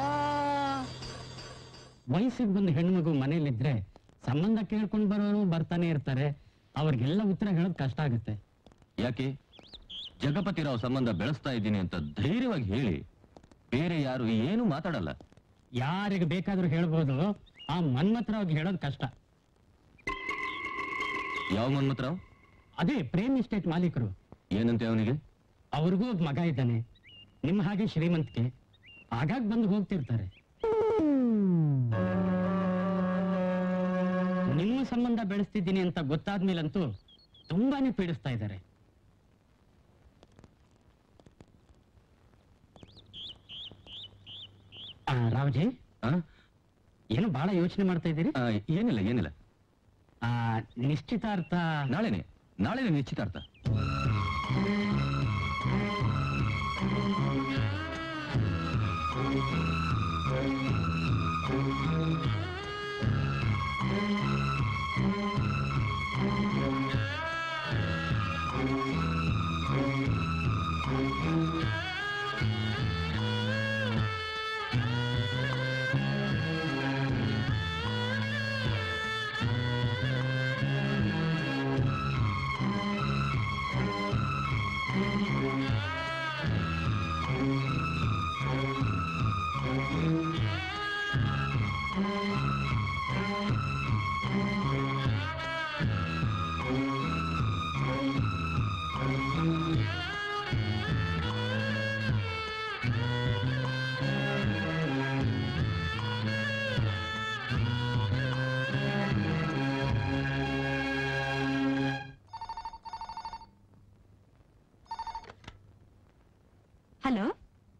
H: ವಯಸ್ಸಿಗೆ ಬಂದ ಹೆಣ್ಮಗು ಮನೇಲಿದ್ರೆ ಸಂಬಂಧ ಕೇಳ್ಕೊಂಡು ಬರೋರು ಬರ್ತಾನೆ ಇರ್ತಾರೆ ಅವ್ರಿಗೆಲ್ಲ ಉತ್ತರ ಹೇಳೋದು ಕಷ್ಟ ಆಗುತ್ತೆ
J: ಯಾಕೆ ಜಗಪತಿರಾವ್ ಸಂಬಂಧ ಬೆಳೆಸ್ತಾ ಇದ್ದೀನಿ ಅಂತ ಧೈರ್ಯವಾಗಿ ಹೇಳಿ ಬೇರೆ ಯಾರು ಏನು ಮಾತಾಡಲ್ಲ
H: ಯಾರಿಗೆ ಬೇಕಾದ್ರೂ ಹೇಳ್ಬೋದು ಆ ಮನ್ಮಥರಾವ್ ಹೇಳೋದು ಕಷ್ಟ
J: ಯಾವ ಮನ್ಮಥರಾವ್
H: ಅದೇ ಪ್ರೇಮ್ ಎಸ್ಟೇಟ್ ಮಾಲೀಕರು
J: ಏನಂತೆ ಅವನಿಗೆ
H: ಅವ್ರಿಗೂ ಒಬ್ಬ ಮಗ ಇದ್ದಾನೆ ನಿಮ್ಮ ಹಾಗೆ ಶ್ರೀಮಂತಿಕೆ ಆಗಾಗ ಬಂದು ಹೋಗ್ತಿರ್ತಾರೆ ನಿಮ್ಮ ಸಂಬಂಧ ಬೆಳೆಸ್ತಿದ್ದೀನಿ ಅಂತ ಗೊತ್ತಾದ್ಮೇಲಂತೂ ತುಂಬಾನೇ ಪೀಡಿಸ್ತಾ ಇದ್ದಾರೆ ಆ, ರಾವ್ಜಿ
J: ಆ?
H: ಏನು ಬಹಳ ಯೋಚನೆ ಮಾಡ್ತಾ ಇದ್ದೀರಿ
J: ಆ, ಏನಿಲ್ಲ ಏನಿಲ್ಲ
H: ಆ, ನಿಶ್ಚಿತಾರ್ಥ
J: ನಾಳೆನೆ ನಾಳೆನೆ ನಿಶ್ಚಿತಾರ್ಥ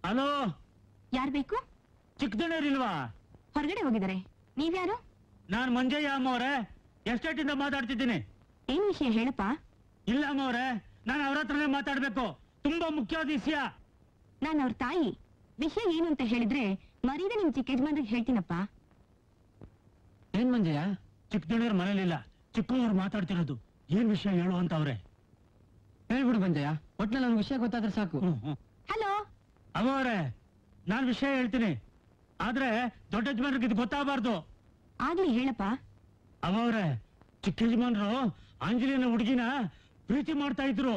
D: ಹಲೋ
E: ಯಾರ್ ಬೇಕು
D: ಚಿಕ್ಕದಣ್ಣಿಲ್ವಾ
E: ಹೊರಗಡೆ ಹೋಗಿದ್ದಾರೆ ನೀವ್ಯಾರು
D: ನಾನ್ ಮಂಜಯ್ಯ ಅಮ್ಮವ್ರೆ ಎಸ್ಟೇಟ್ ಇಂದ ಮಾತಾಡ್ತಿದ್ದೀನಿ
E: ಏನ್ ವಿಷಯ ಹೇಳಪ್ಪ
D: ಇಲ್ಲ ಅಮ್ಮವ್ರೆ ನಾನು ಅವ್ರ ಹತ್ರನೇ ಮಾತಾಡ್ಬೇಕು ತುಂಬಾ ಮುಖ್ಯವಾದ ವಿಷಯ
E: ನಾನು ಅವ್ರ ತಾಯಿ ವಿಷಯ ಏನು ಅಂತ ಹೇಳಿದ್ರೆ ಮರೀದೆ ನಿಮ್ ಚಿಕ್ಕ ಯಜಮಾನ್ರಿಗೆ ಹೇಳ್ತೀನಪ್ಪ
A: ಏನ್ ಮಂಜಯ್ಯ
D: ಚಿಕ್ಕದಣ್ಣಿಯವ್ರ ಮನೇಲಿಲ್ಲ ಚಿಕ್ಕವ್ರು ಮಾತಾಡ್ತಿರೋದು ಏನ್ ವಿಷಯ ಹೇಳು ಅಂತ ಅವ್ರೆ
A: ಹೇಳ್ಬಿಡು ಮಂಜಯ್ಯ ಒಟ್ನಲ್ಲಿ ನನ್ಗೆ ವಿಷಯ ಗೊತ್ತಾದ್ರೆ ಸಾಕು
E: ಹಲೋ
D: ಅಮ್ಮವ್ರೆ ನಾನ್ ವಿಷಯ ಹೇಳ್ತೀನಿ ಆದ್ರೆ ದೊಡ್ಡ ಯಜಮಾನ್ರಿಗೆ ಇದು ಗೊತ್ತಾಗಬಾರ್ದು
E: ಆಗ್ಲಿ ಹೇಳಪ್ಪ
D: ಅವವ್ರೆ ಚಿಕ್ಕ ಯಜಮಾನ್ರು ಆಂಜಲಿನ ಹುಡುಗಿನ ಪ್ರೀತಿ ಮಾಡ್ತಾ ಇದ್ರು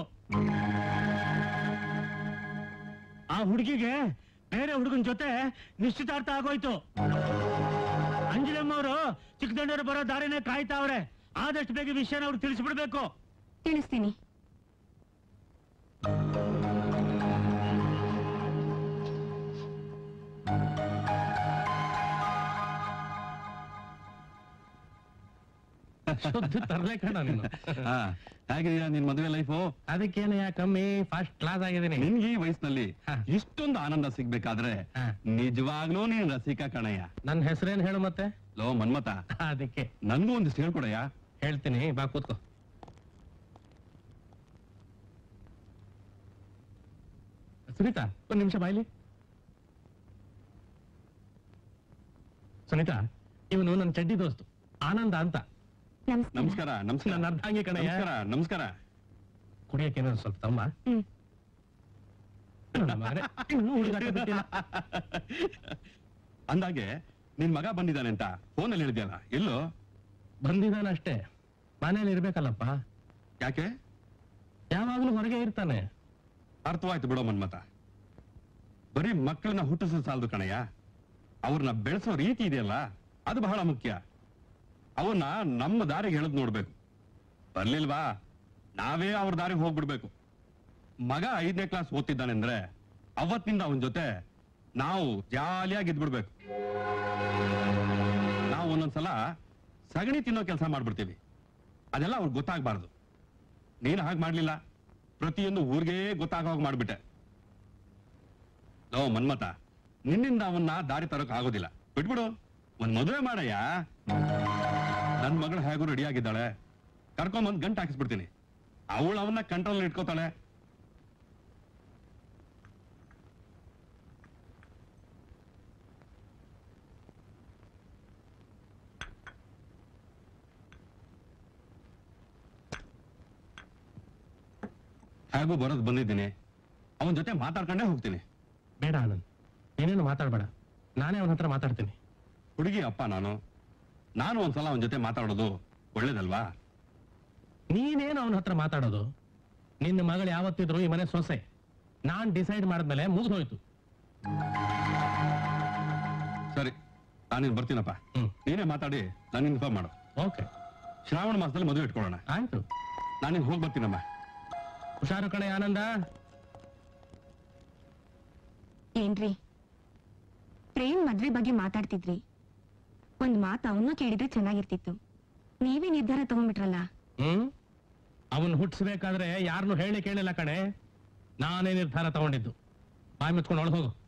D: ಆ ಹುಡುಗಿಗೆ ಬೇರೆ ಹುಡುಗನ ಜೊತೆ ನಿಶ್ಚಿತಾರ್ಥ ಆಗೋಯ್ತು ಅಂಜಲಮ್ಮ ಅವರು ಚಿಕ್ಕದಂಡವರು ಬರೋ ದಾರಿನೇ ಕಾಯ್ತಾವ್ರೆ ಆದಷ್ಟು ಬೇಗ ವಿಷಯನ ಅವ್ರಿಗೆ ತಿಳಿಸ್ಬಿಡ್ಬೇಕು
E: ತಿಳಿಸ್ತೀನಿ
D: ಶುದ್ಧ ತರಲೆ ಕಣ ನೀನು
J: ಹಾ ಹೇಗಿದೀಯಾ ನಿನ್ ಮದುವೆ ಲೈಫು
D: ಅದಕ್ಕೇನಯ್ಯ ಕಮ್ಮಿ ಫಸ್ಟ್ ಕ್ಲಾಸ್ ಆಗಿದ್ದೀನಿ
J: ನಿನ್ಗೆ ಈ ವಯಸ್ಸಿನಲ್ಲಿ
D: ಹಾ.
J: ಇಷ್ಟೊಂದು ಆನಂದ ಸಿಗ್ಬೇಕಾದ್ರೆ
D: ಹಾ.
J: ನಿಜವಾಗ್ಲೂ ನೀನ್ ರಸಿಕ ಕಣಯ್ಯ
D: ನನ್ನ ಹೆಸರೇನು ಹೇಳು ಮತ್ತೆ
J: ಲೋ ಮನ್ಮತ
D: ಅದಕ್ಕೆ
J: ನನ್ಗೂ ಒಂದಿಷ್ಟು ಹೇಳ್ಕೊಡಯ್ಯ
D: ಹೇಳ್ತೀನಿ ಬಾ ಕೂತ್ಕೋ ಸುನೀತಾ ಒಂದ್ ನಿಮಿಷ ಬಾಯ್ಲಿ ಸುನೀತಾ ಇವನು ನನ್ನ ಚಡ್ಡಿ ದೋಸ್ತು ಆನಂದ ಅಂತ
J: ನಮಸ್ಕಾರ ನಮಸ್ಕಾರ
D: ನನ್ನ ಅರ್ಧಾಂಗಿ ಕಣಯ್ಯ
J: ನಮಸ್ಕಾರ ನಮಸ್ಕಾರ
D: ಕುಡಿಯಕ್ಕೆ ಏನಾದ್ರು ಸ್ವಲ್ಪ ತಮ್ಮ
E: ಹ್ಮ್
D: ಮಾರ್ರೆ, ಇನ್ನೂ ಹುಡುಗಾಟ ಬಿಟ್ಟಿಲ್ಲ.
J: ಅಂದಾಗೆ ನಿನ್ ಮಗ ಬಂದಿದ್ದಾನೆ ಅಂತ ಫೋನಲ್ಲಿ ಹೇಳಿದ್ಯಲ್ಲ ಎಲ್ಲೋ
D: ಬಂದಿದ್ದಾನಷ್ಟೇ ಮನೇಲಿ ಇರ್ಬೇಕಲ್ಲಪ್ಪ
J: ಯಾಕೆ
D: ಯಾವಾಗ್ಲೂ ಹೊರಗೆ ಇರ್ತಾನೆ
J: ಅರ್ಥವಾಯ್ತು ಬಿಡೋ ಮನ್ಮತ ಬರೀ ಮಕ್ಕಳನ್ನ ಹುಟ್ಟಿಸೋ ಸಾಲದು ಕಣಯ್ಯ ಅವ್ರನ್ನ ಬೆಳೆಸೋ ರೀತಿ ಇದೆಯಲ್ಲ ಅದು ಬಹಳ ಮುಖ್ಯ ಅವನ್ನ ನಮ್ಮ ದಾರಿಗೆ ಎಳೆದ್ ನೋಡ್ಬೇಕು ಬರ್ಲಿಲ್ವಾ ನಾವೇ ಅವ್ರ ದಾರಿಗೆ ಹೋಗ್ಬಿಡ್ಬೇಕು ಮಗ ಐದನೇ ಕ್ಲಾಸ್ ಓದ್ತಿದ್ದಾನೆ ಅಂದ್ರೆ ಅವತ್ತಿನಿಂದ ಅವನ ಜೊತೆ ನಾವು ಜಾಲಿಯಾಗಿ ಇದ್ಬಿಡ್ಬೇಕು ನಾವು ಒಂದೊಂದ್ಸಲ ಸಗಣಿ ತಿನ್ನೋ ಕೆಲಸ ಮಾಡ್ಬಿಡ್ತೀವಿ ಅದೆಲ್ಲ ಅವ್ರಿಗೆ ಗೊತ್ತಾಗ್ಬಾರ್ದು ನೀನು ಹಾಗೆ ಮಾಡ್ಲಿಲ್ಲ ಪ್ರತಿಯೊಂದು ಊರಿಗೆ ಗೊತ್ತಾಗೋಗ್ ಮಾಡ್ಬಿಟ್ಟೆ ಲೋ ಮನ್ಮತ ನಿನ್ನಿಂದ ಅವನ್ನ ದಾರಿ ತರೋಕ್ ಆಗೋದಿಲ್ಲ ಬಿಟ್ಬಿಡು ಒಂದ್ ಮದುವೆ ಮಾಡಯ್ಯ ನನ್ ಮಗಳು ಹೇಗೂ ರೆಡಿ ಆಗಿದ್ದಾಳೆ ಕರ್ಕೊಂಬಂದ್ ಗಂಟ್ ಹಾಕಿಸ್ಬಿಡ್ತೀನಿ ಅವಳು ಅವನ್ನ ಕಂಟ್ರೋಲ್ ಇಟ್ಕೋತಾಳೆ ಹೇಗೂ ಬರೋದ್ ಬಂದಿದ್ದೀನಿ ಅವನ ಜೊತೆ ಮಾತಾಡ್ಕೊಂಡೇ ಹೋಗ್ತೀನಿ
D: ಬೇಡ ಆನಂದ್ ನೀನೇನು ಮಾತಾಡ್ಬೇಡ ನಾನೇ ಅವನ ಹತ್ರ ಮಾತಾಡ್ತೀನಿ
J: ಹುಡುಗಿ ಅಪ್ಪ ನಾನು ನಾನು ಒಂದ್ಸಲ ಅವನ ಜೊತೆ ಮಾತಾಡೋದು ಒಳ್ಳೇದಲ್ವಾ
D: ನೀನೇನು ಅವನ ಹತ್ರ ಮಾತಾಡೋದು ನಿನ್ನ ಮಗಳು ಯಾವತ್ತಿದ್ರು ಈ ಮನೆ ಸೊಸೆ ನಾನ್ ಡಿಸೈಡ್ ಮಾಡಿದ್ಮೇಲೆ ಮುಗಿದೋಯ್ತು
J: ಸರಿ ನಾನಿನ್ ಬರ್ತೀನಪ್ಪ
D: ಹ್ಮ್
J: ನೀನೇ ಮಾತಾಡಿ ನಾನು ಇನ್ಫಾರ್ಮ್ ಮಾಡು
D: ಓಕೆ
J: ಶ್ರಾವಣ ಮಾಸದಲ್ಲಿ ಮದುವೆ ಇಟ್ಕೊಳ್ಳೋಣ
D: ಆಯ್ತು
J: ನಾನಿನ್ ಹೋಗಿ ಬರ್ತೀನಮ್ಮ
D: ಹುಷಾರು ಕಣೆ ಆನಂದ
E: ಏನ್ರಿ ಪ್ರೇಮ್ ಮದ್ವೆ ಬಗ್ಗೆ ಮಾತಾಡ್ತಿದ್ರಿ ಒಂದ್ ಮಾತು ಅವನ್ನ ಕೇಳಿದ್ರೆ ಚೆನ್ನಾಗಿರ್ತಿತ್ತು ನೀವೇ ನಿರ್ಧಾರ ತಗೊಂಡ್ಬಿಟ್ರಲ್ಲ
D: ಹ್ಮ್ ಅವನ್ ಹುಟ್ಟಿಸ್ಬೇಕಾದ್ರೆ ಯಾರನ್ನು ಹೇಳಿ ಕೇಳಿಲ್ಲ ಕಣೆ ನಾನೇ ನಿರ್ಧಾರ ತಗೊಂಡಿದ್ದು ಬಾಯ್ ಮುಚ್ಕೊಂಡು ಒಳಗೆ ಹೋಗು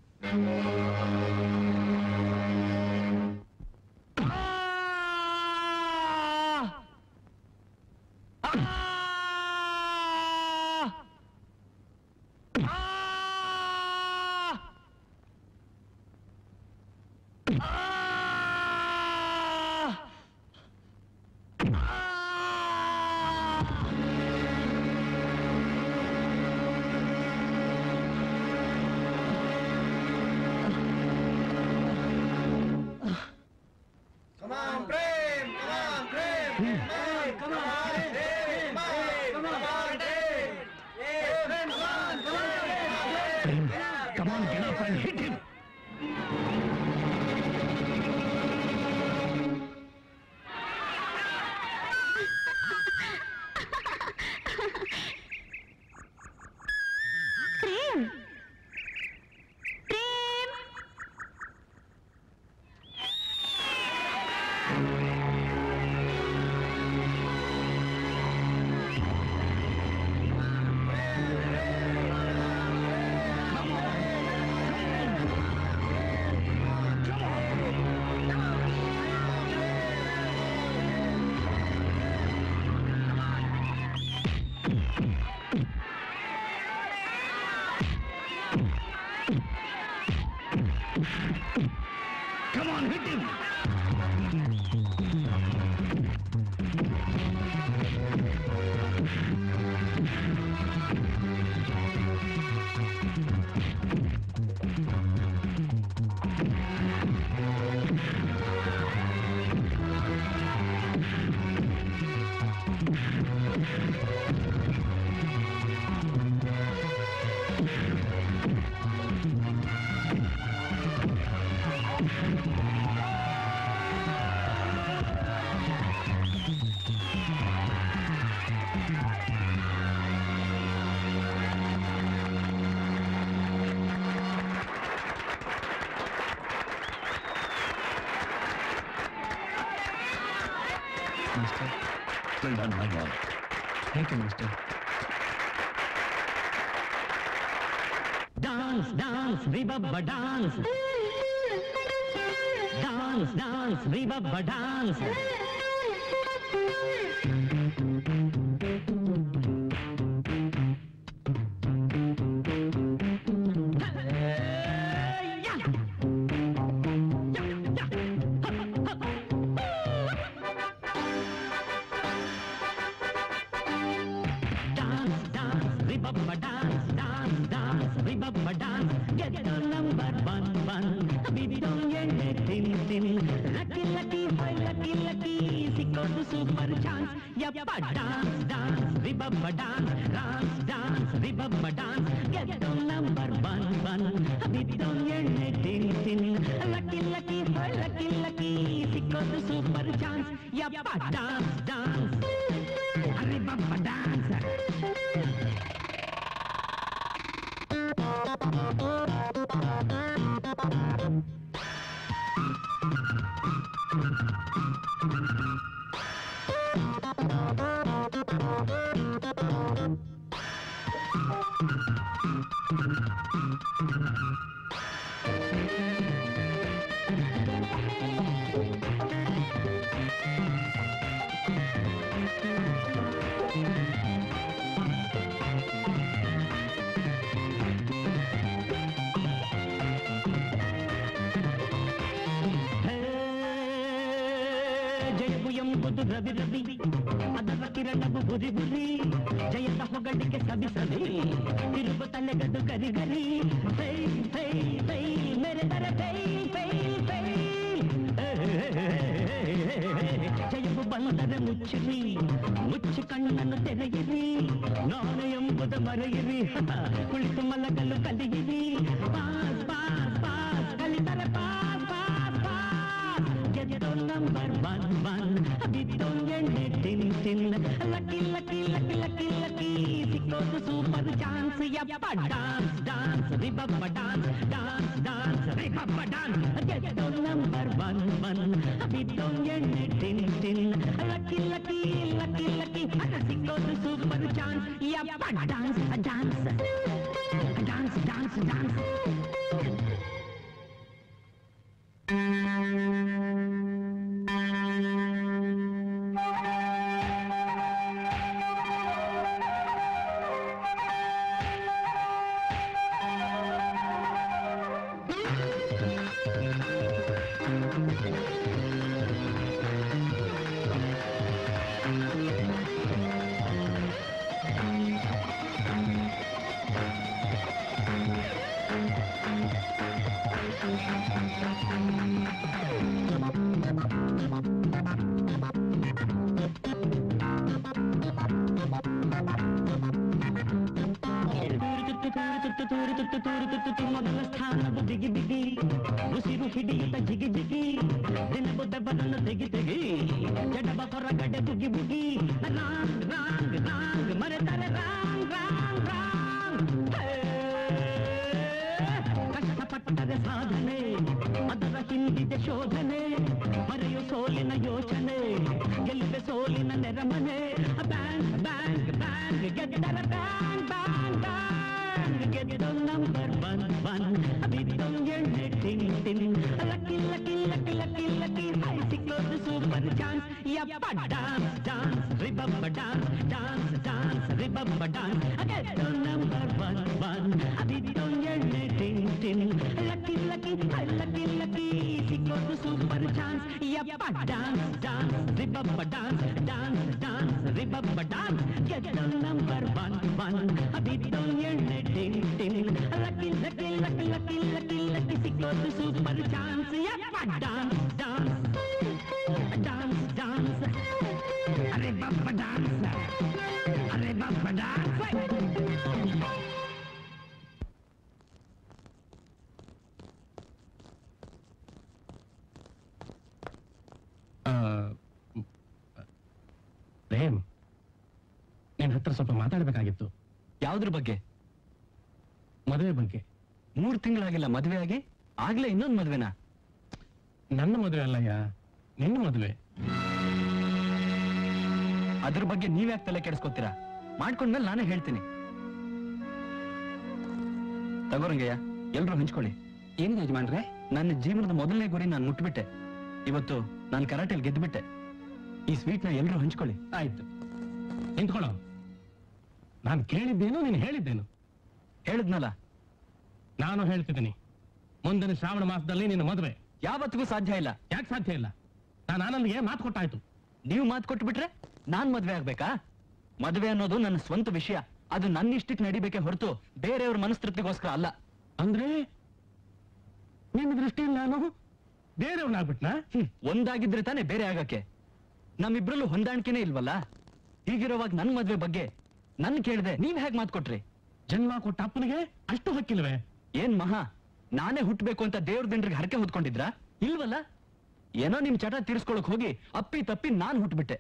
D: Come on, get up and hit him.
E: Prem Prem
C: Come on hit him
B: master
C: Well done, my boy.
B: Thank you master
F: Dance, dance, ribabba dance. Dance, dance, ribabba dance. Dance, dance, ribabba dance, dance, dance, ribabba dance. Get the number one, one. Bidon yende tin tin. Lucky, lucky, hoy, lucky, lucky. ಸಿಕ್ಕೋದು super chance ಯಪ್ಪ dance dance ರಿಬಬ್ಬ dance dance dance ರಿಬಬ್ಬ dance ಗೆದ್ದು number one one ಬಿದ್ದು ಎಣ್ಣೆ ತಿನ್ ತಿನ್ lucky lucky ಹೋಯ್ ಲಕ್ಕಿ ಲಕ್ಕಿ ಸಿಕ್ಕೋದು ಸೂಪರ್ ಚಾನ್ಸ್ ಯಪ್ಪ ಡಾನ್ಸ್ ಡಾನ್ಸ್ ರಿಬಬ್ಬ ಡಾನ್ಸ್ ಜಯವು ಎಂಬುದು ರವಿ ರವಿ ಅದರ ಕಿರಣವು ಗುರಿ ಗುರಿ ಜಯದ ಹೊಗಳಿಕೆ ಸವಿ ಸವಿ ತಿರುಗು ತಲೆಗಡು ಗರಿ ಗರಿ ಫೈ ಫೈ ಫೈ ಮೇರೆ ತರ ಫೈ ಫೈ ಫೈ ಜಯವು ಬಂದರೆ ಮುಚ್ಚಿರಿ ಮುಚ್ಚಿ ಕಣ್ಣನ್ನು ತೆರೆಯಿರಿ ನಾನು ಎಂಬುದು ಮರೆಯಿರಿ ಕುಳಿತು ಮಲಗಲು ಕಲಿಯಿರಿ ಪಾಸ್ ಪಾಸ್ ಪಾಸ್ ಕಲಿತರೆ ಪಾಸ್ ಪಾಸ್ ಪಾಸ್ ಗೆದ್ದು ನಂಬರ್ ಒನ್ ಒನ್ ಬಿದ್ದು ಎಣ್ಣೆ ತಿನ್ ತಿನ್ lucky lucky lucky lucky lucky ಸಿಕ್ಕೋದು ಸೂಪರ್ ಚಾನ್ಸ್ ಯಪ್ಪ ಡಾನ್ಸ್ ಡಾನ್ಸ್ ರಿಬಬ್ಬ ಡಾನ್ಸ್ ಡಾನ್ಸ್ ಡಾನ್ಸ್ ರಿಬಬ್ಬ ಡಾನ್ಸ್ ಗೆದ್ದು ನಂಬರ್ ಒನ್ ಒನ್ ಬಿದ್ದು ಎಣ್ಣೆ ತಿನ್ ತಿನ್ ಲಕ್ಕಿ ಲಕ್ಕಿ ಲಕ್ಕಿ ಲಕ್ಕಿ ಅದ ಸಿಕ್ಕೋದು ಸೂಪರ್ ಚಾನ್ಸ್ ಯಪ್ಪ dance dance dance dance dance ಮೊದಲ ಸ್ಥಾನವು ಬಿಗಿ ಬಿಗಿ ಉಸಿರು ಹಿಡಿಯುತ್ತ ಜಿಗಿ ಜಿಗಿ ದಿನವು ದೆಬ್ಬನನ್ನು ತೆಗಿ ತೆಗಿ ಜಡಬ ಹೊರಗಡೆ boogie boogie wrong wrong wrong ಮರೆತರೆ ರಾಂಗ್ ರಾಂಗ್ ರಾಂಗ್ ಕಷ್ಟಪಟ್ಟರೆ ಸಾಧನೆ ಅದರ ಹಿಂದಿದೆ ಶೋಧನೆ ಮರೆಯು ಸೋಲಿನ ಯೋಚನೆ ಗೆಲ್ಲುವೆ ಸೋಲಿನ ನೆರಮನೆ ಬ್ಯಾಂಕ್ ಬ್ಯಾಂಕ್ ಬ್ಯಾಂಕ್ ಗೆದ್ದರ ಬ್ಯಾಂಕ್ ಬ್ಯಾಂಕ್ ಬ್ಯಾಂಕ್ ಗೆದ್ದು ನಂಬರ್ ಒನ್ ಒನ್ ಬಿದ್ದು ಎಣ್ಣೆ ಟಿನ್ ಟಿನ್ lucky lucky lucky lucky lucky ಹೈ ಸಿಕ್ಕೋದು ಸೂಪರ್ ಚಾನ್ಸ್ ಯಪ್ಪ ಡಾನ್ಸ್ ಡಾನ್ಸ್ ರಿಬಬ್ಬ ಡಾನ್ಸ್ ಡಾನ್ಸ್ ಡಾನ್ಸ್ ರಿಬಬ್ಬ ಡಾನ್ಸ್ ಗೆದ್ದು ನಂಬರ್ ಒನ್ ಒನ್ ಬಿದ್ದು ಎಣ್ಣೆ ಟಿನ್ ಟಿನ್ ಲಕ್ಕಿ ಲಕ್ಕಿ ಹೈ lucky lucky ಸಿಕ್ಕೋದು super chance. Yappa dance, dance, ribabba dance, dance, dance, ribabba dance. Get the number one, one. ಅದಿದ್ದು ಎಣ್ಣೆ ಟಿನ್ ಟಿನ್. Lucky, lucky, lucky, lucky, lucky, lucky ಸಿಕ್ಕೋದು super chance. Yappa dance, dance, dance, dance. Ribabba dance, ribabba dance.
D: Prem ನಿನ್ ಹತ್ರ ಸ್ವಲ್ಪ ಮಾತಾಡ್ಬೇಕಾಗಿತ್ತು
B: ಯಾವ್ದ್ರ ಬಗ್ಗೆ
D: ಮದುವೆ ಬಗ್ಗೆ
B: ಮೂರ್ ತಿಂಗಳಾಗಿಲ್ಲ ಮದ್ವೆ ಆಗಿ ಆಗ್ಲೇ ಇನ್ನೊಂದ್ ಮದ್ವೆನಾ
D: ನನ್ನ ಮದುವೆ ಅಲ್ಲಯ್ಯ ನಿನ್ನ ಮದುವೆ
B: ಅದ್ರ ಬಗ್ಗೆ ನೀವ್ಯಾಕೆ ತಲೆ ಕೆಡಿಸ್ಕೊತೀರಾ ಮಾಡ್ಕೊಂಡ್ಮೇಲೆ ನಾನೇ ಹೇಳ್ತೀನಿ ತಗೋರಂಗಯ್ಯ ಎಲ್ರು ಹಂಚ್ಕೊಳ್ಳಿ
A: ಏನ್ ಯಜಮಾನ್ರೆ
B: ನನ್ನ ಜೀವನದ ಮೊದಲನೇ ಗುರಿ ನಾನು ಮುಟ್ಬಿಟ್ಟೆ ಇವತ್ತು ನಾನು ಕರಾಟೆಲ್ ಗೆದ್ದುಬಿಟ್ಟೆ ಈ ಸ್ವೀಟ್ನ ಎಲ್ರು ಹಂಚ್ಕೊಳ್ಳಿ
D: ಆಯ್ತು ನಿಂತ್ಕೊಳ್ಳೋ ನಾನು ಕೇಳಿದ್ದೇನು ನೀನು ಹೇಳಿದ್ದೇನು
B: ಹೇಳಿದ್ನಲ್ಲ
D: ನಾನು ಹೇಳ್ತಿದ್ದೀನಿ ಮುಂದಿನ ಶ್ರಾವಣ ಮಾಸದಲ್ಲಿ ನಿನ್ನ ಮದುವೆ
B: ಯಾವತ್ತಿಗೂ ಸಾಧ್ಯ ಇಲ್ಲ
D: ಯಾಕೆ ಸಾಧ್ಯ ಇಲ್ಲ ನಾನು ಆನಂದ್ಗೆ ಮಾತು ಕೊಟ್ಟಾಯ್ತು
B: ನೀವು ಮಾತು ಕೊಟ್ಟು ಬಿಟ್ರೆ ನಾನ್ ಮದ್ವೆ ಆಗ್ಬೇಕಾ ಮದ್ವೆ ಅನ್ನೋದು ನನ್ನ ಸ್ವಂತ ವಿಷಯ ಅದು ನನ್ನ ಇಷ್ಟಕ್ಕೆ ನಡಿಬೇಕೆ ಹೊರತು ಬೇರೆಯವ್ರ ಮನಸ್ತೃಪ್ತಿಗೋಸ್ಕರ ಅಲ್ಲ
D: ಅಂದ್ರೆ ನಿನ್ನ ದೃಷ್ಟಿಯಲ್ಲಿ ನಾನು ಬೇರೆಯವ್ರನ್ನಾಗ್ಬಿಟ್ನಾ
B: ಹ್ಮ್, ಒಂದಾಗಿದ್ರೆ ತಾನೇ ಬೇರೆ ಆಗಕ್ಕೆ ನಮ್ಮಿಬ್ರಲ್ಲೂ ಹೊಂದಾಣಿಕೆನೇ ಇಲ್ವಲ್ಲ ಹೀಗಿರುವಾಗ ನನ್ ಮದ್ವೆ ಬಗ್ಗೆ ನನ್ ಕೇಳಿದೆ ನೀವ್ ಹೇಗ್ ಮಾತು ಕೊಟ್ರಿ
D: ಜನ್ಮ ಕೊಟ್ಟ ಅಪ್ಪನಿಗೆ ಅಷ್ಟು ಹಕ್ಕಿಲ್ವೇ
B: ಏನ್ ಮಹಾ ನಾನೇ ಹುಟ್ಬೇಕು ಅಂತ ದೇವ್ರ ದಿಂಡ್ರಿಗೆ ಹರಕೆ ಹೊತ್ಕೊಂಡಿದ್ರಾ ಇಲ್ವಲ್ಲ ಏನೋ ನಿಮ್ ಚಟ ತೀರ್ಸ್ಕೊಳಕ್ ಹೋಗಿ ಅಪ್ಪಿ ತಪ್ಪಿ ನಾನ್ ಹುಟ್ಬಿಟ್ಟೆ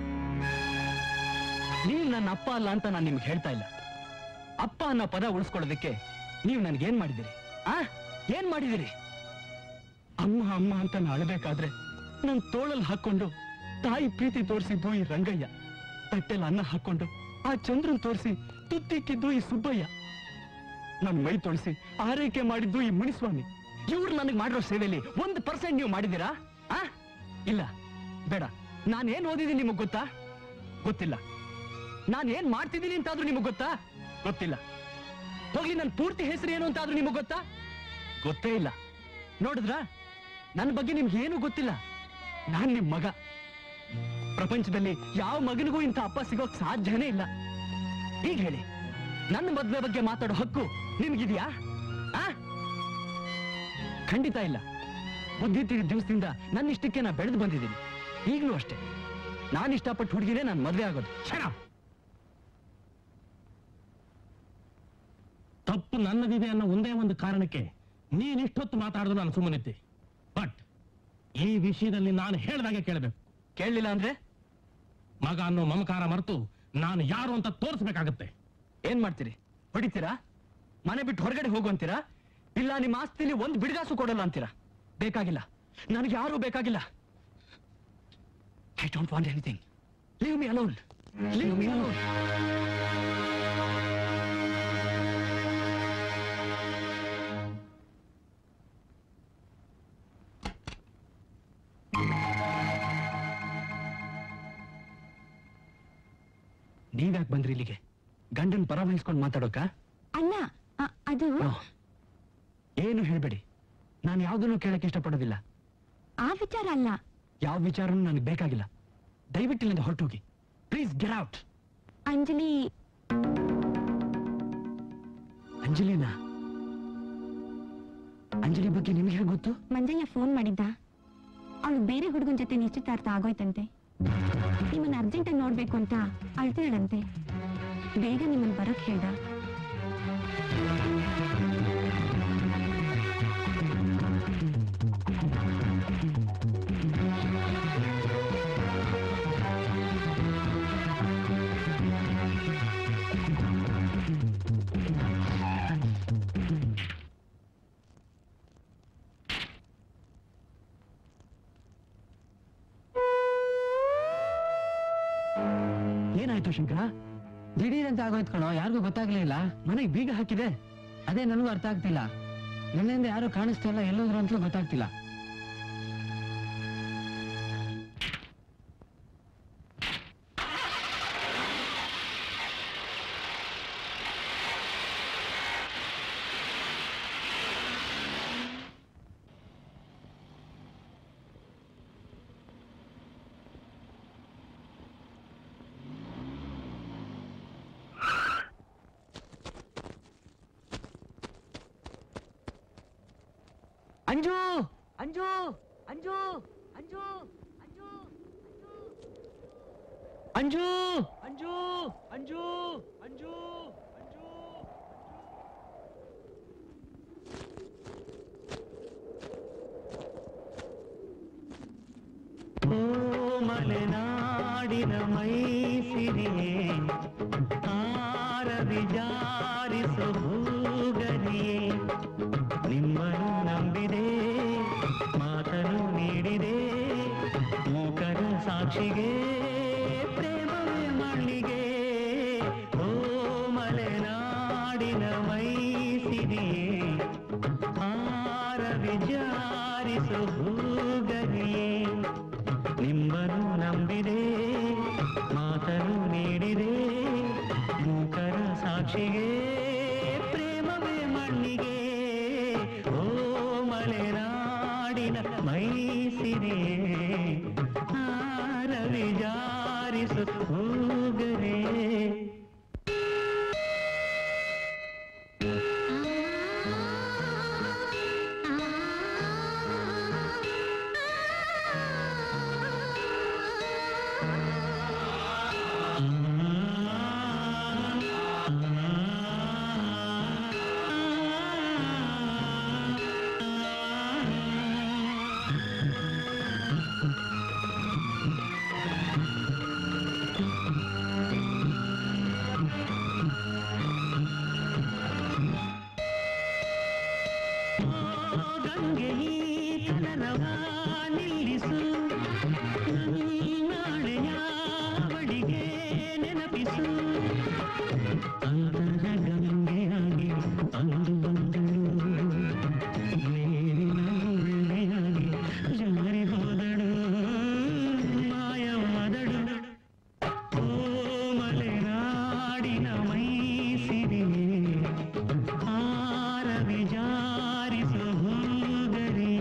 B: ನೀವ್ ನನ್ನ ಅಪ್ಪ ಅಲ್ಲ ಅಂತ ನಾನು ನಿಮ್ಗೆ ಹೇಳ್ತಾ ಇಲ್ಲ ಅಪ್ಪ ಅನ್ನೋ ಪದ ಉಳಿಸ್ಕೊಳ್ಳೋದಕ್ಕೆ ನೀವ್ ನನ್ಗೇನ್ ಮಾಡಿದಿರಿ ಆ ಏನ್ ಮಾಡಿದಿರಿ ಅಮ್ಮ ಅಮ್ಮ ಅಂತ ನಾ ಅಳಬೇಕಾದ್ರೆ ನನ್ ತೋಳಲ್ ಹಾಕೊಂಡು ತಾಯಿ ಪ್ರೀತಿ ತೋರಿಸಿದ್ದು ಈ ರಂಗಯ್ಯ ತಟ್ಟೆಲ್ ಅನ್ನ ಹಾಕೊಂಡು ಆ ಚಂದ್ರನ್ ತೋರಿಸಿ ತುತ್ತಿಕ್ಕಿದ್ದು ಈ ಸುಬ್ಬಯ್ಯ ನನ್ ಮೈ ತೊಳಿಸಿ ಆರೈಕೆ ಮಾಡಿದ್ದು ಈ ಮುನಿಸ್ವಾಮಿ ಇವ್ರು ನನಗೆ ಮಾಡಿರೋ ಸೇವೆಯಲ್ಲಿ ಒಂದು ಪರ್ಸೆಂಟ್ ನೀವು ಮಾಡಿದ್ದೀರಾ ಆ ಇಲ್ಲ ಬೇಡ ನಾನು ಏನ್ ಓದಿದ್ದೀನಿ ನಿಮಗ್ ಗೊತ್ತಾ ಗೊತ್ತಿಲ್ಲ ನಾನು ಏನ್ ಮಾಡ್ತಿದ್ದೀನಿ ಅಂತಾದ್ರೂ ನಿಮಗ್ ಗೊತ್ತಾ ಗೊತ್ತಿಲ್ಲ ಹೋಗ್ಲಿ ನನ್ನ ಪೂರ್ತಿ ಹೆಸರು ಏನು ಅಂತಾದ್ರೂ ನಿಮಗ್ ಗೊತ್ತಾ ಗೊತ್ತೇ ಇಲ್ಲ ನೋಡಿದ್ರಾ ನನ್ನ ಬಗ್ಗೆ ನಿಮ್ಗೆ ಏನೂ ಗೊತ್ತಿಲ್ಲ ನಾನ್ ನಿಮ್ ಮಗ ಪ್ರಪಂಚದಲ್ಲಿ ಯಾವ ಮಗನಿಗೂ ಇಂಥ ಅಪ್ಪ ಸಿಗೋಕ್ ಸಾಧ್ಯನೇ ಇಲ್ಲ ಈಗ ಹೇಳಿ ನನ್ನ ಮದ್ವೆ ಬಗ್ಗೆ ಮಾತಾಡೋ ಹಕ್ಕು ನಿಮ್ಗಿದ್ಯಾ ಆ ಖಂಡಿತ ಇಲ್ಲ ಬುದ್ಧಿ ತಿಳಿದ ದಿವಸದಿಂದ ನನ್ನ ಇಷ್ಟಕ್ಕೆ ನಾ ಬೆಳೆದು ಬಂದಿದ್ದೀನಿ ಈಗಲೂ ಅಷ್ಟೇ ನಾನು ಇಷ್ಟಪಟ್ಟು ಹುಡುಗಿನೇ ನಾನು ಮದ್ವೆ ಆಗೋದು
D: ಕ್ಷಣ ತಪ್ಪು ನನ್ನದಿದೆ ಅನ್ನೋ ಒಂದೇ ಒಂದು ಕಾರಣಕ್ಕೆ ನೀನ್ ಇಷ್ಟೊತ್ತು ಮಾತಾಡಿದ್ರು ನಾನು ಸುಮ್ಮನಿದ್ದೆ ಬಟ್ ಈ ವಿಷಯದಲ್ಲಿ ನಾನು ಹೇಳ್ದಾಗೆ ಕೇಳಬೇಕು
B: ಕೇಳಲಿಲ್ಲ ಅಂದ್ರೆ
D: ಮಗ ಅನ್ನೋ ಮಮಕಾರ ಮರೆತು ನಾನು ಯಾರು ಅಂತ ತೋರಿಸ್ಬೇಕಾಗತ್ತೆ
B: ಏನ್ ಮಾಡ್ತೀರಿ ಹೊಡಿತೀರಾ ಮನೆ ಬಿಟ್ಟು ಹೊರಗಡೆ ಹೋಗು ಅಂತೀರಾ ಇಲ್ಲ ನಿಮ್ಮ ಆಸ್ತಿಲಿ ಒಂದು ಬಿಡಿಗಾಸು ಕೊಡಲ್ಲ ಅಂತೀರಾ ಬೇಕಾಗಿಲ್ಲ ನನಗೆ ಯಾರೂ ಬೇಕಾಗಿಲ್ಲ I don't want anything leave me alone leave me alone ನೀವ್ಯಾಕೆ ಬಂದ್ರಿ ಇಲ್ಲಿಗೆ ಗಂಡನ್ ಪರ ವಹಿಸ್ಕೊಂಡು ಮಾತಾಡೋಕ
E: ಅಲ್ಲ ಅ- ಅದು
B: ಏನು ಹೇಳ್ಬೇಡಿ ನಾನು ಯಾವ್ದನ್ನು ಕೇಳಕ್ ಇಷ್ಟಪಡೋದಿಲ್ಲ
E: ಆ ವಿಚಾರ ಅಲ್ಲ
B: ಯಾವ ವಿಚಾರನೂ ನನಗೆ ಬೇಕಾಗಿಲ್ಲ ದಯವಿಟ್ಟು ಇಲ್ಲಿಂದ ಹೊರಟೋಗಿ ಪ್ಲೀಸ್ ಗೆಟ್ ಔಟ್
E: ಅಂಜಲಿ
B: ಅಂಜಲಿನಾ ಅಂಜಲಿ ಬಗ್ಗೆ ನಿಮ್ಗೆ ಹೇಗೆ ಗೊತ್ತು
E: ಮಂಜಯ್ಯ ಫೋನ್ ಮಾಡಿದ್ದ ಅವಳು ಬೇರೆ ಹುಡುಗನ ಜೊತೆ ನಿಶ್ಚಿತಾರ್ಥ ಆಗೋಯ್ತಂತೆ ನಿಮ್ಮನ್ನ ಅರ್ಜೆಂಟಾಗಿ ನೋಡ್ಬೇಕು ಅಂತ ಅಳ್ತಿಳಂತೆ ಬೇಗ ನಿಮ್ಮನ್ನ ಬರೋಕ್ ಹೇಳ್ದ
B: ಏನಾಯ್ತು ಶಂಕರ
A: ದಿಢೀರ್ ಅಂತ ಆಗೋಯ್ತು ಕಣೋ ಯಾರಿಗೂ ಗೊತ್ತಾಗ್ಲಿಲ್ಲ
B: ಮನೆಗೆ ಬೀಗ ಹಾಕಿದೆ
A: ಅದೇ ನನಗೂ ಅರ್ಥ ಆಗ್ತಿಲ್ಲ ನಿನ್ನಿಂದ ಯಾರು ಕಾಣಿಸ್ತಾ ಇಲ್ಲ ಎಲ್ಲೋದ್ರು ಅಂತಲೂ ಗೊತ್ತಾಗ್ತಿಲ್ಲ
F: ಅಂಜು ಅಂಜು ಅಂಜು ಅಂಜು ಅಂಜು ಅಂಜು ಅಂಜು ಅಂಜು ಅಂಜು ಅಂಜು ಓ ಮಲೆನಾಡಿನ ಮೈಸಿರಿಯೇ ಆರವಿ ಜಾರಿಸು ಹೂಗರಿಯೇ ನಿಮ್ಮನ್ನು ನಂಬಿದೆ ಮಾತನು ನೀಡಿದೆ ಮೂಕರ ಸಾಕ್ಷಿಗೆ ಪ್ರೇಮವೇ ಮಣ್ಣಿಗೆ ಓ ಮಲೆನಾಡಿನ ಮೈಸಿರಿಯೇ ಆರವಿ ಜಾರಿಸು ಹೂಗರಿಯೇ ನಿಮ್ಮನ್ನು ನಂಬಿದೆ ಮಾತನು ನೀಡಿದೆ ಮೂಕರ ಸಾಕ್ಷಿಗೆ ಪ್ರೇಮವೇ ಮಣ್ಣಿಗೆ ಓ ಮಲೆನಾಡಿನ ಮೈಸಿರೆ ಆರವಿ ಜಾರಿಸು ಹೋಗರೆ ಗಂಗೆ ಈ ತನನವ ನಿಲ್ಲಿಸು ನಾಳೆಯ ಅವಳಿಗೆ ನೆನಪಿಸು ಅಂತರ ಗಂಗೆಯಾಗಿ ಅಂದು ಬಂದಳು ನೀರಿನ ಉಳ್ಳೆಯಾಗಿ ಜಾರಿ ಹೋದಳು ಮಾಯವಾದಳು ಓ ಮಲೆನಾಡಿನ ಮೈಸಿರಿಯೇ ಆರವಿ ಜಾರಿಸು ಹೋಗರೆ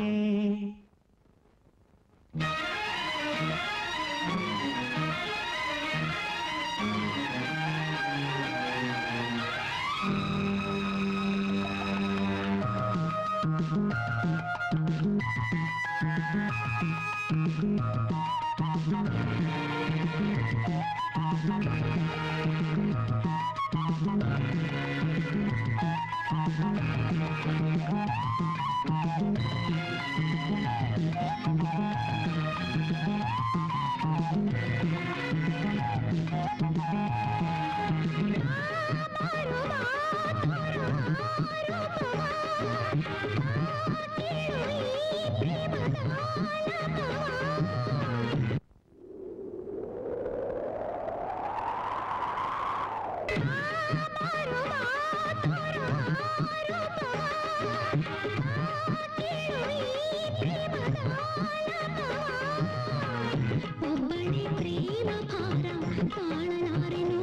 G: ಒಬ್ಬನೇ ಪ್ರೇಮ ಭಾರ ತಾಳಲಾರೆನು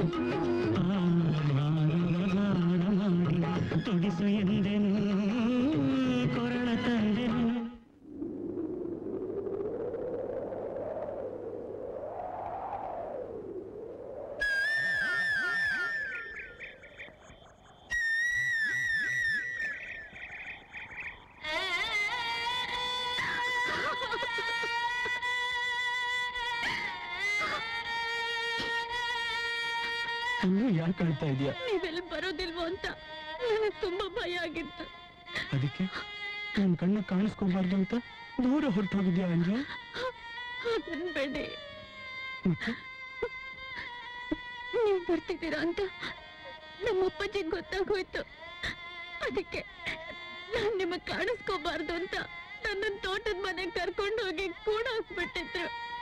F: ಮಾಡಿ ತುಡಿಸು ಎಂದೆನು ಕೊರಳ ತಂದೆನು
B: ಇನ್ನೂ ಯಾಕೆ ಅಳ್ತಾ ಇದೆಯಾ
G: ನೀವೆಲ್ಲಿ ಬರೋದಿಲ್ವೋ ಅಂತ ನನಗೆ ತುಂಬಾ ಭಯ ಆಗಿತ್ತು
B: ಅದಕ್ಕೆ ನನ್ ಕಣ್ಣು ಕಾಣಿಸ್ಕೋಬಾರ್ದು ಅಂತ ದೂರ ಹೊರಟು ಹೋಗಿದ್ಯಾ ಅಂಜು
G: ಅದನ್ ಬೇಡಿ
B: ಮತ್ತೆ
G: ನೀವು ಬರ್ತಿದ್ದೀರಾ ಅಂತ ನಮ್ಮ ಅಪ್ಪಾಜಿಗೆ ಗೊತ್ತಾಗೋಯ್ತು ಅದಕ್ಕೆ ನಾನ್ ನಿಮಗ್ ಕಾಣಿಸ್ಕೋಬಾರ್ದು ಅಂತ ನನ್ನ ತೋಟದ ಮನೆಗೆ ಕರ್ಕೊಂಡು ಹೋಗಿ ಕೂಡ ಹಾಕ್ಬಿಟ್ಟಿದ್ರು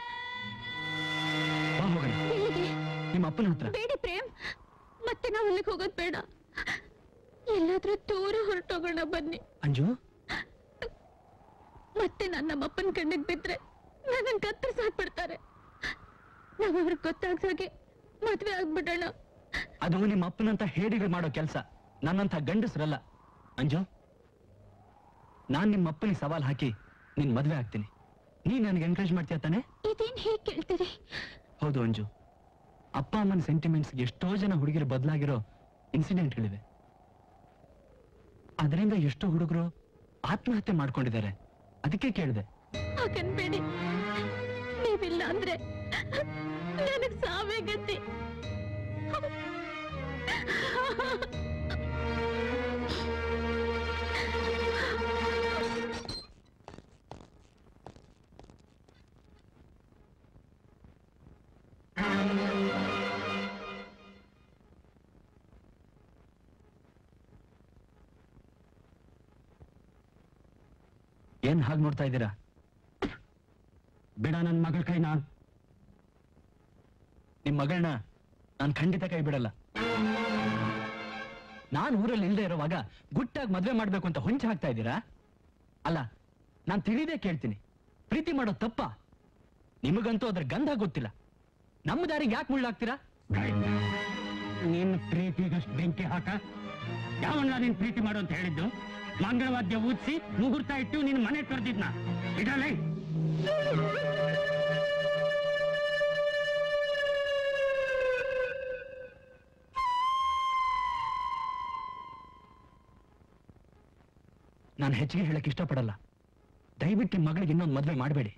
B: ಬಾ ಹೋಗೋಣ
G: ಎಲ್ಲಿಗೆ
B: ನಿಮ್ಮ ಅಪ್ಪನ ಹತ್ರ
G: ಬೇಡಿ ಪ್ರೇಮ್ ಮತ್ತೆ ನಾವು ಅಲ್ಲಿಗೆ ಹೋಗೋದ್ ಬೇಡ ಎಲ್ಲಾದ್ರೂ ದೂರ ಹೊರಟೋಗೋಣ ಬನ್ನಿ
B: ಅಂಜು
G: ಮತ್ತೆ ನಾನು ನಮ್ಮ ಅಪ್ಪನ ಕಣ್ಣಿಗೆ ಬಿದ್ರೆ ನನ್ನನ್ನು ಕತ್ತರಿಸಿ ಹಾಕ್ಬಿಡ್ತಾರೆ ನಾವ್ ಅವ್ರಿಗೆ ಗೊತ್ತಾಗ್ಸಾಗೆ ಮದ್ವೆ ಆಗ್ಬಿಡೋಣ
B: ಅದು ನಿಮ್ಮ ಅಪ್ಪನಂತ ಹೇಡಿಗಳು ಮಾಡೋ ಕೆಲಸ ನನ್ನಂತ ಗಂಡಸರಲ್ಲ ಅಂಜು ನಾನ್ ನಿಮ್ಮ ಅಪ್ಪನಿಗೆ ಸವಾಲ್ ಹಾಕಿ ನಿನ್ ಮದ್ವೆ ಆಗ್ತೀನಿ ನೀನ್ ನನಗೆ ಎನ್ಕರೇಜ್ ಮಾಡ್ತೀಯ ತಾನೆ
G: ಇದೇನ್ ಹೇಗ್ ಕೇಳ್ತೀರಿ
B: ಹೌದು ಅಂಜು ಅಪ್ಪ ಅಮ್ಮನ ಸೆಂಟಿಮೆಂಟ್ಸ್ ಎಷ್ಟೋ ಜನ ಹುಡುಗಿರು ಬದಲಾಗಿರೋ ಇನ್ಸಿಡೆಂಟ್ಗಳಿವೆ ಅದರಿಂದ ಎಷ್ಟೋ ಹುಡುಗರು ಆತ್ಮಹತ್ಯೆ ಮಾಡ್ಕೊಂಡಿದ್ದಾರೆ ಅದಕ್ಕೆ ಕೇಳಿದೆ
G: ಹಾಗನ್ಬೇಡಿ ನೀವಿಲ್ಲ ಅಂದ್ರೆ ನನಗ್ ಸಾವೇ ಗತಿ
B: ಏನ್ ಹಾಗೆ ನೋಡ್ತಾ ಇದ್ದೀರಾ
H: ಬಿಡ ನನ್ನ ಮಗಳ ಕೈನ
B: ನಿಮ್ ಮಗಳನ್ನ ನಾನು ಖಂಡಿತ ಕೈ ಬಿಡಲ್ಲ ನಾನ್ ಊರಲ್ಲಿ ಇಲ್ದೇ ಇರುವಾಗ ಗುಟ್ಟಾಗಿ ಮದ್ವೆ ಮಾಡ್ಬೇಕು ಅಂತ ಹೊಂಚ ಹಾಕ್ತಾ ಇದ್ದೀರಾ ಅಲ್ಲ ನಾನ್ ತಿಳಿದೇ ಕೇಳ್ತೀನಿ ಪ್ರೀತಿ ಮಾಡೋ ತಪ್ಪ ನಿಮಗಂತೂ ಅದ್ರ ಗಂಧ ಗೊತ್ತಿಲ್ಲ ನಮ್ಮ ದಾರಿಗೆ ಯಾಕೆ ಮುಳ್ಳಾಗ್ತೀರಾ
H: ನಿನ್ನ ಪ್ರೀತಿಗಷ್ಟು ಬೆಂಕಿ ಹಾಕ ಯಾವನ್ನ ನಿನ್ ಪ್ರೀತಿ ಮಾಡು ಅಂತ ಹೇಳಿದ್ದು ಮಂಗಳವಾದ್ಯ ಊದಿಸಿ ಮುಹೂರ್ತ ಇಟ್ಟು ನಿನ್ನ ಮನೆ ಕರೆದಿದ್ನ ಇಡಲೇ
B: ನಾನು ಹೆಚ್ಚಿಗೆ ಹೇಳಕ್ ಇಷ್ಟಪಡಲ್ಲ ದಯವಿಟ್ಟು ನಿಮ್ ಮಗಳಿಗೆ ಇನ್ನೊಂದು ಮದ್ವೆ ಮಾಡಬೇಡಿ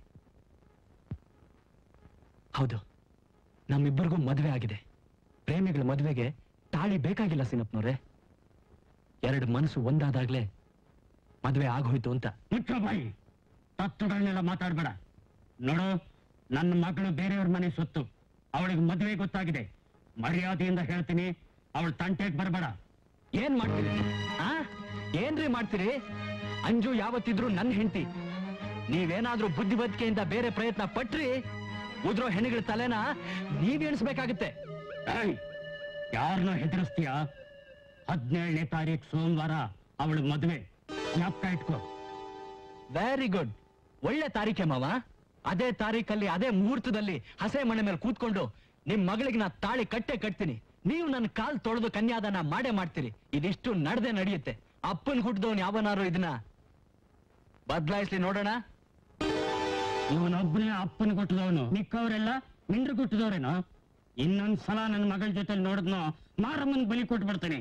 B: ಹೌದು ನಮ್ಮಿಬ್ಬರಿಗೂ ಮದುವೆ ಆಗಿದೆ ಪ್ರೇಮಿಗಳ ಮದುವೆಗೆ ತಾಳಿ ಬೇಕಾಗಿಲ್ಲ ಸಿನಪ್ನವ್ರೆ ಎರಡು ಮನಸ್ಸು ಒಂದಾದಾಗ್ಲೇ ಮದುವೆ ಆಗೋಯ್ತು ಅಂತ
H: ಮುಚ್ಚೋ ಬಾಯಿ ತತ್ವಗಳನ್ನೆಲ್ಲ ಮಾತಾಡ್ಬೇಡ ನೋಡು ನನ್ನ ಮಗಳು ಬೇರೆಯವ್ರ ಮನೆ ಸೊತ್ತು ಅವಳಿಗೆ ಮದುವೆ ಗೊತ್ತಾಗಿದೆ ಮರ್ಯಾದೆಯಿಂದ ಹೇಳ್ತೀನಿ ಅವಳ ತಂಟೆಗೆ ಬರಬೇಡ
B: ಏನ್ ಮಾಡ್ತೀರಿ ಆ ಏನ್ರಿ ಮಾಡ್ತೀರಿ ಅಂಜು ಯಾವತ್ತಿದ್ರು ನನ್ನ ಹೆಂಡತಿ ನೀವೇನಾದ್ರೂ ಬುದ್ಧಿಬದ್ಧಿಕೆಯಿಂದ ಬೇರೆ ಪ್ರಯತ್ನ ಪಟ್ರಿ ಉದ್ರೋ ಹೆಣ್ಣಿಗಳ ತಲೆನ ನೀವ್ ಎಣಿಸ್ಬೇಕಾಗತ್ತೆ
H: ಯಾರನ್ನ ಹೆದರಿಸ್ತೀಯ ಹದಿನೇಳನೇ ತಾರೀಕು ಸೋಮವಾರ ಅವಳ ಮದುವೆ ಜ್ಞಾಪಕ ಇಟ್ಕೋ
B: ವೆರಿ ಗುಡ್ ಒಳ್ಳೆ ತಾರೀಖೆ ಮಾವ ಅದೇ ತಾರೀಖಲ್ಲಿ ಅದೇ ಮುಹೂರ್ತದಲ್ಲಿ ಹಸೆ ಮನೆ ಮೇಲೆ ಕೂತ್ಕೊಂಡು ನಿಮ್ ಮಗಳಿಗೆ ನಾ ತಾಳಿ ಕಟ್ಟೆ ಕಟ್ತೀನಿ ನೀವು ನನ್ನ ಕಾಲ್ ತೊಳೆದು ಕನ್ಯಾದಾನ ಮಾಡೇ ಮಾಡ್ತೀರಿ ಇದಿಷ್ಟು ನಡೆದೇ ನಡೆಯುತ್ತೆ ಅಪ್ಪನ್ ಹುಟ್ಟಿದವನ್ ಯಾವನಾರು ಇದನ್ನ ಬದಲಾಯಿಸ್ಲಿ ನೋಡೋಣ
H: ಇವನೊಬ್ಬನೇ ಅಪ್ಪನ ಕೊಟ್ಟದವನು ಮಿಕ್ಕವರೆಲ್ಲ ಮಿಂಡ್ರು ಕೊಟ್ಟದವ್ರೇನೋ ಇನ್ನೊಂದ್ ಸಲ ನನ್ನ ಮಗಳ ಜೊತೆ ನೋಡಿದ್ನೋ ಮಾರಮ್ಮನ್ ಬಲಿ ಕೊಟ್ಬಿಡ್ತೇನೆ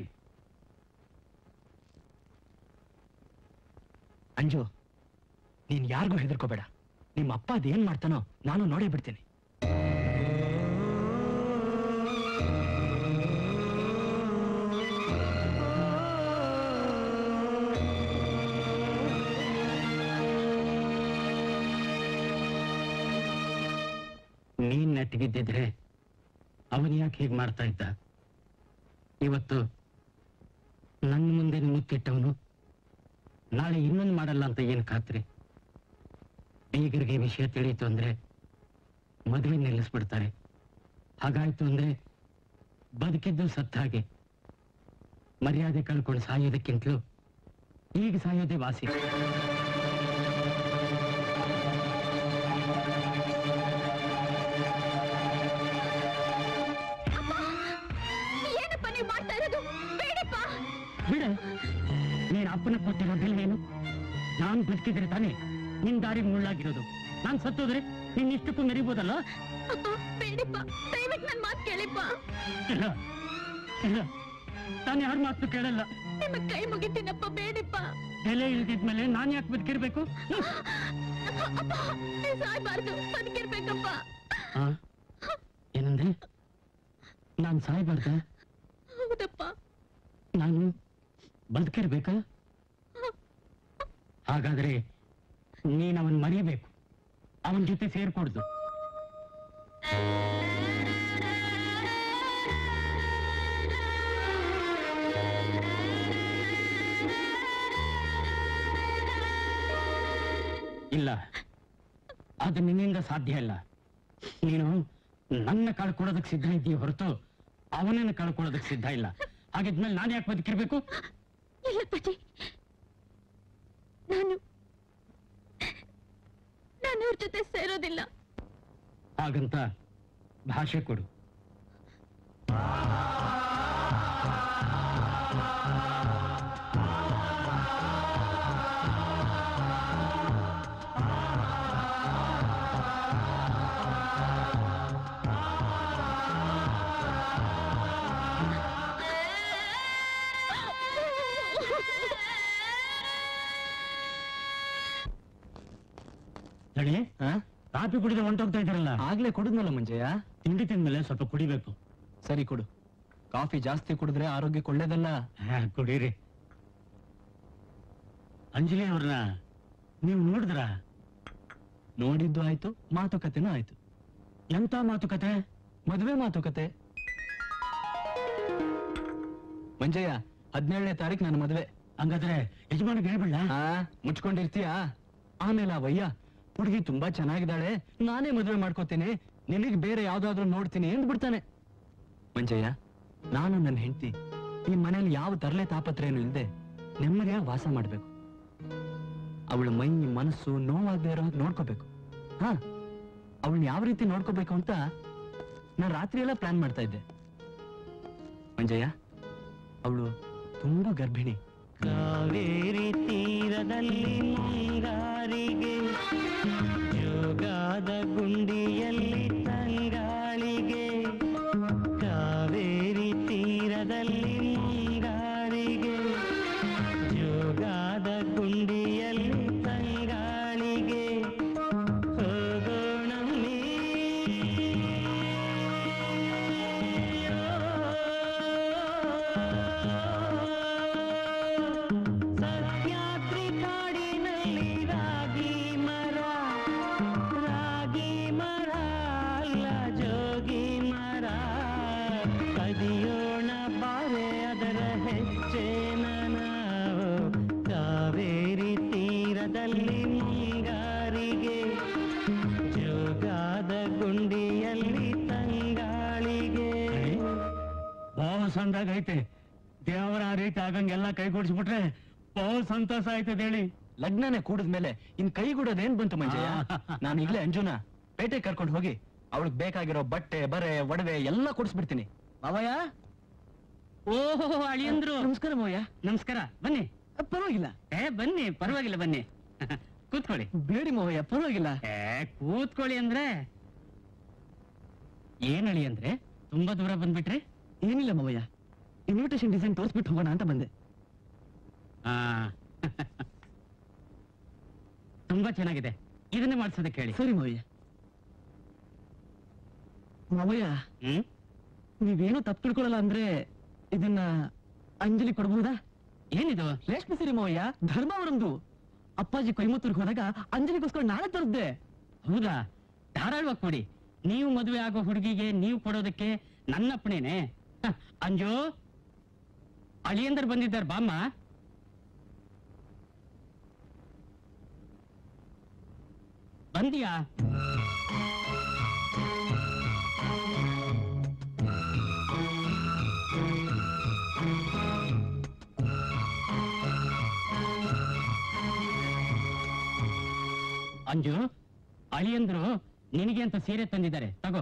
B: ಅಂಜು ನೀನ್ ಯಾರಿಗೂ ಹೆದರ್ಕೋಬೇಡ ನಿಮ್ಮ ಅಪ್ಪ ಅದೇನ್ ಮಾಡ್ತಾನೋ ನಾನು ನೋಡೇ ಬಿಡ್ತೀನಿ
H: ನೀನ್ ನೆಟ್ಟಿಗಿದ್ದಿದ್ರೆ ಅವನ್ ಯಾಕೆ ಹೀಗೆ ಮಾಡ್ತಾ ಇದ್ದ ಇವತ್ತು ನನ್ನ ಮುಂದೆ ಮುತ್ತಿಟ್ಟವನು ನಾಳೆ ಇನ್ನೊಂದು ಮಾಡಲ್ಲ ಅಂತ ಏನ್ ಖಾತ್ರಿ ಬೀಗರಿಗೆ ವಿಷಯ ತಿಳಿಯಿತು ಅಂದ್ರೆ ಮದುವೆ ನಿಲ್ಲಿಸ್ಬಿಡ್ತಾರೆ ಹಾಗಾಯ್ತು ಅಂದ್ರೆ ಬದುಕಿದ್ದು ಸತ್ತ ಹಾಗೆ ಮರ್ಯಾದೆ ಕಳ್ಕೊಂಡು ಸಾಯೋದಕ್ಕಿಂತಲೂ ಈಗ ಸಾಯೋದೇ ವಾಸಿ
G: ಏನಪ್ಪ ನೀವು ಮಾಡ್ತಾ ಇರೋದು ಬೇಡಪ್ಪ
H: ಬಿಡ ನೀನ್ ಅಪ್ಪನ ಕೊಟ್ಟಿರೋ ಬೆಲೆ ಏನು ನಾನ್ ಬದುಕಿದ್ರೆ ತಾನೇ ನಿನ್ ದಾರಿ ಮುಳ್ಳಾಗಿರೋದು ನಾನ್ ಸತ್ತೋದ್ರೆ ನಿನ್ ಇಷ್ಟಕ್ಕೂ ಮೆರಿಬೋದಲ್ಲ
G: ಅಪ್ಪ ಬೇಡಪ್ಪ ದಯವಿಟ್ಟು ನನ್ನ ಮಾತು ಕೇಳಿಪ್ಪ
H: ಇಲ್ಲ ಇಲ್ಲ ನಾನು ಯಾರ ಮಾತು ಕೇಳಲ್ಲ
G: ನಿಮ್ಮ ಕೈ ಮುಗಿತೀನಪ್ಪ ಬೇಡಪ್ಪ
H: ಬೆಲೆ ಇಲ್ದಿದ್ಮೇಲೆ ನಾನ್ ಯಾಕೆ ಬದುಕಿರ್ಬೇಕು
G: ಅಪ್ಪ ನೀವು ಸಾಯ್ಬಾರ್ದು ಬದುಕಿರ್ಬೇಕಪ್ಪ
H: ಆ? ಏನಂದ್ರೆ ನಾನ್ ಸಾಯ್ಬಾರ್ದ
G: ಹೌದಪ್ಪ
H: ನಾನು ಬದುಕಿರ್ಬೇಕಾ ಹಾಗಾದ್ರೆ ನೀನ್ ಅವನ್ ಮರಿಬೇಕು ಅವನ ಜೊತೆ ಸೇರ್ಕೊಡ್ದು ಇಲ್ಲ ಅದು ನಿನ್ನಿಂದ ಸಾಧ್ಯ ಇಲ್ಲ ನೀನು ನನ್ನ ಕಳ್ಕೊಳ್ಳೋದಕ್ಕೆ ಸಿದ್ಧ ಇದೀಯ ಹೊರತು ಅವನನ್ನು ಕಳ್ಕೊಳ್ಳೋದಕ್ಕೆ ಸಿದ್ಧ ಇಲ್ಲ ಹಾಗಿದ್ಮೇಲೆ ನಾನು ಯಾಕೆ ಬದುಕಿರ್ಬೇಕು
G: ಇಲ್ಲ ಪತಿ ನಾನು ನಾನು ಅವ್ರ ಜೊತೆ ಸೇರೋದಿಲ್ಲ
H: ಹಾಗಂತ ಭಾಷೆ ಕೊಡು
D: ಅಳಿ
B: ಆ?
D: ಕಾಫಿ ಕುಡಿದ ಹೊಂಟೋಗ್ತಾ ಇದ್ದಾರಲ್ಲ
B: ಆಗ್ಲೇ ಕುಡಿದ್ನಲ್ಲ ಮಂಜಯ್ಯ
D: ತಿಂಡಿ ತಿಂದ್ಮೇಲೆ ಸ್ವಲ್ಪ ಕುಡಿಬೇಕು
B: ಸರಿ ಕೊಡು ಕಾಫಿ ಜಾಸ್ತಿ ಕುಡಿದ್ರೆ ಆರೋಗ್ಯಕ್ಕೆ ಒಳ್ಳೇದಲ್ಲ
D: ಹಾ, ಕುಡೀರಿ ಅಂಜಲಿ ಅವ್ರನ್ನ ನೀವು ನೋಡಿದ್ರ
B: ನೋಡಿದ್ದು ಆಯ್ತು ಮಾತುಕತೆನೂ ಆಯ್ತು
D: ಎಂತ ಮಾತುಕತೆ
B: ಮದುವೆ ಮಾತುಕತೆ ಮಂಜಯ್ಯ ಹದಿನೇಳನೇ ತಾರೀಕು ನನ್ನ ಮದುವೆ
D: ಹಂಗಾದ್ರೆ ಯಜಮಾನಿಗೆ ಹೇಳ್ಬಿಡ
B: ಆ ಮುಚ್ಕೊಂಡಿರ್ತೀಯಾ ಆಮೇಲೆ ಆ ವಯ್ಯ ಹುಡುಗಿ ತುಂಬಾ ಚೆನ್ನಾಗಿದ್ದಾಳೆ ನಾನೇ ಮದುವೆ ಮಾಡ್ಕೋತೀನಿ ನಿನಗ್ ಬೇರೆ ಯಾವ್ದಾದ್ರು ನೋಡ್ತೀನಿ ಬಿಡ್ತಾನೆ ಮಂಜಯ್ಯ ನಾನು ನನ್ನ ಹೆಂಡತಿ ಈ ಮನೇಲಿ ಯಾವ ತರಲೆ ತಾಪತ್ರೇನು ಇಲ್ಲದೆ ನೆಮ್ಮದಿಯಾಗಿ ವಾಸ ಮಾಡ್ಬೇಕು ಅವಳ ಮೈ ಮನಸ್ಸು ನೋವಾಗದೆ ಇರೋ ಹಾಗೆ ನೋಡ್ಕೋಬೇಕು ಹಾ ಅವಳನ್ನ ಯಾವ ರೀತಿ ನೋಡ್ಕೋಬೇಕು ಅಂತ ನಾನು ರಾತ್ರಿ ಎಲ್ಲ ಪ್ಲಾನ್ ಮಾಡ್ತಾ ಇದ್ದೆ ಮಂಜಯ್ಯ ಅವಳು ತುಂಬಾ ಗರ್ಭಿಣಿ
F: ಕಾವೇರಿ ತೀರದಲ್ಲಿ ಮುಂಗಾರಿಗೆ ಜೋಗಾದ ಗುಂಡಿಯಲ್ಲಿ ತಂಗಾಳಿಗೆ ಕಾವೇರಿ ತೀರದಲ್ಲಿ ಮುಂಗಾರಿಗೆ ಜೋಗಾದ ಗುಂಡಿಯಲ್ಲಿ ತಂಗಾಳಿಗೆ ಹೋಗೋಣ ಸಹ್ಯಾದ್ರಿ ಕಾಡಿನಲ್ಲಿ ರಾಗಿ ಮರ ರಾಗಿ ಮರ ಅಲ್ಲ ಜೋಗಿ ಮರ ಕದಿಯೋಣ ಬಾರೆ ಅದರ ಹೆಚ್ಚೇನ ನಾವು ಕಾವೇರಿ ತೀರದಲ್ಲಿ ಮುಂಗಾರಿಗೆ ಜೋಗಾದ ಗುಂಡಿಯಲ್ಲಿ ತಂಗಾಳಿಗೆ
D: ಬಹು ಸಂದಾಗ ಐತೆ ದೇವರ ಆ ರೀತಿ ಆಗಂಗೆಲ್ಲ ಕೈ ಕೊಡಿಸ್ಬಿಟ್ರೆ ಬಹು ಸಂತೋಷ ಆಯ್ತದೆ ಹೇಳಿ
B: ಲಗ್ನನೇ ಕೂಡಿದ್ಮೇಲೆ ಇನ್ ಕೈಗೂಡೋದ್ ಏನ್ ಬಂತು ಮಂಜಯ್ಯ ನಾನು ಈಗ್ಲೇ ಅಂಜುನ ಪೇಟೆ ಕರ್ಕೊಂಡು ಹೋಗಿ ಅವಳಿಗೆ ಬೇಕಾಗಿರೋ ಬಟ್ಟೆ ಬರೆ ಒಡವೆ ಎಲ್ಲ ಕೊಡಿಸ್ಬಿಡ್ತೀನಿ
H: ಮಾವಯ್ಯ ಓಹೋ ಅಳಿಯಂದ್ರು
B: ನಮಸ್ಕಾರ ಮಾವಯ್ಯ
H: ನಮಸ್ಕಾರ ಬನ್ನಿ
B: ಪರವಾಗಿಲ್ಲ
H: ಏ ಬನ್ನಿ ಪರವಾಗಿಲ್ಲ ಬನ್ನಿ ಕೂತ್ಕೊಳ್ಳಿ
B: ಬೇಡಿ ಮಾವಯ್ಯ ಪರವಾಗಿಲ್ಲ
H: ಏ ಕೂತ್ಕೊಳ್ಳಿ ಅಂದ್ರೆ ಏನ್ ಅಳಿ ಅಂದ್ರೆ ತುಂಬಾ ದೂರ ಬಂದ್ಬಿಟ್ರಿ
B: ಏನಿಲ್ಲ ಮಾವಯ್ಯ ಇನ್ವಿಟೇಷನ್ ಡಿಸೈನ್ ತೋರಿಸ್ಬಿಟ್ಟು ಹೋಗೋಣ ಅಂತ ಬಂದೆ
H: ಆ ತುಂಬಾ ಚೆನ್ನಾಗಿದೆ ಇದನ್ನೇ ಮಾಡ್ಸೋದಕ್ಕೆ ಹೇಳಿ
B: ಸರಿ ಮಾವಯ್ಯ ಮಾವಯ್ಯ
H: ಹ್ಮ್
B: ನೀವೇನು ತಪ್ಪು ತಿಳ್ಕೊಳ್ಳಲ್ಲ ಅಂದ್ರೆ ಇದನ್ನ ಅಂಜಲಿ ಕೊಡ್ಬಹುದಾ
H: ಏನಿದು
B: ರೇಷ್ಮೆ ಸೀರೆ ಮಾವಯ್ಯ ಧರ್ಮಾವರಂದು ಅಪ್ಪಾಜಿ ಕೊಯಮತ್ತೂರ್ಗೆ ಹೋದಾಗ ಅಂಜಲಿಗೋಸ್ಕರ ನಾಳೆ ತರದ್ದೆ
H: ಹೌದಾ ಧಾರಾಳವಾಗಿ ಕೊಡಿ ನೀವು ಮದುವೆ ಆಗೋ ಹುಡುಗಿಗೆ ನೀವು ಕೊಡೋದಕ್ಕೆ ನನ್ನ ಅಪ್ಪಣೆನೆ ಹ, ಅಂಜು ಅಳಿಯಂದರ್ ಬಂದಿದ್ದಾರೆ ಬಾಮ್ಮ ಬಂದಿಯಾ ಅಂಜು ಅಳಿಯಂದ್ರು ನಿನಗೆ ಅಂತ ಸೀರೆ ತಂದಿದ್ದಾರೆ ತಗೋ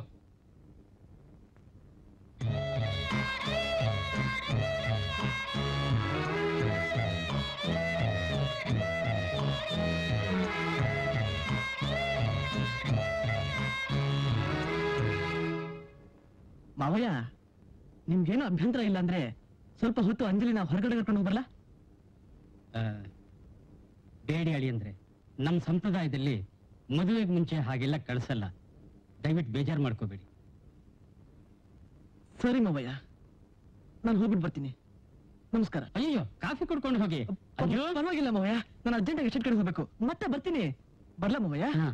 B: ಮಾವಯ್ಯ ನಿಮ್ಗೇನು ಅಭ್ಯಂತರ ಇಲ್ಲ ಅಂದ್ರೆ ಸ್ವಲ್ಪ ಹೊತ್ತು ಅಂಜಲಿ ನಾವು ಹೊರಗಡೆ ಕರ್ಕೊಂಡು ಹೋಗ್ಬರಲ್ಲ
H: ಆ, ಬೇಡಿ ಅಳಿಯಂದ್ರೆ ನಮ್ಮ ಸಂಪ್ರದಾಯದಲ್ಲಿ ಮದುವೆಗೆ ಮುಂಚೆ ಹಾಗೆಲ್ಲ ಕಳಿಸಲ್ಲ ದಯವಿಟ್ಟು ಬೇಜಾರು ಮಾಡ್ಕೋಬೇಡಿ
B: ಸರಿ ಮಾವಯ್ಯ ನಾನು ಹೋಗ್ಬಿಟ್ಟು ಬರ್ತೀನಿ ನಮಸ್ಕಾರ
H: ಅಯ್ಯೋ ಕಾಫಿ ಕುಡ್ಕೊಂಡು ಹೋಗಿ ಅಂಜು
B: ಪರವಾಗಿಲ್ಲ ಮಾವಯ್ಯ ನಾನು ಅರ್ಜೆಂಟಾಗಿ ಎಷ್ಟೆಟ್ ಕಡೆ ಹೋಗ್ಬೇಕು ಮತ್ತೆ ಬರ್ತೀನಿ ಬರ್ಲಾ ಮಾವಯ್ಯ
H: ಹಾ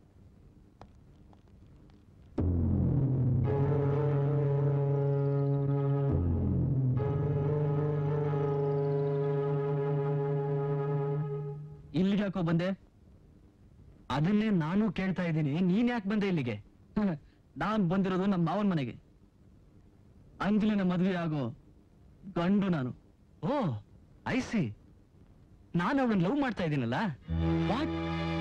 B: ಇಲ್ಲಿಗೆ ಯಾಕೋ ಬಂದೆ ಅದನ್ನೇ ನಾನು ಕೇಳ್ತಾ ಇದ್ದೀನಿ ನೀನ್ ಯಾಕೆ ಬಂದೆ ಇಲ್ಲಿಗೆ ನಾನ್ ಬಂದಿರೋದು ನಮ್ಮ ಮಾವನ್ ಮನೆಗೆ ಅಂಜಲಿನ ಮದುವೆ ಆಗೋ ಗಂಡು ನಾನು ಓ ಐ ಸಿ ನಾನು ಅವಳನ್ನ ಲವ್ ಮಾಡ್ತಾ ಇದ್ದೀನಲ್ಲ ವಾಟ್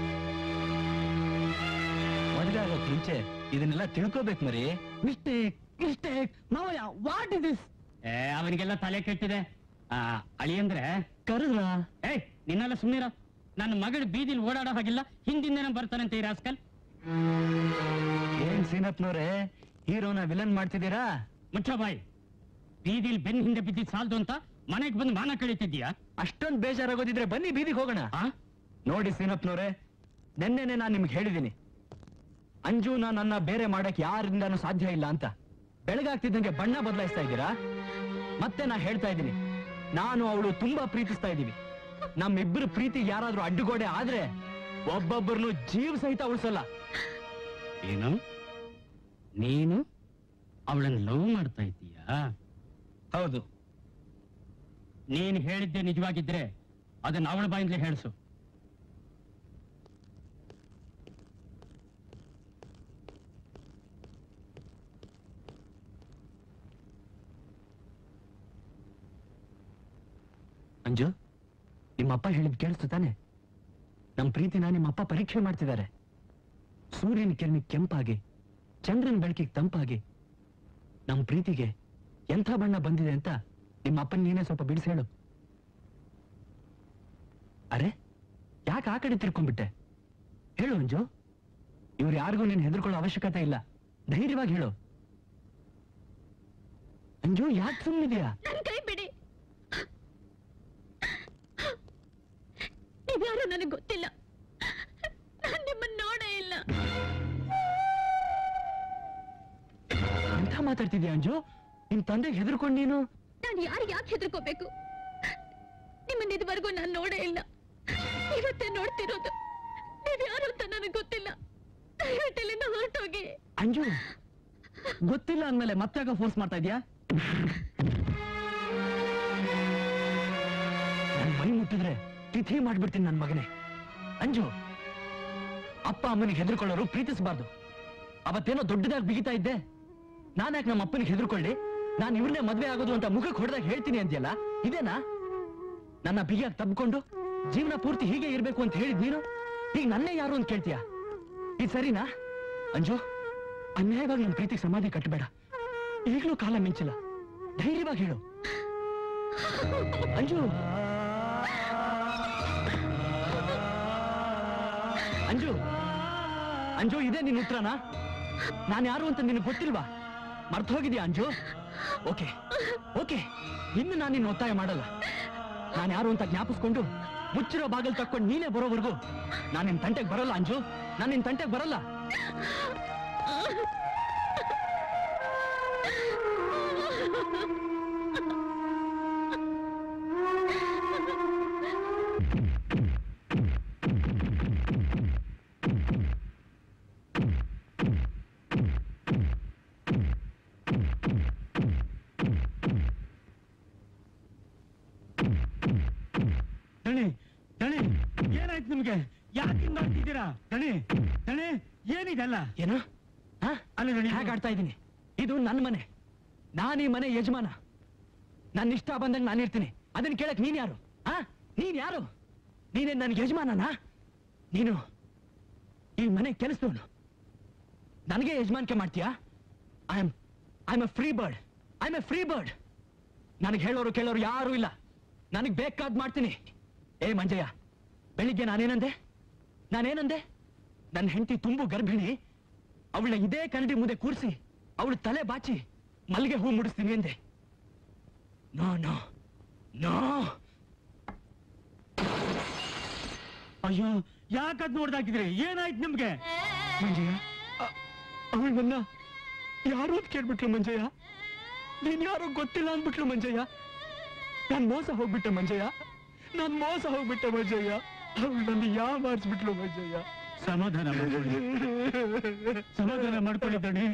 B: ಮದುವೆ ಆಗೋಕ್ ಮುಂಚೆ ಇದನ್ನೆಲ್ಲ ತಿಳ್ಕೋಬೇಕು ಮರಿ ಮಿಸ್ಟೇಕ್ ಮಿಸ್ಟೇಕ್ ಮಾವಯ್ಯ ವಾಟ್ ಇಸ್ ದಿಸ್
H: ಏ ಅವನಿಗೆಲ್ಲ ತಲೆ ಕೆಟ್ಟಿದೆ ಆ ಅಳಿಯಂದ್ರೆ
B: ಕರೆದ್ರ
H: ಏಯ್ ನಿನ್ನೆಲ್ಲ ಸುಮ್ಮನಿರ ನನ್ನ ಮಗಳು ಬೀದಿಲಿ ಓಡಾಡೋ ಹಾಗಿಲ್ಲ ಹಿಂದಿಂದೇನೆ ಬರ್ತಾನಂತೆ ಈ ರಾಸ್ಕಲ್
B: ಏನ್ ಸೀನಪ್ನವ್ರೆ ಹೀರೋನ ವಿಲನ್ ಮಾಡ್ತಿದ್ದೀರಾ
H: ಮುಚ್ಚ ಬಾಯಿ ಬೀದಿಲಿ ಬೆನ್ ಹಿಂದೆ ಬಿದ್ದಿದ್ ಸಾಲ್ದು ಅಂತ ಮನೆಗೆ ಬಂದು ಮಾನ ಕಳೀತಿದ್ದೀಯಾ
B: ಅಷ್ಟೊಂದ್ ಬೇಜಾರಾಗೋದಿದ್ರೆ ಬನ್ನಿ ಬೀದಿಗೆ ಹೋಗೋಣ
H: ಆ
B: ನೋಡಿ ಸೀನಪ್ನವ್ರೆ ನೆನ್ನೆನೆ ನಾನು ನಿಮ್ಗೆ ಹೇಳಿದ್ದೀನಿ ಅಂಜುನ ನನ್ನ ಬೇರೆ ಮಾಡಕ್ ಯಾರಿಂದಾನು ಸಾಧ್ಯ ಇಲ್ಲ ಅಂತ ಬೆಳಗಾಗ್ತಿದ್ದಂಗೆ ಬಣ್ಣ ಬದಲಾಯಿಸ್ತಾ ಇದ್ದೀರಾ ಮತ್ತೆ ನಾ ಹೇಳ್ತಾ ಇದ್ದೀನಿ ನಾನು ಅವಳು ತುಂಬಾ ಪ್ರೀತಿಸ್ತಾ ಇದ್ದೀವಿ ನಮ್ಮಿಬ್ಬರು ಪ್ರೀತಿ ಯಾರಾದ್ರೂ ಅಡ್ಡುಗೋಡೆ ಆದ್ರೆ ಒಬ್ಬೊಬ್ಬರನ್ನು ಜೀವ ಸಹಿತ ಉಳಿಸಲ್ಲ
H: ಏನು ನೀನು ಅವಳನ್ನು ಲವ್ ಮಾಡ್ತಾ ಇದ್ದೀಯಾ
B: ಹೌದು
H: ನೀನು ಹೇಳಿದ್ದೆ ನಿಜವಾಗಿದ್ರೆ ಅದನ್ನ ಅವಳ ಬಾಯಿಂದಲೇ ಹೇಳಿಸು
B: ಅಂಜು ನಿಮ್ಮಪ್ಪ ಹೇಳಿದ್ ಕೇಳಿಸ್ತು ತಾನೆ ನಮ್ ಪ್ರೀತಿನ ನಿಮ್ಮಪ್ಪ ಪರೀಕ್ಷೆ ಮಾಡ್ತಿದ್ದಾರೆ ಸೂರ್ಯನ ಕಿರಣಿಗೆ ಕೆಂಪಾಗಿ ಚಂದ್ರನ ಬೆಳಕಿಗೆ ತಂಪಾಗಿ ನಮ್ ಪ್ರೀತಿಗೆ ಎಂಥ ಬಣ್ಣ ಬಂದಿದೆ ಅಂತ ನಿಮ್ಮ ಅಪ್ಪನ ನೀನೇ ಸ್ವಲ್ಪ ಬಿಡಿಸಿ ಹೇಳು ಅರೆ ಯಾಕೆ ಆ ಕಡೆ ತಿರ್ಕೊಂಡ್ಬಿಟ್ಟೆ ಹೇಳು ಅಂಜು ಇವ್ರು ಯಾರಿಗೂ ನೀನ್ ಹೆದರ್ಕೊಳ್ಳೋ ಅವಶ್ಯಕತೆ ಇಲ್ಲ ಧೈರ್ಯವಾಗಿ ಹೇಳು ಅಂಜು ಯಾಕೆ ಸುಮ್ಮನಿದ್ಯಾ
G: ನನ್ ಕೈ ಬಿಡಿ ನೀವ್ಯಾರು ನನಗೆ ಗೊತ್ತಿಲ್ಲ ನಾನ್ ನಿಮ್ಮನ್ನ ನೋಡೇ ಇಲ್ಲ
B: ಎಂಥ ಮಾತಾಡ್ತಿದ್ಯಾ ಅಂಜು ನಿಮ್ ತಂದೆಗೆ ಹೆದರ್ಕೊಂಡು ನೀನು
G: ನಾನು ಯಾರಿಗೆ ಯಾಕೆ ಹೆದರ್ಕೋಬೇಕು ನಿಮ್ಮನ್ನ ಇದುವರೆಗೂ ನಾನು ನೋಡೇ ಇಲ್ಲ ಇವತ್ತೇ ನೋಡ್ತಿರೋದು ನೀವ್ಯಾರು ಅಂತ ನನಗೆ ಗೊತ್ತಿಲ್ಲ ದಯವಿಟ್ಟು ಇಲ್ಲಿಂದ ಹೊರಟೋಗಿ
B: ಅಂಜು ಗೊತ್ತಿಲ್ಲ ಅಂದ್ಮೇಲೆ ಮತ್ತೆ ಫೋರ್ಸ್ ಮಾಡ್ತಾ ಇದ್ಯಾ ನನ್ ಮೈ ಮುಟ್ಟಿದ್ರೆ ತಿಥಿ ಮಾಡ್ಬಿಡ್ತೀನಿ ನನ್ ಮಗನೇ ಅಂಜು ಅಪ್ಪ ಅಮ್ಮನಿಗೆ ಹೆದರ್ಕೊಳ್ಳೋರು ಪ್ರೀತಿಸಬಾರ್ದು ಅವತ್ತೇನೋ ದೊಡ್ಡದಾಗಿ ಬಿಗಿತಾ ಇದ್ದೆ ನಾನ್ಯಾಕೆ ನಮ್ಮ ಅಪ್ಪನಿಗೆ ಹೆದರ್ಕೊಳ್ಳಿ ನಾನು ಇವ್ರನ್ನೇ ಮದ್ವೆ ಆಗೋದು ಅಂತ ಮುಖಕ್ಕೆ ಹೊಡೆದಾಗ ಹೇಳ್ತೀನಿ ಅಂದ್ಯಲ್ಲ ಇದೇನಾ ನನ್ನ ಬಿಗಿಯಾಗಿ ತಬ್ಕೊಂಡು ಜೀವನ ಪೂರ್ತಿ ಹೀಗೆ ಇರ್ಬೇಕು ಅಂತ ಹೇಳಿದ್ ನೀನು ಈಗ ನನ್ನೇ ಯಾರು ಅಂತ ಕೇಳ್ತೀಯಾ ಇದು ಸರಿನಾ ಅಂಜು ಅನ್ಯಾಯವಾಗಿ ನನ್ನ ಪ್ರೀತಿಗೆ ಸಮಾಧಿ ಕಟ್ಟಬೇಡ ಈಗಲೂ ಕಾಲ ಮಿಂಚಿಲ್ಲ ಧೈರ್ಯವಾಗಿ ಹೇಳು ಅಂಜು ಅಂಜು ಅಂಜು ಇದೇ ನಿನ್ನ ಉತ್ತರನಾ ನಾನು ಯಾರು ಅಂತ ನಿನಗೆ ಗೊತ್ತಿಲ್ವಾ ಮರ್ತು ಹೋಗಿದ್ಯಾ ಅಂಜು ಓಕೆ ಓಕೆ ಇನ್ನು ನಾನು ನಿನ್ನ ಒತ್ತಾಯ ಮಾಡಲ್ಲ ನಾನು ಯಾರು ಅಂತ ಜ್ಞಾಪಿಸ್ಕೊಂಡು ಮುಚ್ಚಿರೋ ಬಾಗಿಲು ತಕ್ಕೊಂಡು ನೀನೇ ಬರೋವರೆಗೂ ನಾನು ನಿನ್ ತಂಟೆಗೆ ಬರಲ್ಲ ಅಂಜು ನಾನು ನಿನ್ ತಂಟೆಗೆ ಬರಲ್ಲ
D: ದಣಿ ದಣಿ ಏನಾಯ್ತು ನಿಮ್ಗೆ ಯಾಕೆ ಹಿಂಗ್ ಮಾಡ್ತಿದ್ದೀರಾ ದಣಿ ದಣಿ ಏನಿದೆಲ್ಲ
B: ಏನು ಹಾ
D: ಅಲ್ಲ ದಣಿ
B: ಹೇಗೆ ಆಡ್ತಾ ಇದ್ದೀನಿ ಇದು ನನ್ನ ಮನೆ ನಾನು ಈ ಮನೆ ಯಜಮಾನ ನನ್ನ ಇಷ್ಟ ಬಂದಂಗೆ ನಾನು ಇರ್ತೀನಿ ಅದನ್ನ ಕೇಳಕ್ ನೀನ್ ಯಾರು ಆ ನೀನ್ ಯಾರು ನೀನೇ ನನ್ಗೆ ಯಜಮಾನನಾ ನೀನು ಈ ಮನೆ ಕೆಲಸದವನು ನನಗೆ ಯಜಮಾನಿಕೆ ಮಾಡ್ತೀಯಾ I am I am a free bird I am a free bird ನನಗೆ ಹೇಳೋರು ಕೇಳೋರು ಯಾರೂ ಇಲ್ಲ ನನಗೆ ಬೇಕಾದ್ ಮಾಡ್ತೀನಿ ಏ ಮಂಜಯ್ಯ ಬೆಳಿಗ್ಗೆ ನಾನೇನಂದೆ ನಾನೇನಂದೆ ನನ್ನ ಹೆಂಡತಿ ತುಂಬು ಗರ್ಭಿಣಿ ಅವಳ ಇದೇ ಕನ್ನಡಿ ಮುಂದೆ ಕೂರಿಸಿ ಅವಳು ತಲೆ ಬಾಚಿ ಮಲ್ಲಿಗೆ ಹೂ ಮುಡಿಸ್ತೀನಿ ಎಂದೆ ನೋ ನೋ ನೋ
D: ಅಯ್ಯೋ ಯಾಕದ್ ನೋಡ್ದಾಕಿದ್ರಿ ಏನಾಯ್ತು ನಿಮ್ಗೆ
B: ಮಂಜಯ್ಯ ಅವಳು ನನ್ನ ಯಾರು ಅಂತ ಕೇಳ್ಬಿಟ್ಲು ಮಂಜಯ್ಯ ನೀನ್ ಯಾರು ಗೊತ್ತಿಲ್ಲ ಅಂದ್ಬಿಟ್ಲು ಮಂಜಯ್ಯ ನಾನ್ ಮೋಸ ಹೋಗ್ಬಿಟ್ಟೆ ಮಂಜಯ್ಯ ನಾನ್ ಮೋಸ ಹೋಗ್ಬಿಟ್ಟೆ ಮಂಜಯ್ಯ ಅವಳು ನನ್ನ ಯಾ ಮಾಡಿಸ್ಬಿಟ್ಲು ಮಂಜಯ್ಯ
D: ಸಮಾಧಾನ ಮಾಡ್ಕೊಳ್ಳಿ ಸಮಾಧಾನ ಮಾಡ್ಕೊಳ್ಳಿ ದಣಿ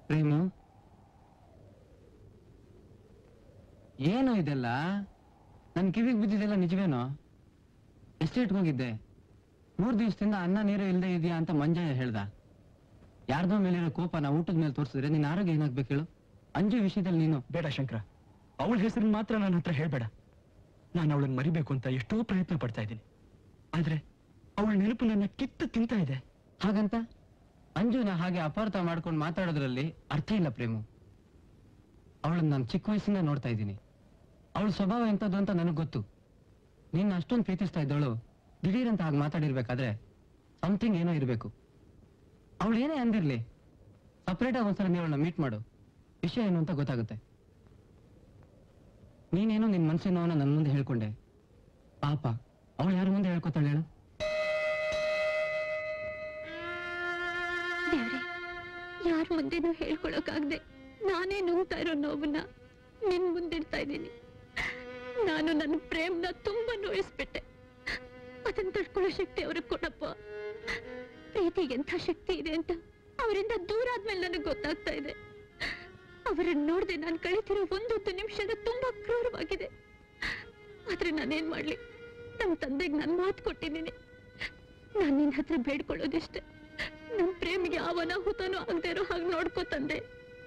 A: ಪ್ರೇಮು ಏನು ಇದೆಲ್ಲ ನನ್ ಕಿವಿಗೆ ಬಿದ್ದಿದ್ದೆಲ್ಲ ನಿಜವೇನೋ ಎಸ್ಟೇಟ್ಗೆ ಹೋಗಿದ್ದೆ ಮೂರ್ ದಿವಸದಿಂದ ಅನ್ನ ನೀರು ಇಲ್ಲದೆ ಇದೆಯಾ ಅಂತ ಮಂಜಯ್ಯ ಹೇಳ್ದ ಯಾರ್ದೋ ಮೇಲಿರೋ ಕೋಪನ ಊಟದ ಮೇಲೆ ತೋರಿಸಿದ್ರೆ ನಿನ್ನ ಆರೋಗ್ಯ ಏನಾಗ್ಬೇಕು ಹೇಳು ಅಂಜು ವಿಷಯದಲ್ಲಿ ನೀನು
B: ಬೇಡ ಶಂಕರ ಅವಳ ಹೆಸರನ್ನ ಮಾತ್ರ ನನ್ನ ಹತ್ರ ಹೇಳ್ಬೇಡ ನಾನು ಅವಳನ್ನ ಮರಿಬೇಕು ಅಂತ ಎಷ್ಟೋ ಪ್ರಯತ್ನ ಪಡ್ತಾ ಇದ್ದೀನಿ ಆದ್ರೆ ಅವಳ ನೆನಪು ನನ್ನ ಕಿತ್ತು ತಿಂತಾ ಇದೆ
A: ಹಾಗಂತ ಅಂಜುನ ಹಾಗೆ ಅಪಾರ್ಥ ಮಾಡ್ಕೊಂಡು ಮಾತಾಡೋದ್ರಲ್ಲಿ ಅರ್ಥ ಇಲ್ಲ ಪ್ರೇಮು ಅವಳನ್ನ ನಾನು ಚಿಕ್ಕ ವಯಸ್ಸಿಂದ ನೋಡ್ತಾ ಇದ್ದೀನಿ ಅವಳ ಸ್ವಭಾವ ಎಂಥದ್ದು ಅಂತ ನನಗೆ ಗೊತ್ತು ನೀನು ಅಷ್ಟೊಂದು ಪ್ರೀತಿಸ್ತಾ ಇದ್ದವಳು ದಿಢೀರಂತ ಹಾಗೆ ಮಾತಾಡಿರ್ಬೇಕಾದ್ರೆ ಸಮಥಿಂಗ್ ಏನೋ ಇರಬೇಕು ಅವಳು ಏನೇ ಅಂದಿರ್ಲಿ ಸಪ್ರೇಟಾಗಿ ಒಂದ್ಸಲ ನೀವು ಅವಳನ್ನ ಮೀಟ್ ಮಾಡು ವಿಷಯ ಏನು ಅಂತ ಗೊತ್ತಾಗುತ್ತೆ ನೀನೇನೋ ನಿನ್ನ ಮನಸ್ಸಿನ ನೋವನ್ನ ನನ್ನ ಮುಂದೆ ಹೇಳ್ಕೊಂಡೆ ಪಾಪ ಅವಳು ಯಾರ ಮುಂದೆ ಹೇಳ್ಕೊತಾಳೆ ಹೇಳು
G: ದೇವ್ರೆ ಯಾರ ಮುಂದೆನೂ ಹೇಳ್ಕೊಳಕ್ಕಾಗ್ದೆ ನಾನೇ ನುಂಗ್ತಾ ಇರೋ ನೋವನ್ನ ನಿನ್ ಮುಂದಿಡ್ತಾ ಇದ್ದೀನಿ ನಾನು ನನ್ನ ಪ್ರೇಮ್ನ ತುಂಬಾ ನೋಯಿಸ್ಬಿಟ್ಟೆ ಅದನ್ನ ತಡ್ಕೊಳ್ಳೋ ಶಕ್ತಿ ಅವ್ರಿಗೆ ಕೊಡಪ್ಪ ಪ್ರೀತಿಗೆ ಎಂಥ ಶಕ್ತಿ ಇದೆ ಅಂತ ಅವರಿಂದ ದೂರ ಆದ್ಮೇಲೆ ನನಗೆ ಗೊತ್ತಾಗ್ತಾ ಇದೆ ಅವರನ್ನ ನೋಡ್ದೆ ನಾನು ಕಳೀತಿರೋ ಒಂದೊಂದು ನಿಮಿಷದ ತುಂಬಾ ಕ್ರೂರವಾಗಿದೆ ಆದ್ರೆ ನಾನೇನ್ ಮಾಡ್ಲಿ ನಮ್ಮ ತಂದೆಗೆ ನಾನು ಮಾತು ಕೊಟ್ಟಿದ್ದೀನಿ ನಾನು ನಿನ್ನ ಹತ್ರ ಬೇಡ್ಕೊಳ್ಳೋದಿಷ್ಟೇ ನಮ್ ಪ್ರೇಮಿಗೆ ಯಾವ ಅನಾಹುತನೂ ಆಗದೆ ಇರೋ ಹಾಗೆ ನೋಡ್ಕೋ ತಂದೆ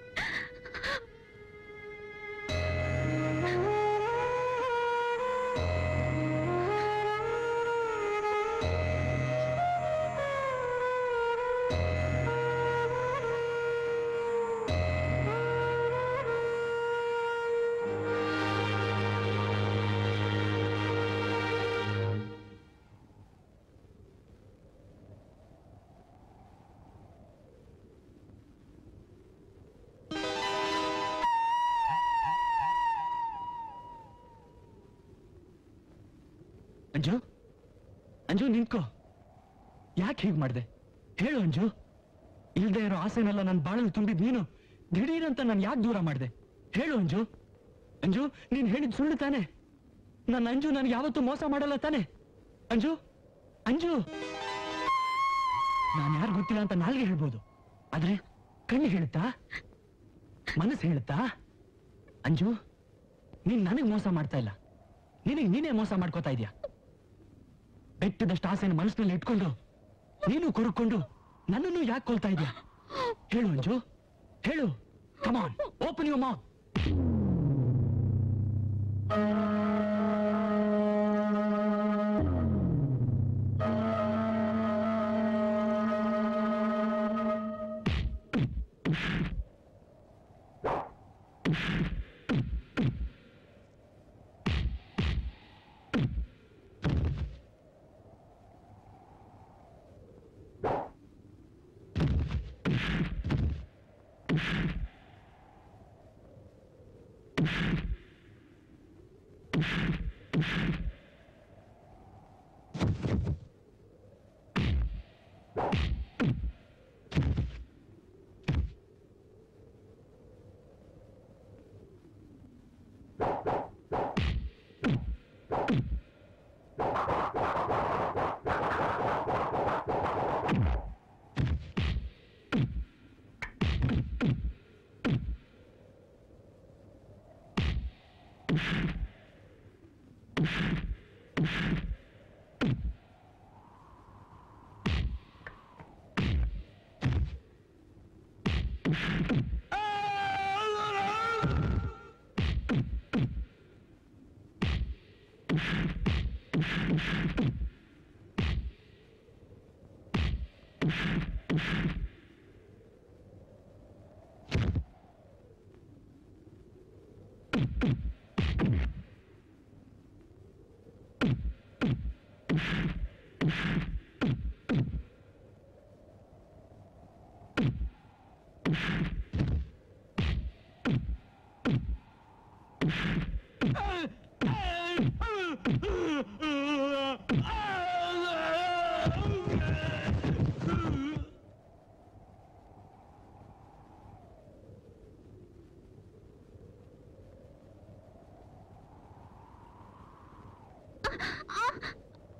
B: ಅಂಜು ಅಂಜು ನಿಂತ್ಕೋ ಯಾಕೆ ಹೀಗೆ ಮಾಡಿದೆ ಹೇಳು ಅಂಜು ಇಲ್ದೇ ಇರೋ ಆಸೆನೆಲ್ಲ ನನ್ನ ಬಾಳಲ್ಲಿ ತುಂಬಿದ್ ನೀನು ದಿಢೀರಂತ ನಾನು ಯಾಕೆ ದೂರ ಮಾಡಿದೆ ಹೇಳು ಅಂಜು ಅಂಜು ನೀನ್ ಹೇಳಿದ್ ಸುಳ್ಳು ತಾನೆ ನನ್ನ ಅಂಜು ನನಗೆ ಯಾವತ್ತೂ ಮೋಸ ಮಾಡಲ್ಲ ತಾನೆ ಅಂಜು ಅಂಜು ನಾನು ಯಾರು ಗೊತ್ತಿಲ್ಲ ಅಂತ ನಾಲ್ಗೆ ಹೇಳ್ಬೋದು ಆದ್ರೆ ಕಣ್ಣು ಹೇಳುತ್ತಾ ಮನಸ್ಸು ಹೇಳುತ್ತಾ ಅಂಜು ನೀನ್ ನನಗೆ ಮೋಸ ಮಾಡ್ತಾ ಇಲ್ಲ ನಿನಗೆ ನೀನೇ ಮೋಸ ಮಾಡ್ಕೋತಾ ಇದೀಯ ಬೆಟ್ಟದಷ್ಟು ಆಸೆನ ಮನಸ್ಸಿನಲ್ಲಿ ಇಟ್ಕೊಂಡು ನೀನು ಕೊರ್ಕೊಂಡು ನನ್ನನ್ನು ಯಾಕೆ ಕೊಲ್ತಾ ಇದೀಯ ಹೇಳು ಅಂಜು ಹೇಳು ಕಮಾನ್ ಓಪನ್ ಯು ಮೌತ್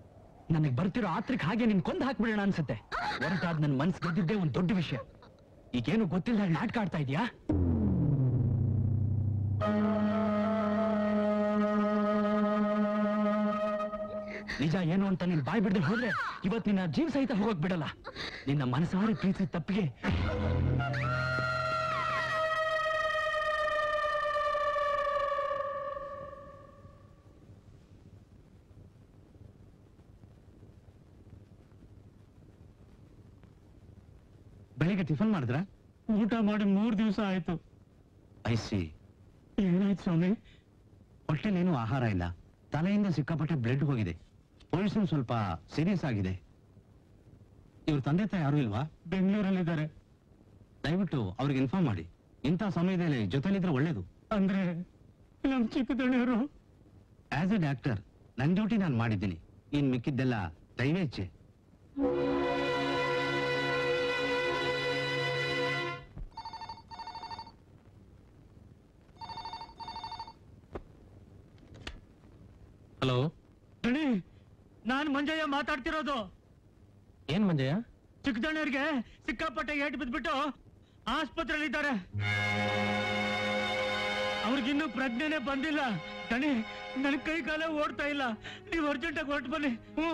B: ನನಗೆ ಬರ್ತಿರೋ ಆತ್ರಕ್ಕೆ ಹಾಗೆ ನಿನ್ ಕೊಂದು ಹಾಕ್ಬಿಡೋಣ ಅನ್ಸುತ್ತೆ ಹೊರಟಾದ್ ನನ್ ಮನ್ಸ್ ಗೆದ್ದಿದ್ದೇ ಒಂದ್ ದೊಡ್ಡ ವಿಷಯ ಈಗೇನು ಗೊತ್ತಿಲ್ಲ ನಾಟಕ ಆಡ್ತಾ ಇದೀಯಾ ನಿಜ ಏನು ಅಂತ ನೀನ್ ಬಾಯ್ ಬಿಡದೆ ಹೋದ್ರೆ ಇವತ್ತು ನಿನ್ನ ಜೀವ ಸಹಿತ ಹೋಗಕ್ ಬಿಡಲ್ಲ ನಿನ್ನ ಮನಸಾರಿ ಪ್ರೀತಿ ತಪ್ಪಿಗೆ
I: ಬೆಳಿಗ್ಗೆ ಟಿಫನ್ ಮಾಡಿದ್ರ
D: ಊಟ ಮಾಡಿ ಮೂರ್ ದಿವಸ ಆಯ್ತು
I: ಐ ಸಿ
D: ಏನಾಯ್ತು ಸ್ವಾಮಿ
I: ಹೊಟ್ಟೆಲೇನು ಆಹಾರ ಇಲ್ಲ ತಲೆಯಿಂದ ಸಿಕ್ಕಾಪಟ್ಟೆ ಬ್ಲಡ್ ಹೋಗಿದೆ ಪೊಸಿಷನ್ ಸ್ವಲ್ಪ ಸೀರಿಯಸ್ ಆಗಿದೆ ಇವ್ರ ತಂದೆ ತಾಯಿ ಯಾರು ಇಲ್ವಾ
D: ಬೆಂಗಳೂರಲ್ಲಿದ್ದಾರೆ
I: ದಯವಿಟ್ಟು ಅವ್ರಿಗೆ ಇನ್ಫಾರ್ಮ್ ಮಾಡಿ ಇಂಥ ಸಮಯದಲ್ಲಿ ಜೊತೆಲಿದ್ರೆ ಒಳ್ಳೇದು
D: ಅಂದ್ರೆ ನಮ್ ಚಿಕ್ಕದಣಿಯವರು
I: ಆಸ್ ಎ ಡಾಕ್ಟರ್ ನನ್ನ ಡ್ಯೂಟಿ ನಾನು ಮಾಡಿದ್ದೀನಿ ಇನ್ ಮಿಕ್ಕಿದ್ದೆಲ್ಲ ದೈವೇಚ್ಛೆ
J: ಹಲೋ
D: ದಣಿ ನಾನ್ ಮಂಜಯ್ಯ ಮಾತಾಡ್ತಿರೋದು
J: ಏನ್ ಮಂಜಯ್ಯ
D: ಚಿಕ್ಕದಣ್ಣಿಯವ್ರಿಗೆ ಸಿಕ್ಕಾಪಟ್ಟೆ ಏಟು ಬಿದ್ಬಿಟ್ಟು ಆಸ್ಪತ್ರೆಯಲ್ಲಿ ಇದ್ದಾರೆ ಅವ್ರಿಗಿನ್ನೂ ಪ್ರಜ್ಞೆನೆ ಬಂದಿಲ್ಲ ದಣಿ ನನ್ ಕೈ ಕಾಲ ಓಡ್ತಾ ಇಲ್ಲ ನೀವು ಅರ್ಜೆಂಟಾಗಿ ಹೊರಟು ಬನ್ನಿ ಹ್ಞೂ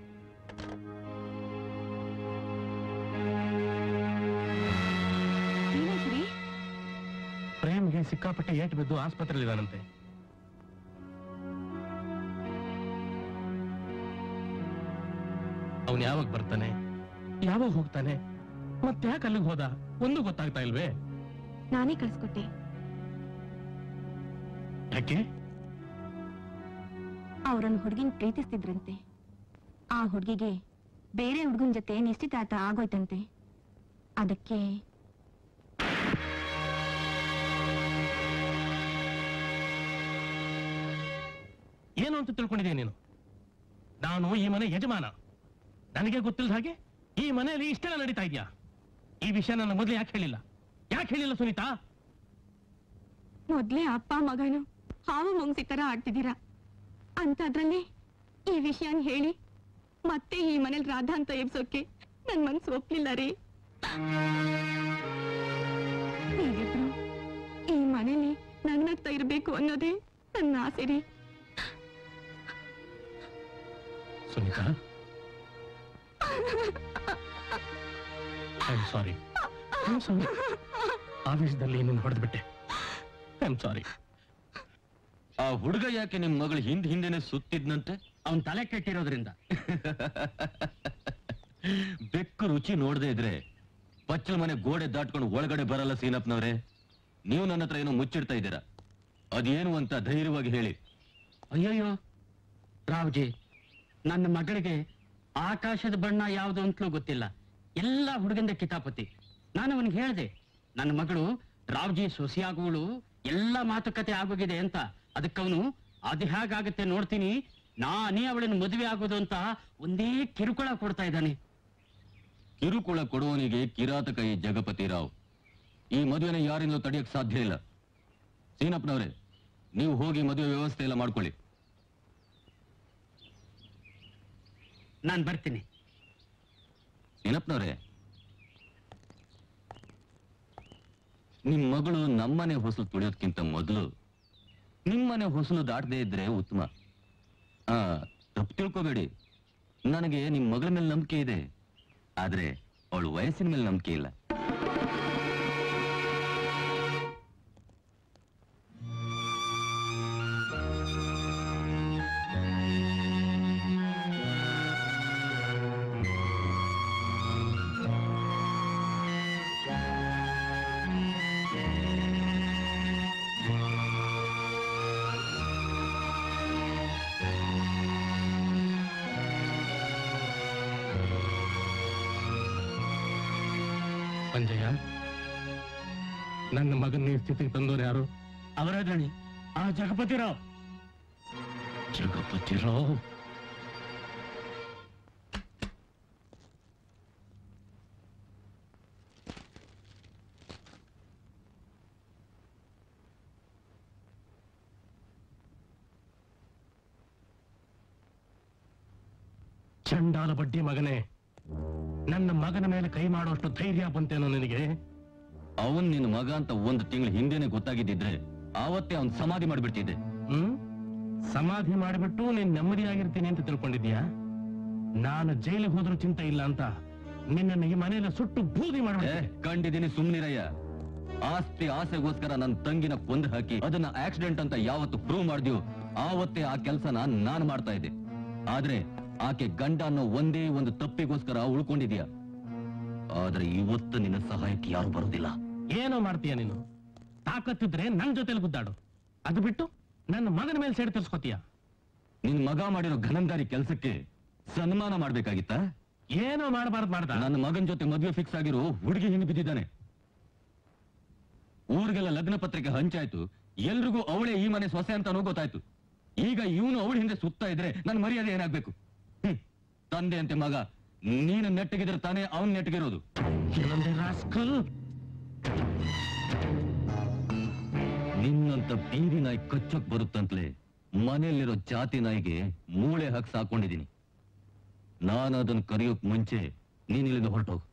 E: ಏನಾಯ್ತ್ರಿ
J: ಪ್ರೇಮ್ಗೆ ಸಿಕ್ಕಾಪಟ್ಟೆ ಏಟ್ ಬಿದ್ದು ಆಸ್ಪತ್ರೆಯಲ್ಲಿ ಇದಾನಂತೆ ಅವನ್ ಯಾವಾಗ ಬರ್ತಾನೆ ಯಾವಾಗ ಹೋಗ್ತಾನೆ ಮತ್ತೆ ಯಾಕೆ ಅಲ್ಲಿಗೆ ಹೋದ ಒಂದು ಗೊತ್ತಾಗ್ತಾ ಇಲ್ವೇ
E: ನಾನೇ ಕಳ್ಸ್ಕೊಟ್ಟೆ
J: ಯಾಕೆ
E: ಅವರನ್ನು ಹುಡುಗಿನ ಪ್ರೀತಿಸ್ತಿದ್ರಂತೆ ಆ ಹುಡುಗಿಗೆ ಬೇರೆ ಹುಡುಗನ ಜೊತೆ ನಿಶ್ಚಿತಾರ್ಥ ಆಗೋಯ್ತಂತೆ ಅದಕ್ಕೆ
J: ಏನು ಅಂತ ತಿಳ್ಕೊಂಡಿದ್ಯಾ ನೀನು ನಾನು ಈ ಮನೆ ಯಜಮಾನ ನನಗೆ ಗೊತ್ತಿಲ್ಲದ ಹಾಗೆ ಈ ಮನೆಯಲ್ಲಿ ಇಷ್ಟೆಲ್ಲ ನಡೀತಾ ಇದೆಯಾ ಈ ವಿಷಯ ನನ್ನ ಮೊದಲು ಯಾಕೆ ಹೇಳಿಲ್ಲ ಯಾಕೆ ಹೇಳಿಲ್ಲ ಸುನೀತಾ
E: ಮೊದ್ಲೇ ಅಪ್ಪ ಮಗನು ಹಾವು ಮುಂಗ್ಸಿ ತರ ಆಡ್ತಿದ್ದೀರಾ ಅಂತದ್ರಲ್ಲಿ ಈ ವಿಷಯನ ಹೇಳಿ ಮತ್ತೆ ಈ ಮನೇಲಿ ರಾಧಾ ಅಂತ ಎಬ್ಸೋಕೆ ನನ್ ಮನ್ಸು ಒಪ್ಲಿಲ್ಲ ರೀ ನೀವಿಬ್ರು ಈ ಮನೇಲಿ ನಗ್ನಗ್ತಾ ಇರ್ಬೇಕು ಅನ್ನೋದೇ ನನ್ನ ಆಸೆ ರೀ
J: Sunita I sorry I sorry ಆವೇಶದಲ್ಲಿ ನಿನ್ನ ಹೊಡೆದ್ಬಿಟ್ಟೆ ಐ ಆಮ್ ಸಾರಿ
K: ಆ ಹುಡುಗ ಯಾಕೆ ನಿಮ್ ಮಗಳು ಹಿಂದ್ ಹಿಂದೆನೆ ಸುತ್ತಿದ್ನಂತೆ
H: ಅವನ್ ತಲೆ ಕೆಟ್ಟಿರೋದ್ರಿಂದ
K: ಬೆಕ್ಕು ರುಚಿ ನೋಡದೆ ಇದ್ರೆ ಪಚ್ಚಲ ಮನೆ ಗೋಡೆ ದಾಟ್ಕೊಂಡು ಒಳಗಡೆ ಬರಲ್ಲ ಸೀನಪ್ಪನವ್ರೆ ನೀವು ನನ್ನ ಹತ್ರ ಏನೋ ಮುಚ್ಚಿಡ್ತಾ ಇದ್ದೀರಾ ಅದೇನು ಅಂತ ಧೈರ್ಯವಾಗಿ ಹೇಳಿ
H: ಅಯ್ಯಯ್ಯೋ ರಾವ್ಜಿ ನನ್ನ ಮಗಳಿಗೆ ಆಕಾಶದ ಬಣ್ಣ ಯಾವುದು ಅಂತಲೂ ಗೊತ್ತಿಲ್ಲ ಎಲ್ಲ ಹುಡುಗಂದ ಕಿತಾಪತಿ ನಾನು ಅವನಿಗೆ ಹೇಳಿದೆ ನನ್ನ ಮಗಳು ರಾವ್ಜಿ ಸೊಸೆಯಾಗುವಳು ಎಲ್ಲ ಮಾತುಕತೆ ಆಗೋಗಿದೆ ಅಂತ ಅದಕ್ಕವನು ಅದು ಹೇಗಾಗತ್ತೆ ನೋಡ್ತೀನಿ ನಾನೇ ಅವಳನ್ನು ಮದುವೆ ಆಗೋದು ಅಂತ ಒಂದೇ ಕಿರುಕುಳ ಕೊಡ್ತಾ ಇದ್ದಾನೆ
K: ಕಿರುಕುಳ ಕೊಡುವನಿಗೆ ಕಿರಾತಕ ಈ ಜಗಪತಿ ರಾವ್ ಈ ಮದುವೆನ ಯಾರಿಂದಲೂ ತಡೆಯಕ್ ಸಾಧ್ಯ ಇಲ್ಲ ಸೀನಪ್ಪನವ್ರೆ ನೀವು ಹೋಗಿ ಮದುವೆ ವ್ಯವಸ್ಥೆ ಎಲ್ಲ ಮಾಡ್ಕೊಳ್ಳಿ
H: ನಾನು ಬರ್ತೀನಿ
K: ಏನಪ್ಪನವ್ರೆ ನಿಮ್ ಮಗಳು ನಮ್ಮನೆ ಹೊಸಲು ತುಳಿಯೋದ್ಕಿಂತ ಮೊದಲು ನಿಮ್ಮನೆ ಹೊಸಲು ದಾಟದೇ ಇದ್ರೆ ಉತ್ತಮ ಆ ತಪ್ಪು ತಿಳ್ಕೊಬೇಡಿ ನನಗೆ ನಿಮ್ ಮಗಳ ಮೇಲೆ ನಂಬಿಕೆ ಇದೆ ಆದ್ರೆ ಅವಳು ವಯಸ್ಸಿನ ಮೇಲೆ ನಂಬಿಕೆ ಇಲ್ಲ
J: ಮಂಜಯ್ಯ ನನ್ನ ಮಗನ ಈ ಸ್ಥಿತಿಗೆ ತಂದವರು ಯಾರು
D: ಅವರಾದ್ರಣಿ ಆ ಜಗಪತಿರಾವ್
J: ಜಗಪತಿ ರಾವ್ ಚಂಡಾಲ ಬಡ್ಡಿ ಮಗನೇ ನನ್ನ ಮಗನ ಮೇಲೆ ಕೈ ಮಾಡುವಷ್ಟು ಧೈರ್ಯ ಬಂತೇನೋ ನಿನಗೆ
K: ಅವನ್ ನಿನ್ನ ಮಗ ಅಂತ ಒಂದು ತಿಂಗಳ ಹಿಂದೆನೆ ಗೊತ್ತಾಗಿದ್ದಿದ್ರೆ ಆವತ್ತೇ ಅವನ್ ಸಮಾಧಿ ಮಾಡ್ಬಿಡ್ತಿದ್ದೆ
D: ಹ್ಮ್ ಸಮಾಧಿ ಮಾಡಿಬಿಟ್ಟು ನೀನ್ ನೆಮ್ಮದಿಯಾಗಿರ್ತೀನಿ ಅಂತ ತಿಳ್ಕೊಂಡಿದ್ಯಾ ನಾನು ಜೈಲಿಗೆ ಹೋದ್ರೂ ಚಿಂತೆ ಇಲ್ಲ ಅಂತ ನಿನ್ನನ್ನು ಈ ಮನೆಯಲ್ಲ ಸುಟ್ಟು ಬೂದಿ
K: ಏ,
D: ಮಾಡ್ಬಿಟ್ಟೆ
K: ಕಂಡಿದ್ದೀನಿ ಸುಮ್ನಿರಯ್ಯ ಆಸ್ತಿ ಆಸೆಗೋಸ್ಕರ ನನ್ನ ತಂಗಿನ ಕೊಂದು ಹಾಕಿ ಅದನ್ನ ಆಕ್ಸಿಡೆಂಟ್ ಅಂತ ಯಾವತ್ತು ಪ್ರೂವ್ ಮಾಡ್ದ್ಯೋ ಆವತ್ತೇ ಆ ಕೆಲಸನ ನಾನು ಮಾಡ್ತಾ ಇದ್ದೆ ಆದ್ರೆ ಆಕೆ ಗಂಡ ಅನ್ನೋ ಒಂದೇ ಒಂದು ತಪ್ಪಿಗೋಸ್ಕರ ಉಳ್ಕೊಂಡಿದ್ಯಾ ಆದ್ರೆ ಇವತ್ತು ನಿನ್ನ ಸಹಾಯಕ್ಕೆ ಯಾರು ಬರೋದಿಲ್ಲ
D: ಏನೋ ಮಾಡ್ತೀಯ ನೀನು ತಾಕತ್ತಿದ್ರೆ ನನ್ ಜೊತೆಲಿ ಗುದ್ದಾಡು ಅದು ಬಿಟ್ಟು ನನ್ನ ಮಗನ ಮೇಲೆ ಸೇಡ್ ತರ್ಸ್ಕೊತೀಯ
K: ನಿನ್ ಮಗ ಮಾಡಿರೋ ಘನಂದಾರಿ ಕೆಲಸಕ್ಕೆ ಸನ್ಮಾನ ಮಾಡ್ಬೇಕಾಗಿತ್ತ
D: ಏನೋ ಮಾಡಬಾರ್ದು ಮಾಡ್ದ
K: ನನ್ನ ಮಗನ್ ಜೊತೆ ಮದುವೆ ಫಿಕ್ಸ್ ಆಗಿರೋ ಹುಡುಗಿ ಹಿಂದೆ ಬಿದ್ದಿದ್ದಾನೆ ಊರಿಗೆಲ್ಲ ಲಗ್ನ ಪತ್ರಿಕೆ ಹಂಚಾಯ್ತು ಎಲ್ರಿಗೂ ಅವಳೇ ಈ ಮನೆ ಸೊಸೆ ಅಂತಾನೂ ಗೊತ್ತಾಯ್ತು ಈಗ ಇವನು ಅವಳ ಹಿಂದೆ ಸುತ್ತಾ ಇದ್ರೆ ನನ್ನ ಮರ್ಯಾದೆ ಏನಾಗ್ಬೇಕು ಹ್ಮ್ ತಂದೆ ಅಂತೆ ಮಗ ನೀನು ನೆಟ್ಟಗಿದ್ರೆ ತಾನೇ ಅವನ್ ನೆಟ್ಟಗಿರೋದು
D: ಕೆಲವೊಂದೇ ರಾಸ್ಕಲ್
K: ನಿನ್ನಂತ ಬೀದಿ ನಾಯಿ ಕಚ್ಚಕ್ ಬರುತ್ತಂತ್ಲೆ ಮನೆಯಲ್ಲಿರೋ ಜಾತಿ ನಾಯಿಗೆ ಮೂಳೆ ಹಾಕಿ ಸಾಕೊಂಡಿದ್ದೀನಿ ನಾನು ಅದನ್ನ ಕರೆಯೋಕ್ ಮುಂಚೆ ನೀನ್ ಇಲ್ಲಿಂದ ಹೊರಟೋಗು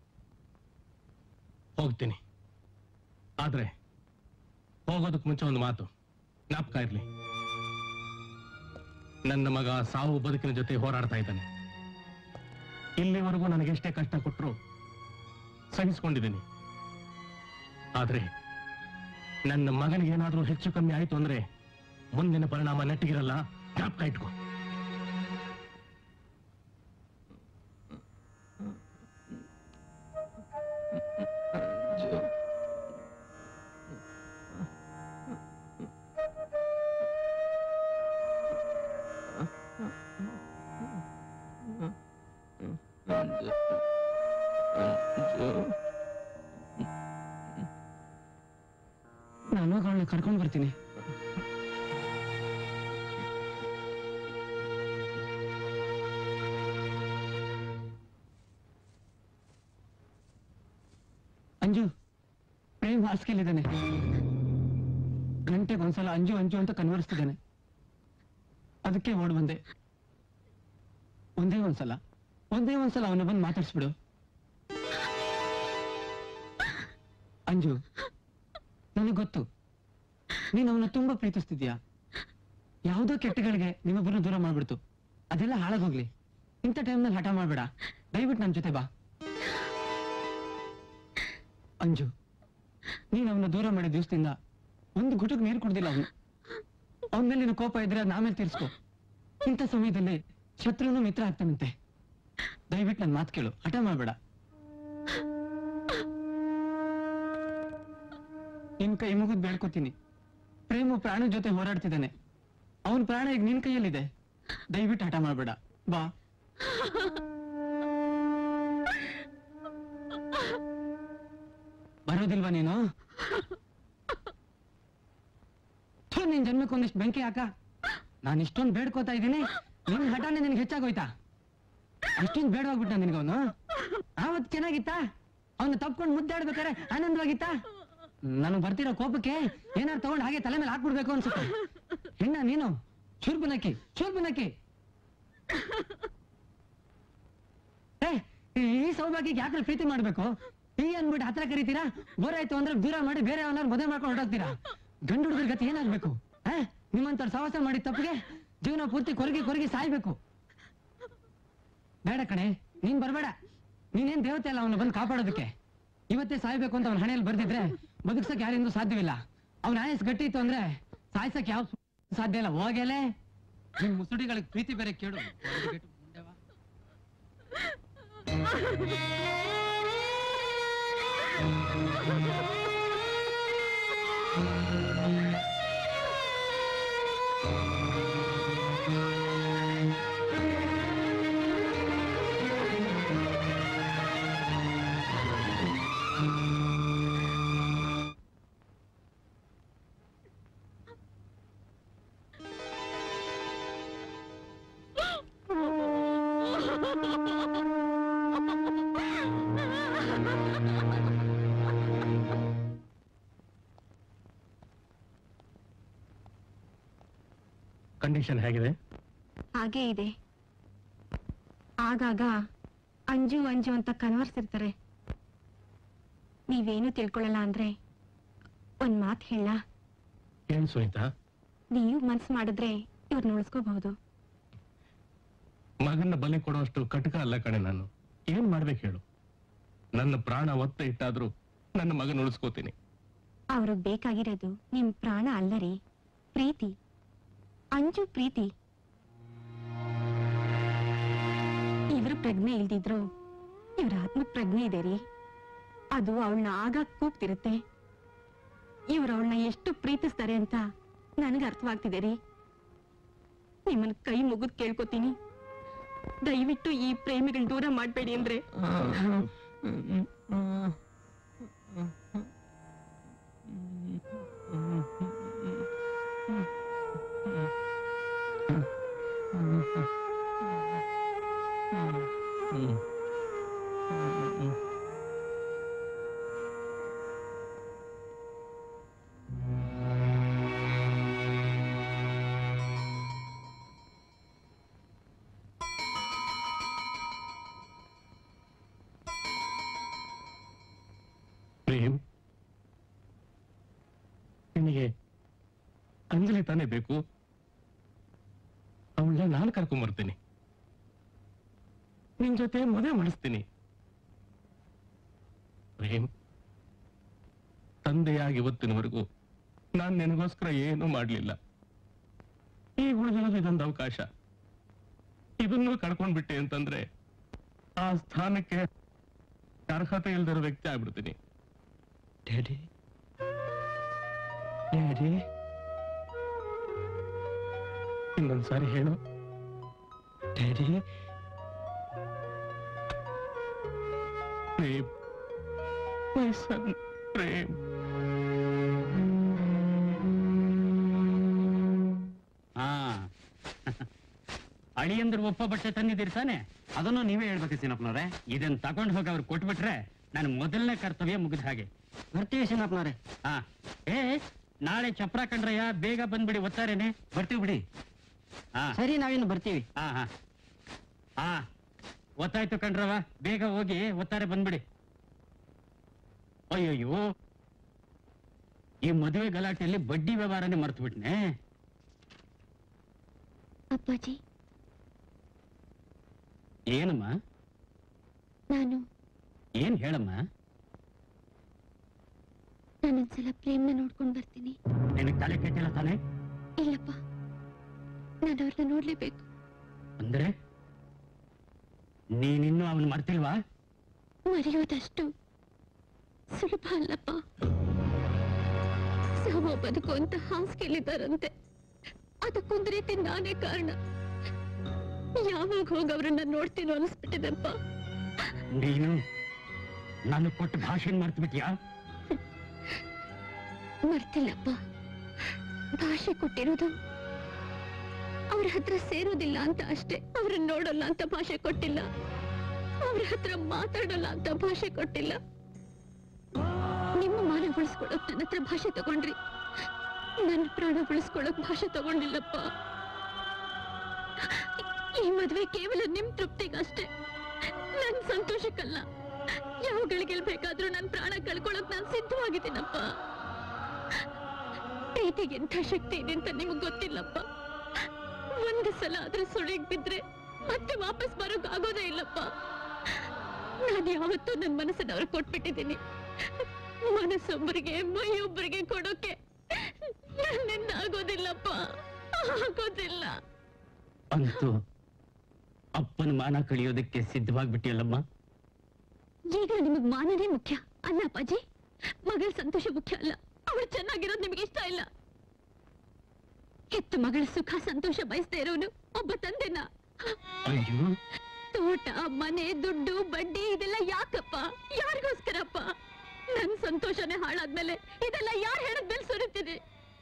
D: ಹೋಗ್ತೀನಿ ಆದ್ರೆ ಹೋಗೋದಕ್ ಮುಂಚೆ ಒಂದು ಮಾತು ಜ್ಞಾಪಕ ಇರ್ಲಿ ನನ್ನ ಮಗ ಸಾವು ಬದುಕಿನ ಜೊತೆ ಹೋರಾಡ್ತಾ ಇದ್ದಾನೆ ಇಲ್ಲಿವರೆಗೂ ನನಗೆ ಎಷ್ಟೇ ಕಷ್ಟ ಕೊಟ್ಟರು ಸಹಿಸ್ಕೊಂಡಿದ್ದೀನಿ ಆದ್ರೆ ನನ್ನ ಮಗನಿಗೆ ಏನಾದ್ರೂ ಹೆಚ್ಚು ಕಮ್ಮಿ ಆಯ್ತು ಅಂದ್ರೆ ಮುಂದಿನ ಪರಿಣಾಮ ನೆಟ್ಟಿಗಿರಲ್ಲ ಜ್ಞಾಪಕ ಇಟ್ಕೋ
A: ನಾನು ಅವಳನ್ನ ಕರ್ಕೊಂಡು ಬರ್ತೀನಿ ಅಂಜು ಪ್ರೇಮ್ ಹಾಸಿಗೆಲಿದ್ದಾನೆ ಗಂಟೆಗೆ ಒಂದ್ಸಲ ಅಂಜು ಅಂಜು ಅಂತ ಕನ್ವರ್ಸ್ತಿದ್ದಾನೆ ಅದಕ್ಕೆ ಓಡ್ ಬಂದೆ ಒಂದೇ ಒಂದ್ಸಲ ಒಂದೇ ಒಂದ್ಸಲ ಅವನ ಬಂದು ಮಾತಾಡ್ಸ್ಬಿಡು ಅಂಜು ನನಗೆ ಗೊತ್ತು ನೀನು ಅವನ ತುಂಬಾ ಪ್ರೀತಿಸ್ತಿದ್ಯಾ ಯಾವುದೋ ಕೆಟ್ಟಗಳಿಗೆ ನಿಮ್ಮಿಬ್ಬರನ್ನ ದೂರ ಮಾಡ್ಬಿಡ್ತು ಅದೆಲ್ಲ ಹಾಳಾಗೋಗ್ಲಿ ಇಂಥ ಟೈಮ್ನಲ್ಲಿ ಹಠ ಮಾಡ್ಬೇಡ ದಯವಿಟ್ಟು ನನ್ನ ಜೊತೆ ಬಾ ಅಂಜು ನೀನು ಅವನ ದೂರ ಮಾಡಿದ ದಿವಸದಿಂದ ಒಂದು ಗುಟಕ್ ನೀರು ಕುಡ್ದಿಲ್ಲ ಅವನು ಅವನ ಮೇಲೆ ನೀನು ಕೋಪ ಇದ್ರೆ ಅದ್ ಆಮೇಲೆ ತೀರ್ಸ್ಕೊ ಇಂಥ ಸಮಯದಲ್ಲಿ ಶತ್ರುನು ಮಿತ್ರ ಆಗ್ತಾನಂತೆ ದಯವಿಟ್ಟು ನನ್ನ ಮಾತು ಕೇಳು ಹಠ ಮಾಡ್ಬೇಡ ನಿನ್ ಕೈ ಮುಗಿದ್ ಬೇಡ್ಕೋತೀನಿ ಪ್ರೇಮು ಪ್ರಾಣ ಜೊತೆ ಹೋರಾಡ್ತಿದ್ದಾನೆ ಅವನ್ ಪ್ರಾಣ ಈಗ ನಿನ್ ಕೈಯಲ್ಲಿದೆ ದಯವಿಟ್ಟು ಹಠ ಮಾಡ್ಬೇಡ ಬಾ ಬರೋದಿಲ್ವಾ ನೀನು ಥು, ನಿನ್ ಜನ್ಮಕ್ಕೆ ಒಂದಿಷ್ಟು ಬೆಂಕಿ ಹಾಕ ನಾನು ಇಷ್ಟೊಂದು ಬೇಡ್ಕೋತಾ ಇದ್ದೀನಿ ನಿನ್ ಹಠನೇ ನಿನ್ಗೆ ಹೆಚ್ಚಾಗೋಯ್ತಾ ಅಷ್ಟೊಂದು ಬೇಡವಾಗ್ಬಿಟ್ಟ ನಿನ್ಗವನು ಆವತ್ ಚೆನ್ನಾಗಿತ್ತಾ ಅವನು ತಪ್ಕೊಂಡು ಮುದ್ದಾಡ್ಬೇಕಾರೆ ಆನಂದವಾಗಿತ್ತಾ ನನಗೆ ಬರ್ತಿರೋ ಕೋಪಕ್ಕೆ ಏನಾರು ತಗೊಂಡು ಹಾಗೆ ತಲೆ ಮೇಲೆ ಹಾಕ್ಬಿಡ್ಬೇಕು ಅನ್ಸುತ್ತೆ ಹೆಣ್ಣ ನೀನು ಶೂರ್ಪನಕ್ಕಿ ಶೂರ್ಪನಕ್ಕಿ ಏ ಈ ಸೌಭಾಗ್ಯಕ್ಕೆ ಯಾಕೆ ಪ್ರೀತಿ ಮಾಡ್ಬೇಕು ಈ ಅನ್ಬಿಟ್ಟು ಹತ್ರ ಕರಿತೀರಾ ಬೋರ್ ಆಯ್ತು ಅಂದ್ರೆ ದೂರ ಮಾಡಿ ಬೇರೆ ಅವನಾರು ಮದುವೆ ಮಾಡ್ಕೊಂಡು ಹೊರಟೋಗ್ತೀರಾ ಗಂಡು ಹುಡುಗರ ಗತಿ ಏನಾಗ್ಬೇಕು ಆ ನಿಮ್ಮಂತವ್ರು ಸಹವಾಸ ಮಾಡಿದ ತಪ್ಪಿಗೆ ಜೀವನ ಪೂರ್ತಿ ಕೊರಗಿ ಕೊರಗಿ ಸಾಯ್ಬೇಕು ಬೇಡ ಕಣೆ ನೀನ್ ಬರ್ಬೇಡ ನೀನೇನ್ ದೇವತೆ ಅಲ್ಲ ಅವನು ಬಂದು ಕಾಪಾಡೋದಕ್ಕೆ ಇವತ್ತೇ ಸಾಯ್ಬೇಕು ಅಂತ ಅವನ ಹಣೆಯಲ್ಲಿ ಬರ್ದಿದ್ರೆ ಬದುಕ್ಸಕ್ ಯಾರಿಂದೂ ಸಾಧ್ಯವಿಲ್ಲ ಅವನ ಆಯಸ್ ಗಟ್ಟಿ ಇತ್ತು ಅಂದ್ರೆ ಸಾಯ್ಸಕ್ ಯಾವ ಸಾಧ್ಯ ಇಲ್ಲ ಹೋಗಲೇ ನಿಮ್ ಮುಸುಡಿಗಳಿಗೆ ಪ್ರೀತಿ ಬೇರೆ ಕೇಳು ಹೊರಡ್ಬಿಟ್ಟು ಮುಂದೆ ಬಾ.
D: ಕಂಡೀಷನ್ ಹೇಗಿದೆ
E: ಹಾಗೇ ಇದೆ ಆಗಾಗ ಅಂಜು ಅಂಜು ಅಂತ ಕನ್ವರ್ಸಿರ್ತಾರೆ ನೀವೇನು ತಿಳ್ಕೊಳ್ಳಲ್ಲ ಅಂದ್ರೆ ಒಂದ್ ಮಾತು ಹೇಳ
D: ಏನ್ ಸುನೀತಾ
E: ನೀವು ಮನ್ಸು ಮಾಡಿದ್ರೆ ಇವ್ರನ್ನ ಉಳಿಸ್ಕೋಬಹುದು
D: ಮಗನ ಬಲಿ ಕೊಡುವಷ್ಟು ಕಟಕ ಅಲ್ಲ ಕಣೆ ನಾನು ಏನ್ ಮಾಡ್ಬೇಕು ಹೇಳು ನನ್ನ ಪ್ರಾಣ ಒತ್ತ ಇಟ್ಟಾದ್ರೂ ನನ್ನ ಮಗನ ಉಳಿಸ್ಕೋತೀನಿ
E: ಅವ್ರಿಗೆ ಬೇಕಾಗಿರೋದು ನಿಮ್ ಪ್ರಾಣ ಅಲ್ಲರಿ ಪ್ರೀತಿ ಅಂಜು ಪ್ರೀತಿ ಇವ್ರ ಪ್ರಜ್ಞೆ ಇಲ್ದಿದ್ರು ಇವ್ರ ಆತ್ಮ ಪ್ರಜ್ಞೆ ಇದೆ ರೀ ಅದು ಅವಳನ್ನ ಆಗ ಕೂಗ್ತಿರುತ್ತೆ ಇವ್ರು ಅವಳನ್ನ ಎಷ್ಟು ಪ್ರೀತಿಸ್ತಾರೆ ಅಂತ ನನಗೆ ಅರ್ಥವಾಗ್ತಿದೆ ರೀ ನಿಮ್ಮನ್ನ ಕೈ ಮುಗಿದ್ ಕೇಳ್ಕೊತೀನಿ ದಯವಿಟ್ಟು ಈ ಪ್ರೇಮಿಗಳ್ ದೂರ ಮಾಡ್ಬೇಡಿ ಅಂದ್ರೆ
D: ಪ್ರೇಮ್ ನಿನಗೆ ಅಂಜಲಿ ತಾನೇ ಬೇಕು ಅವಳನ್ನ ನಾನು ಕರ್ಕೊಂಡ್ ಬರ್ತೀನಿ ನಿನ್ ಜೊತೆ ಮದುವೆ ಮಾಡಿಸ್ತೀನಿ ಪ್ರೇಮ್ ತಂದೆಯಾಗಿ ಇವತ್ತಿನವರೆಗೂ ನಾನ್ ನಿನಗೋಸ್ಕರ ಏನೂ ಮಾಡ್ಲಿಲ್ಲ ಈ ಉಳಿದಿರೋದು ಇದೊಂದು ಅವಕಾಶ ಇದನ್ನು ಕಳ್ಕೊಂಡ್ಬಿಟ್ಟೆ ಅಂತಂದ್ರೆ ಆ ಸ್ಥಾನಕ್ಕೆ ಅರ್ಹತೆ ಇಲ್ದಿರೋ ವ್ಯಕ್ತಿ ಆಗ್ಬಿಡ್ತೀನಿ
B: ಡ್ಯಾಡಿ ಡ್ಯಾಡಿ
D: ಇನ್ನೊಂದ್ಸಾರಿ ಹೇಳು
B: daddy
D: Prem my son Prem
H: ಹಾ ಅಳಿಯಂದ್ರ ಒಪ್ಪ ಬಟ್ಟೆ ತಂದಿದ್ದೀರಿ ತಾನೆ
A: ಅದನ್ನು ನೀವೇ ಹೇಳ್ಬೇಕು ಸಿನಪ್ಪನವ್ರೆ
H: ಇದನ್ನ ತಗೊಂಡ್ ಹೋಗಿ ಅವ್ರು ಕೊಟ್ಬಿಟ್ರೆ ನನ್ನ ಮೊದಲನೇ ಕರ್ತವ್ಯ ಮುಗಿದ ಹಾಗೆ
A: ಬರ್ತೀವಿ ಸಿನಪ್ಪನವ್ರೆ
H: ಹಾ ಏ ನಾಳೆ ಚಪ್ರ ಕಂಡ್ರಯ್ಯ ಬೇಗ ಬಂದ್ಬಿಡಿ ಒತ್ತಾರೇನೆ
A: ಬರ್ತೀವಿ ಬಿಡಿ
H: ಹಾ
A: ಸರಿ ನಾವಿನ್ನು ಬರ್ತೀವಿ
H: ಹಾ ಹಾ ಹಾ ಒತ್ತಾಯ್ತು ಕಣ್ರವ ಬೇಗ ಹೋಗಿ ಒತ್ತಾರೆ ಬಂದ್ಬಿಡಿ ಅಯ್ಯಯ್ಯೋ ಈ ಮದುವೆ ಗಲಾಟೆಯಲ್ಲಿ ಬಡ್ಡಿ ವ್ಯವಹಾರನೇ ಮರ್ತು ಬಿಟ್ನೆ
G: ಅಪ್ಪಾಜಿ
H: ಏನಮ್ಮ
G: ನಾನು
H: ಏನ್ ಹೇಳಮ್ಮ
G: ನಾನೊಂದ್ಸಲ ಪ್ರೇಮ್ನ ನೋಡ್ಕೊಂಡ್ ಬರ್ತೀನಿ
H: ನಿನಗ್ ತಲೆ ಕೆಟ್ಟಿಲ್ಲ ತಾನೆ
G: ಇಲ್ಲಪ್ಪ ನಾನು ಅವ್ರನ್ನ ನೋಡ್ಲೇಬೇಕು
H: ಅಂದ್ರೆ ನೀನಿನ್ನೂ ಅವನ್ ಮರ್ತಿಲ್ವಾ
G: ಮರೆಯೋದಷ್ಟು ಸುಲಭ ಅಲ್ಲಪ್ಪ ಸಾವೋ ಬದುಕು ಅಂತ ಹಾಸಿಗೆಲಿದ್ದಾರಂತೆ ಅದಕ್ಕೊಂದು ರೀತಿ ನಾನೇ ಕಾರಣ ಯಾವಾಗ ಹೋಗಿ ಅವ್ರನ್ನ ನೋಡ್ತೀನೋ ಅನಿಸ್ಬಿಟ್ಟಿದೆಪ್ಪ
H: ನೀನು ನಾನು ಕೊಟ್ಟ ಭಾಷೆನ್ ಮರ್ತು ಬಿಟ್ಯಾ
G: ಮರ್ತಿಲ್ಲಪ್ಪ ಭಾಷೆ ಕೊಟ್ಟಿರೋದು ಅವ್ರ ಹತ್ರ ಸೇರೋದಿಲ್ಲ ಅಂತ ಅಷ್ಟೇ ಅವ್ರನ್ನ ನೋಡಲ್ಲ ಅಂತ ಭಾಷೆ ಕೊಟ್ಟಿಲ್ಲ ಅವ್ರ ಹತ್ರ ಮಾತಾಡಲ್ಲ ಅಂತ ಭಾಷೆ ಕೊಟ್ಟಿಲ್ಲ ನಿಮ್ಮ ಮಾನ ಉಳಿಸ್ಕೊಳಕ್ ನನ್ನ ಹತ್ರ ಭಾಷೆ ತಗೊಂಡ್ರಿ ನನ್ನ ಪ್ರಾಣ ಉಳಿಸ್ಕೊಳಕ್ ಭಾಷೆ ತಗೊಂಡಿಲ್ಲಪ್ಪ ಈ ಮದ್ವೆ ಕೇವಲ ನಿಮ್ ತೃಪ್ತಿಗಷ್ಟೇ ನನ್ ಸಂತೋಷಕ್ಕಲ್ಲ ಯಾವ ಗಳಿಗೆಲ್ ಬೇಕಾದ್ರೂ ನನ್ ಪ್ರಾಣ ಕಳ್ಕೊಳಕ್ ನಾನ್ ಸಿದ್ಧವಾಗಿದ್ದೀನಪ್ಪ ಪ್ರೀತಿಗೆ ಎಂಥ ಶಕ್ತಿ ಇದೆ ಅಂತ ನಿಮಗ್ ಗೊತ್ತಿಲ್ಲಪ್ಪ ಒಂದು ಸಲ ಆದ್ರೂ ಸುಳಿಗ್ ಬಿದ್ರೆ ಮತ್ತೆ ವಾಪಸ್ ಬರೋಕ್ ಆಗೋದೇ ಇಲ್ಲಪ್ಪ ನಾನು ಯಾವತ್ತೂ ನನ್ನ ಮನಸ್ಸನ್ನ ಅವ್ರಿಗೆ ಕೊಟ್ಬಿಟ್ಟಿದ್ದೀನಿ ಮನಸ್ಸೊಬ್ಬರಿಗೆ ಮೈಯೊಬ್ಬರಿಗೆ ಕೊಡೋಕೆ ನನ್ನಿಂದ ಆಗೋದಿಲ್ಲಪ್ಪ ಆಗೋದಿಲ್ಲ
H: ಅಂತೂ ಅಪ್ಪನ ಮಾನ ಕಳಿಯೋದಕ್ಕೆ ಸಿದ್ಧವಾಗ್ಬಿಟ್ಟಿಯಲ್ಲಮ್ಮ
G: ಈಗ ನಿಮಗ್ ಮಾನನೇ ಮುಖ್ಯ ಅಲ್ಲ ಅಪ್ಪಾಜಿ ಮಗಳ ಸಂತೋಷ ಮುಖ್ಯ ಅಲ್ಲ ಅವಳು ಚೆನ್ನಾಗಿರೋದು ನಿಮಗೆ ಇಷ್ಟ ಇಲ್ಲ ಹೆತ್ತ ಮಗಳ ಸುಖ ಸಂತೋಷ ಬಯಸ್ತಾ ಇರೋನು ಒಬ್ಬ ತಂದೆನ
H: ಅಯ್ಯೋ
G: ತೋಟ ಮನೆ ದುಡ್ಡು ಬಡ್ಡಿ ಇದೆಲ್ಲ ಯಾಕಪ್ಪ ಯಾರಿಗೋಸ್ಕರಪ್ಪ ನನ್ ಸಂತೋಷನೇ ಹಾಳಾದ್ಮೇಲೆ ಇದೆಲ್ಲ ಯಾರು ಹೇಳದ್ ಮೇಲೆ ಸುರಿತಿದೆ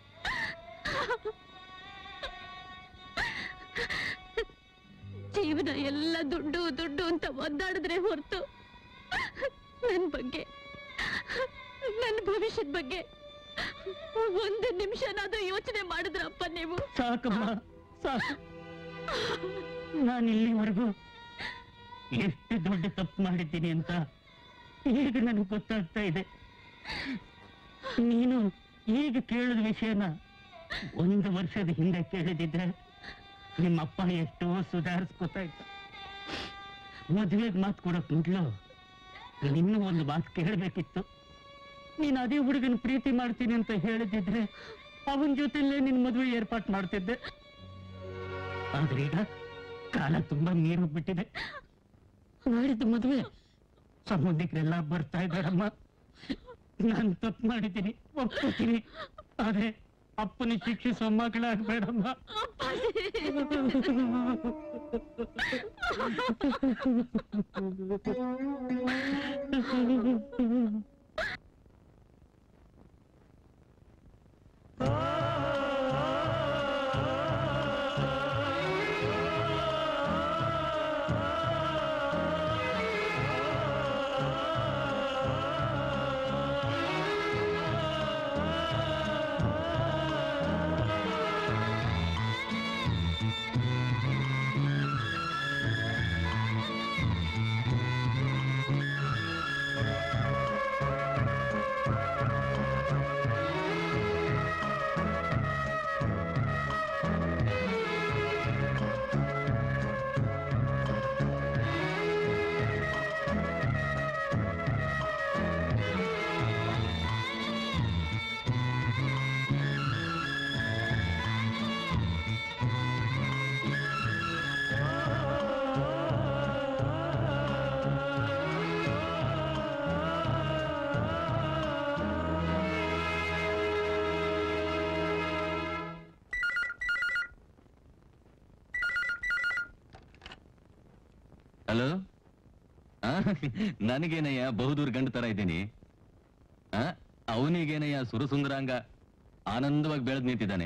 G: ಜೀವನ ಎಲ್ಲ ದುಡ್ಡು ದುಡ್ಡು ಅಂತ ಒದ್ದಾಡಿದ್ರೆ ಹೊರತು ನನ್ ಬಗ್ಗೆ ನನ್ನ ಭವಿಷ್ಯದ ಬಗ್ಗೆ ಒಂದು ನಿಮಿಷನಾದ್ರೂ ಯೋಚನೆ ಮಾಡಿದ್ರಪ್ಪ ನೀವು
H: ಸಾಕಮ್ಮ ಸಾಕು ನಾನು ಇಲ್ಲಿವರೆಗೂ ಎಷ್ಟು ದೊಡ್ಡ ತಪ್ಪು ಮಾಡಿದ್ದೀನಿ ಅಂತ ಈಗ ನನಗೆ ಗೊತ್ತಾಗ್ತಾ ಇದೆ ನೀನು ಈಗ ಕೇಳಿದ ವಿಷಯನ ಒಂದು ವರ್ಷದ ಹಿಂದೆ ಕೇಳಿದಿದ್ರೆ ನಿಮ್ಮಪ್ಪ ಎಷ್ಟೋ ಸುಧಾರಿಸ್ಕೊತಾ ಇದ್ದ ಮದುವೆಗೆ ಮಾತು ಕೊಡಕ್ ಮೊದ್ಲು ನಿನ್ನೂ ಒಂದು ಮಾತು ಕೇಳಬೇಕಿತ್ತು ನೀನು ಅದೇ ಹುಡುಗನ ಪ್ರೀತಿ ಮಾಡ್ತೀನಿ ಅಂತ ಹೇಳಿದಿದ್ರೆ ಅವನ ಜೊತೆಲೇ ನಿನ್ ಮದುವೆ ಏರ್ಪಾಟ್ ಮಾಡ್ತಿದ್ದೆ ಆದ್ರೆ ಈಗ ಕಾಲ ತುಂಬಾ ನೀರು ಬಿಟ್ಟಿದೆ ನಾಳಿದ್ದು ಮದುವೆ ಸಂಬಂಧಿಕರೆಲ್ಲ ಬರ್ತಾ ಇದ್ದಾರಮ್ಮ ನಾನು ತಪ್ಪು ಮಾಡಿದ್ದೀನಿ ಒಪ್ಕೋತೀನಿ ಆದ್ರೆ ಅಪ್ಪನ ಶಿಕ್ಷಿಸೋ ಮಗಳಾಗ್ಬೇಡಮ್ಮ
K: ಹಲೋ ನನಗೇನಯ್ಯ ಬಹುದೂರ್ ಗಂಡು ತರ ಇದ್ದೀನಿ ಆ ಅವನಿಗೇನಯ್ಯ ಸುರಸುಂದರಾಂಗ ಆನಂದವಾಗಿ ಬೆಳೆದ್ ನಿಂತಿದ್ದಾನೆ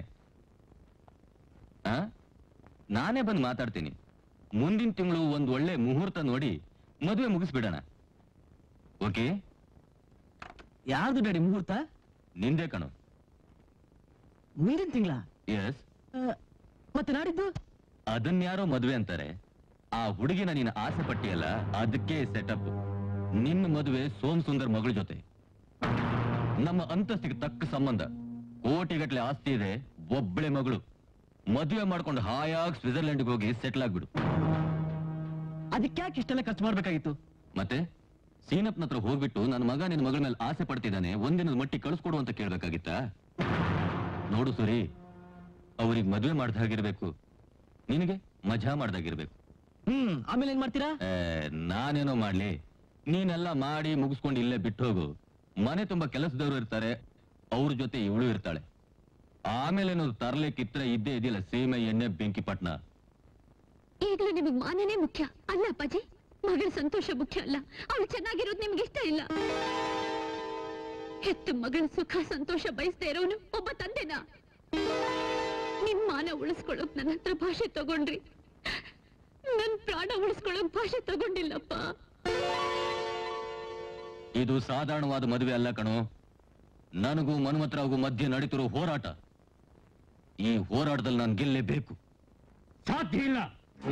K: ಆ ನಾನೇ ಬಂದು ಮಾತಾಡ್ತೀನಿ ಮುಂದಿನ ತಿಂಗಳು ಒಂದ್ ಒಳ್ಳೆ ಮುಹೂರ್ತ ನೋಡಿ ಮದುವೆ ಮುಗಿಸ್ಬಿಡೋಣ ಓಕೆ
A: ಯಾರ್ದು ಡ್ಯಾಡಿ ಮುಹೂರ್ತ
K: ನಿಂದೆ ಕಣು
A: ಮುಂದಿನ ತಿಂಗಳ
K: ಎಸ್
A: ಮತ್ತೆ ನಾಡಿದ್ದು
K: ಅದನ್ಯಾರೋ ಮದುವೆ ಅಂತಾರೆ ಆ ಹುಡುಗಿನ ನೀನು ಆಸೆ ಪಟ್ಟಿಯಲ್ಲ ಅದಕ್ಕೆ ಸೆಟಪ್ ನಿನ್ನ ಮದುವೆ ಸೋಮ್ ಸುಂದರ್ ಮಗಳ ಜೊತೆ ನಮ್ಮ ಅಂತಸ್ತಿಗೆ ತಕ್ಕ ಸಂಬಂಧ ಕೋಟಿಗಟ್ಲೆ ಆಸ್ತಿ ಇದೆ ಒಬ್ಬಳೆ ಮಗಳು ಮದುವೆ ಮಾಡ್ಕೊಂಡು ಹಾಯಾಗಿ ಸ್ವಿಟ್ಜರ್ಲೆಂಡ್ಗೆ ಹೋಗಿ ಸೆಟ್ಲ್ ಆಗ್ಬಿಡು
A: ಅದಕ್ಕೆ ಯಾಕೆ ಇಷ್ಟೆಲ್ಲ ಖರ್ಚು ಮಾಡ್ಬೇಕಾಗಿತ್ತು
K: ಮತ್ತೆ ಸೀನಪ್ಪನ ಹತ್ರ ಹೋಗ್ಬಿಟ್ಟು ನನ್ನ ಮಗ ನಿನ್ನ ಮಗಳ ಮೇಲೆ ಆಸೆ ಪಡ್ತಿದ್ದಾನೆ ಒಂದಿನದ ಮಟ್ಟಿಗೆ ಕಳಿಸ್ಕೊಡು ಅಂತ ಕೇಳ್ಬೇಕಾಗಿತ್ತಾ ನೋಡು ಸುರಿ ಅವ್ರಿಗೆ ಮದುವೆ ಮಾಡ್ದಾಗಿರ್ಬೇಕು ನಿನಗೆ ಮಜಾ ಮಾಡ್ದಾಗಿರ್ಬೇಕು
A: ಹ್ಮ್ ಆಮೇಲೆ ಏನ್ ಮಾಡ್ತೀರಾ
K: ಏ, ನಾನೇನೋ ಮಾಡ್ಲಿ ನೀನೆಲ್ಲ ಮಾಡಿ ಮುಗಿಸ್ಕೊಂಡು ಇಲ್ಲೇ ಬಿಟ್ಟು ಹೋಗು ಮನೆ ತುಂಬಾ ಕೆಲಸದವ್ರು ಇರ್ತಾರೆ ಅವ್ರ ಜೊತೆ ಇವಳು ಇರ್ತಾಳೆ ಆಮೇಲೆ ಏನಾದ್ರು ತರ್ಲಿಕ್ಕಿದ್ರೆ ಇದ್ದೇ ಇದೆಯಲ್ಲ ಸೀಮೆ ಎಣ್ಣೆ ಬೆಂಕಿ ಪಟ್ನ
G: ಈಗಲೂ ನಿಮಗ್ ಮಾನನೇ ಮುಖ್ಯ ಅಲ್ಲ ಅಪ್ಪಾಜಿ ಮಗಳ ಸಂತೋಷ ಮುಖ್ಯ ಅಲ್ಲ ಅವಳು ಚೆನ್ನಾಗಿರೋದು ನಿಮ್ಗೆ ಇಷ್ಟ ಇಲ್ಲ ಹೆತ್ತ ಮಗಳ ಸುಖ ಸಂತೋಷ ಬಯಸ್ತಾ ಇರೋನು ಒಬ್ಬ ತಂದೆನಾ ನಿಮ್ ಮಾನ ಉಳಿಸ್ಕೊಳ್ಳೋಕ್ ನನ್ನ ಹತ್ರ ಭಾಷೆ ತಗೊಂಡ್ರಿ ನನ್ ಪ್ರಾಣ ಉಳಿಸ್ಕೊಳ್ಳೋಕ್ ಭಾಷೆ ತಗೊಂಡಿಲ್ಲಪ್ಪ
K: ಇದು ಸಾಧಾರಣವಾದ ಮದುವೆ ಅಲ್ಲ ಕಣೋ ನನಗೂ ಮನ್ಮಥರಾವ್ಗೂ ಮಧ್ಯೆ ನಡೀತಿರೋ ಹೋರಾಟ ಈ ಹೋರಾಟದಲ್ಲಿ ನಾನು ಗೆಲ್ಲೇಬೇಕು
H: ಸಾಧ್ಯ ಇಲ್ಲ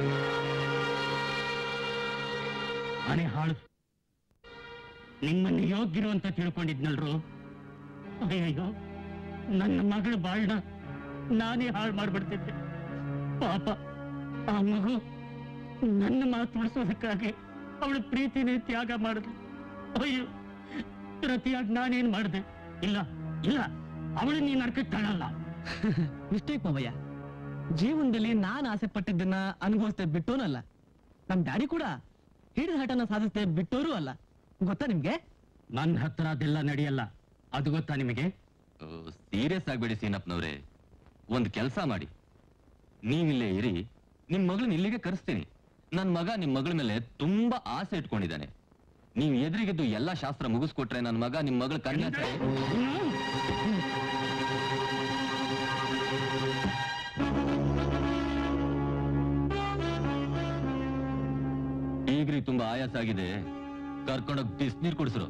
H: ಮನೆ ಹಾಳು ನಿಮ್ಮನ್ನು ಯೋಗ್ಯರು ಅಂತ ತಿಳ್ಕೊಂಡಿದ್ನಲ್ರು ಅಯ್ಯಯ್ಯೋ ನನ್ನ ಮಗಳ ಬಾಳ್ನ ನಾನೇ ಹಾಳು ಮಾಡ್ಬಿಡ್ತಿದ್ದೆ ಪಾಪ ಆ ಮಗು ನನ್ನ ಮಾತು ಉಳಿಸೋದಕ್ಕಾಗಿ ಅವಳು ಪ್ರೀತಿನೇ ತ್ಯಾಗ ಮಾಡಿದ್ಲು ಅಯ್ಯೋ ಪ್ರತಿಯಾಗಿ ನಾನೇನ್ ಮಾಡಿದೆ ಇಲ್ಲ ಇಲ್ಲ ಅವಳು ನೀ ನಡ್ಕಕ್ ತಾಳಲ್ಲ
A: ಮಿಸ್ಟೇಕ್ ಮಾವಯ್ಯ ಜೀವನದಲ್ಲಿ ನಾನ್ ಆಸೆ ಪಟ್ಟಿದ್ದನ್ನ ಅನುಭವಿಸ್ದೆ ಬಿಟ್ಟೋನಲ್ಲ ನಮ್ ಡ್ಯಾಡಿ ಕೂಡ ಹಿಡಿದ ಹಠನ ಸಾಧಿಸ್ದೆ ಬಿಟ್ಟೋರು ಅಲ್ಲ ಗೊತ್ತಾ ನಿಮ್ಗೆ
H: ನನ್ನ ಹತ್ರ ಅದೆಲ್ಲ ನಡೆಯಲ್ಲ ಅದು ಗೊತ್ತಾ ನಿಮಗೆ
K: ಸೀರಿಯಸ್ ಆಗ್ಬೇಡಿ ಸೀನಪ್ಪನವ್ರೆ ಒಂದ್ ಕೆಲಸ ಮಾಡಿ ನೀವಿಲ್ಲೇ ಇರಿ ನಿಮ್ ಮಗಳನ್ನ ಇಲ್ಲಿಗೆ ಕರೆಸ್ತೀನಿ ನನ್ ಮಗ ನಿಮ್ ಮಗಳ ಮೇಲೆ ತುಂಬಾ ಆಸೆ ಇಟ್ಕೊಂಡಿದ್ದಾನೆ ನೀವ್ ಎದುರಿಗಿದ್ದು ಎಲ್ಲಾ ಶಾಸ್ತ್ರ ಮುಗಿಸ್ಕೊಟ್ರೆ ನನ್ ಮಗ ನಿಮ್ ಮಗಳ ಕನ್ಯಾ ಈಗ್ರಿ ತುಂಬಾ ಆಯಾಸ ಆಗಿದೆ ಕರ್ಕೊಂಡೋಗ್ ಬಿಸ್ನೀರ್ ಕುಡಿಸ್ರು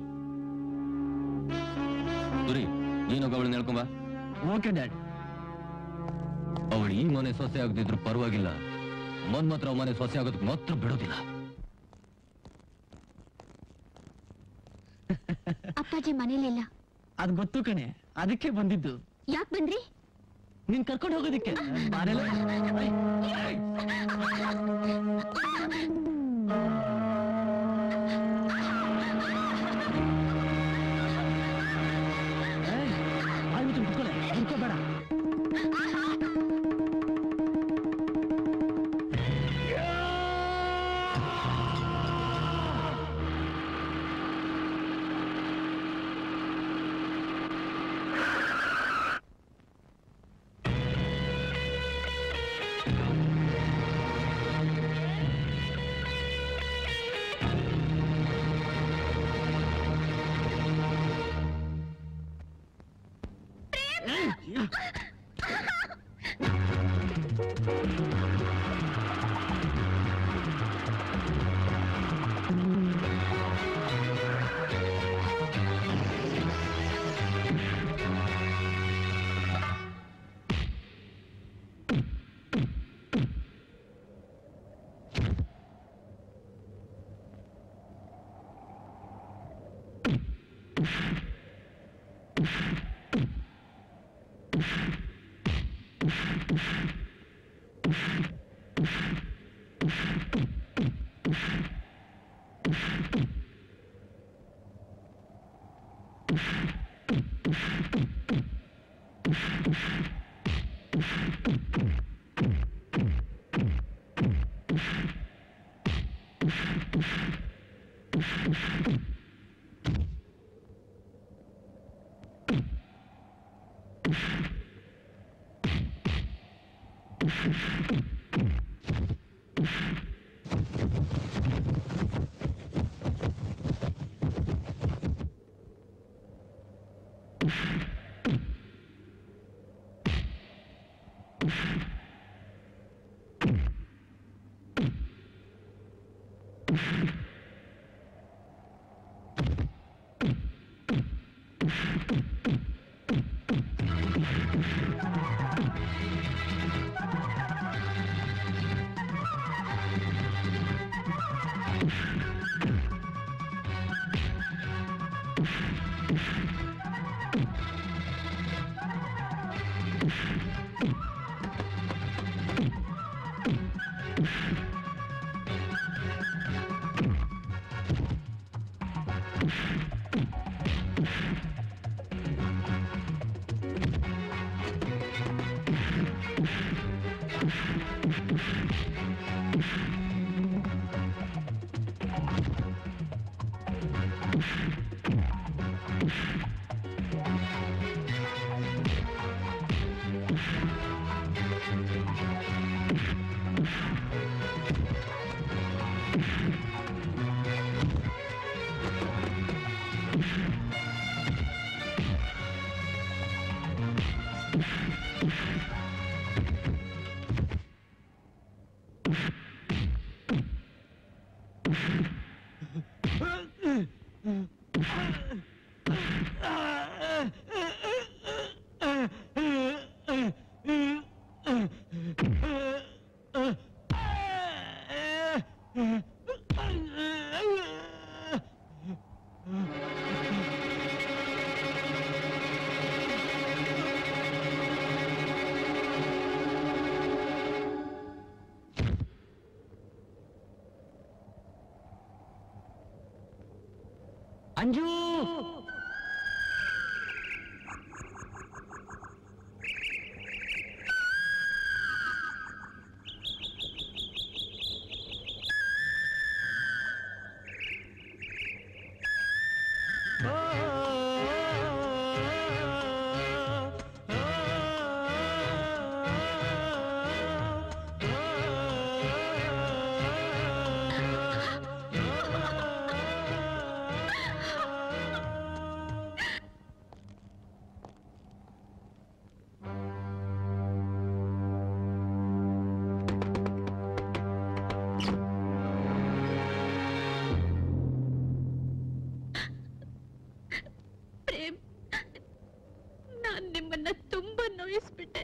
K: ಸುರಿ ನೀನೋಗ ಅವಳನ್ನ ಹೇಳ್ಕೊಂಬ
A: ಓಕೆ ಡ್ಯಾಡ್
K: ಅವಳು ಈ ಮನೆ ಸೊಸೆ ಆಗದಿದ್ರು ಪರವಾಗಿಲ್ಲ ಮನ್ಮತ್ರ ಮನೆ ಸೊಸೆ ಆಗೋದಕ್ಕೆ ಮಾತ್ರ ಬಿಡೋದಿಲ್ಲ
G: ಅಪ್ಪಾಜಿ ಮನೇಲಿಲ್ಲ
A: ಅದ್ ಗೊತ್ತು ಕಣೆ ಅದಕ್ಕೆ ಬಂದಿದ್ದು
G: ಯಾಕ್ ಬಂದ್ರಿ
A: ನೀನ್ ಕರ್ಕೊಂಡು ಹೋಗೋದಿಕ್ಕೆ ಬಾರೆಲ್ಲ. ಏಯ್, ಬಾಯ್ ಮುಚ್ಕೊಂಡು ಕುತ್ಕೊಳ್ಳೆ, ಹುಡ್ಕೋಬೇಡ.
F: ಅಂಜು
G: ಪ್ರೇಮ್ ನಾನ್ ನಿಮ್ಮನ್ನ ತುಂಬಾ ನೋಯಿಸ್ಬಿಟ್ಟೆ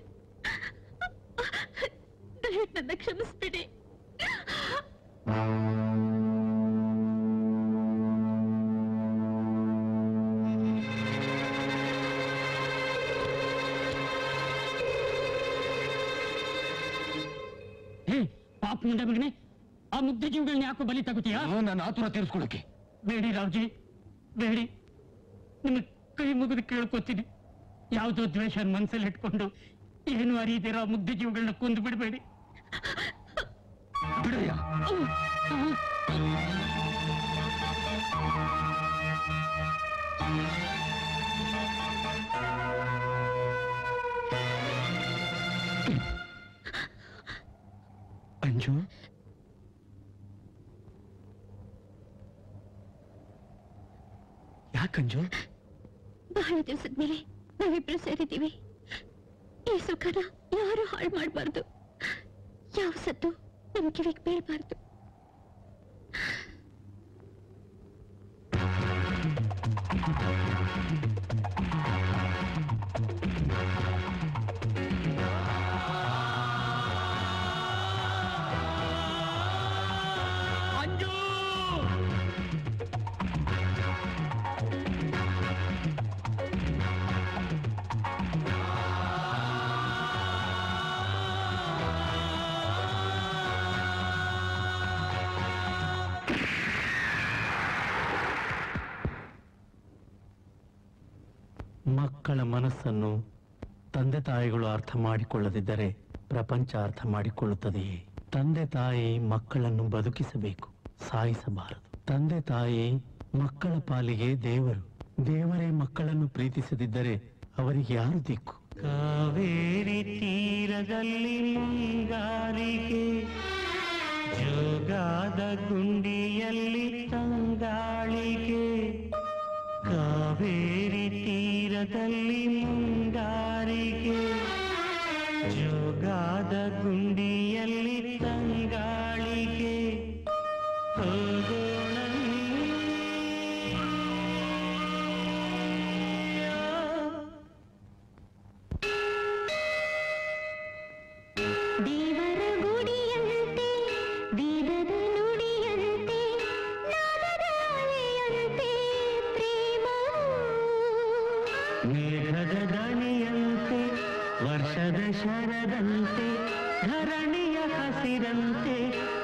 G: ದಯವಿಟ್ಟು ನನ್ನ ಕ್ಷಮಿಸ್ಬಿಡಿ
H: ಮುಂದೆ ಮಗನೇ ಆ ಮುಗ್ಧ ಜೀವಗಳನ್ನ ಯಾಕೋ ಬಲಿ ತಗೋತೀಯಾ
J: ನನ್ನ ಆತುರ ತೀರಿಸ್ಕೊಳಕ್ಕೆ
H: ಬೇಡಿ ರಾವ್ಜಿ ಬೇಡಿ ನಿಮ್ಮ ಕೈ ಮುಗಿದು ಕೇಳ್ಕೊತೀನಿ ಯಾವುದೋ ದ್ವೇಷ ಮನಸ್ಸಲ್ಲಿ ಇಟ್ಕೊಂಡು ಏನು ಅರಿಯದಿರೋ ಆ ಮುಗ್ಧ ಜೀವಗಳನ್ನ ಕೊಂದು ಬಿಡಬೇಡಿ
J: ಬಿಡಯ್ಯ
B: ಅಂಜು ಯಾಕಂಜು
G: ಬಹಳ ದಿವಸದ ಮೇಲೆ ನಾವಿಬ್ರು ಸೇರಿದ್ದೀವಿ ಈ ಸುಖನ ಯಾರು ಹಾಳು ಮಾಡಬಾರ್ದು ಯಾವ ಸತ್ತು ನಮ್ ಕಿವಿಗೆ ಬೀಳ್ಬಾರ್ದು
B: ಮಕ್ಕಳ ಮನಸ್ಸನ್ನು ತಂದೆ ತಾಯಿಗಳು ಅರ್ಥ ಮಾಡಿಕೊಳ್ಳದಿದ್ದರೆ ಪ್ರಪಂಚ ಅರ್ಥ ಮಾಡಿಕೊಳ್ಳುತ್ತದೆಯೇ ತಂದೆ ತಾಯಿ ಮಕ್ಕಳನ್ನು ಬದುಕಿಸಬೇಕು ಸಾಯಿಸಬಾರದು ತಂದೆ ತಾಯಿ ಮಕ್ಕಳ ಪಾಲಿಗೆ ದೇವರು ದೇವರೇ ಮಕ್ಕಳನ್ನು ಪ್ರೀತಿಸದಿದ್ದರೆ ಅವರಿಗೆ ಯಾರು ದಿಕ್ಕು
F: ಕಾವೇರಿ ತೀರದಲ್ಲಿ ಮುಂಗಾರಿಗೆ ಜೋಗಾದ ಗುಂಡಿಯಲ್ಲಿ ತಂಗಾಳಿಗೆ ಕಾವೇರಿ ತೀರದಲ್ಲಿ ಮುಂಗಾರಿಗೆ ಜೋಗಾದ ಗುಂಡಿಯಲ್ಲಿ ತಂಗಾಳಿಗೆ ಹೋಗೋಣ
G: ದೇವರ ಗುಡಿಯಂತೆ ವೇದದ ನುಡಿಯಂತೆ ನಾದದ ಅಲೆಯಂತೆ ಪ್ರೇಮ
F: ಮೇಘದ ದನಿಯಂತೆ ವರ್ಷದ ಶರದಂತೆ ಧರಣಿಯ ಹಸಿರಂತೆ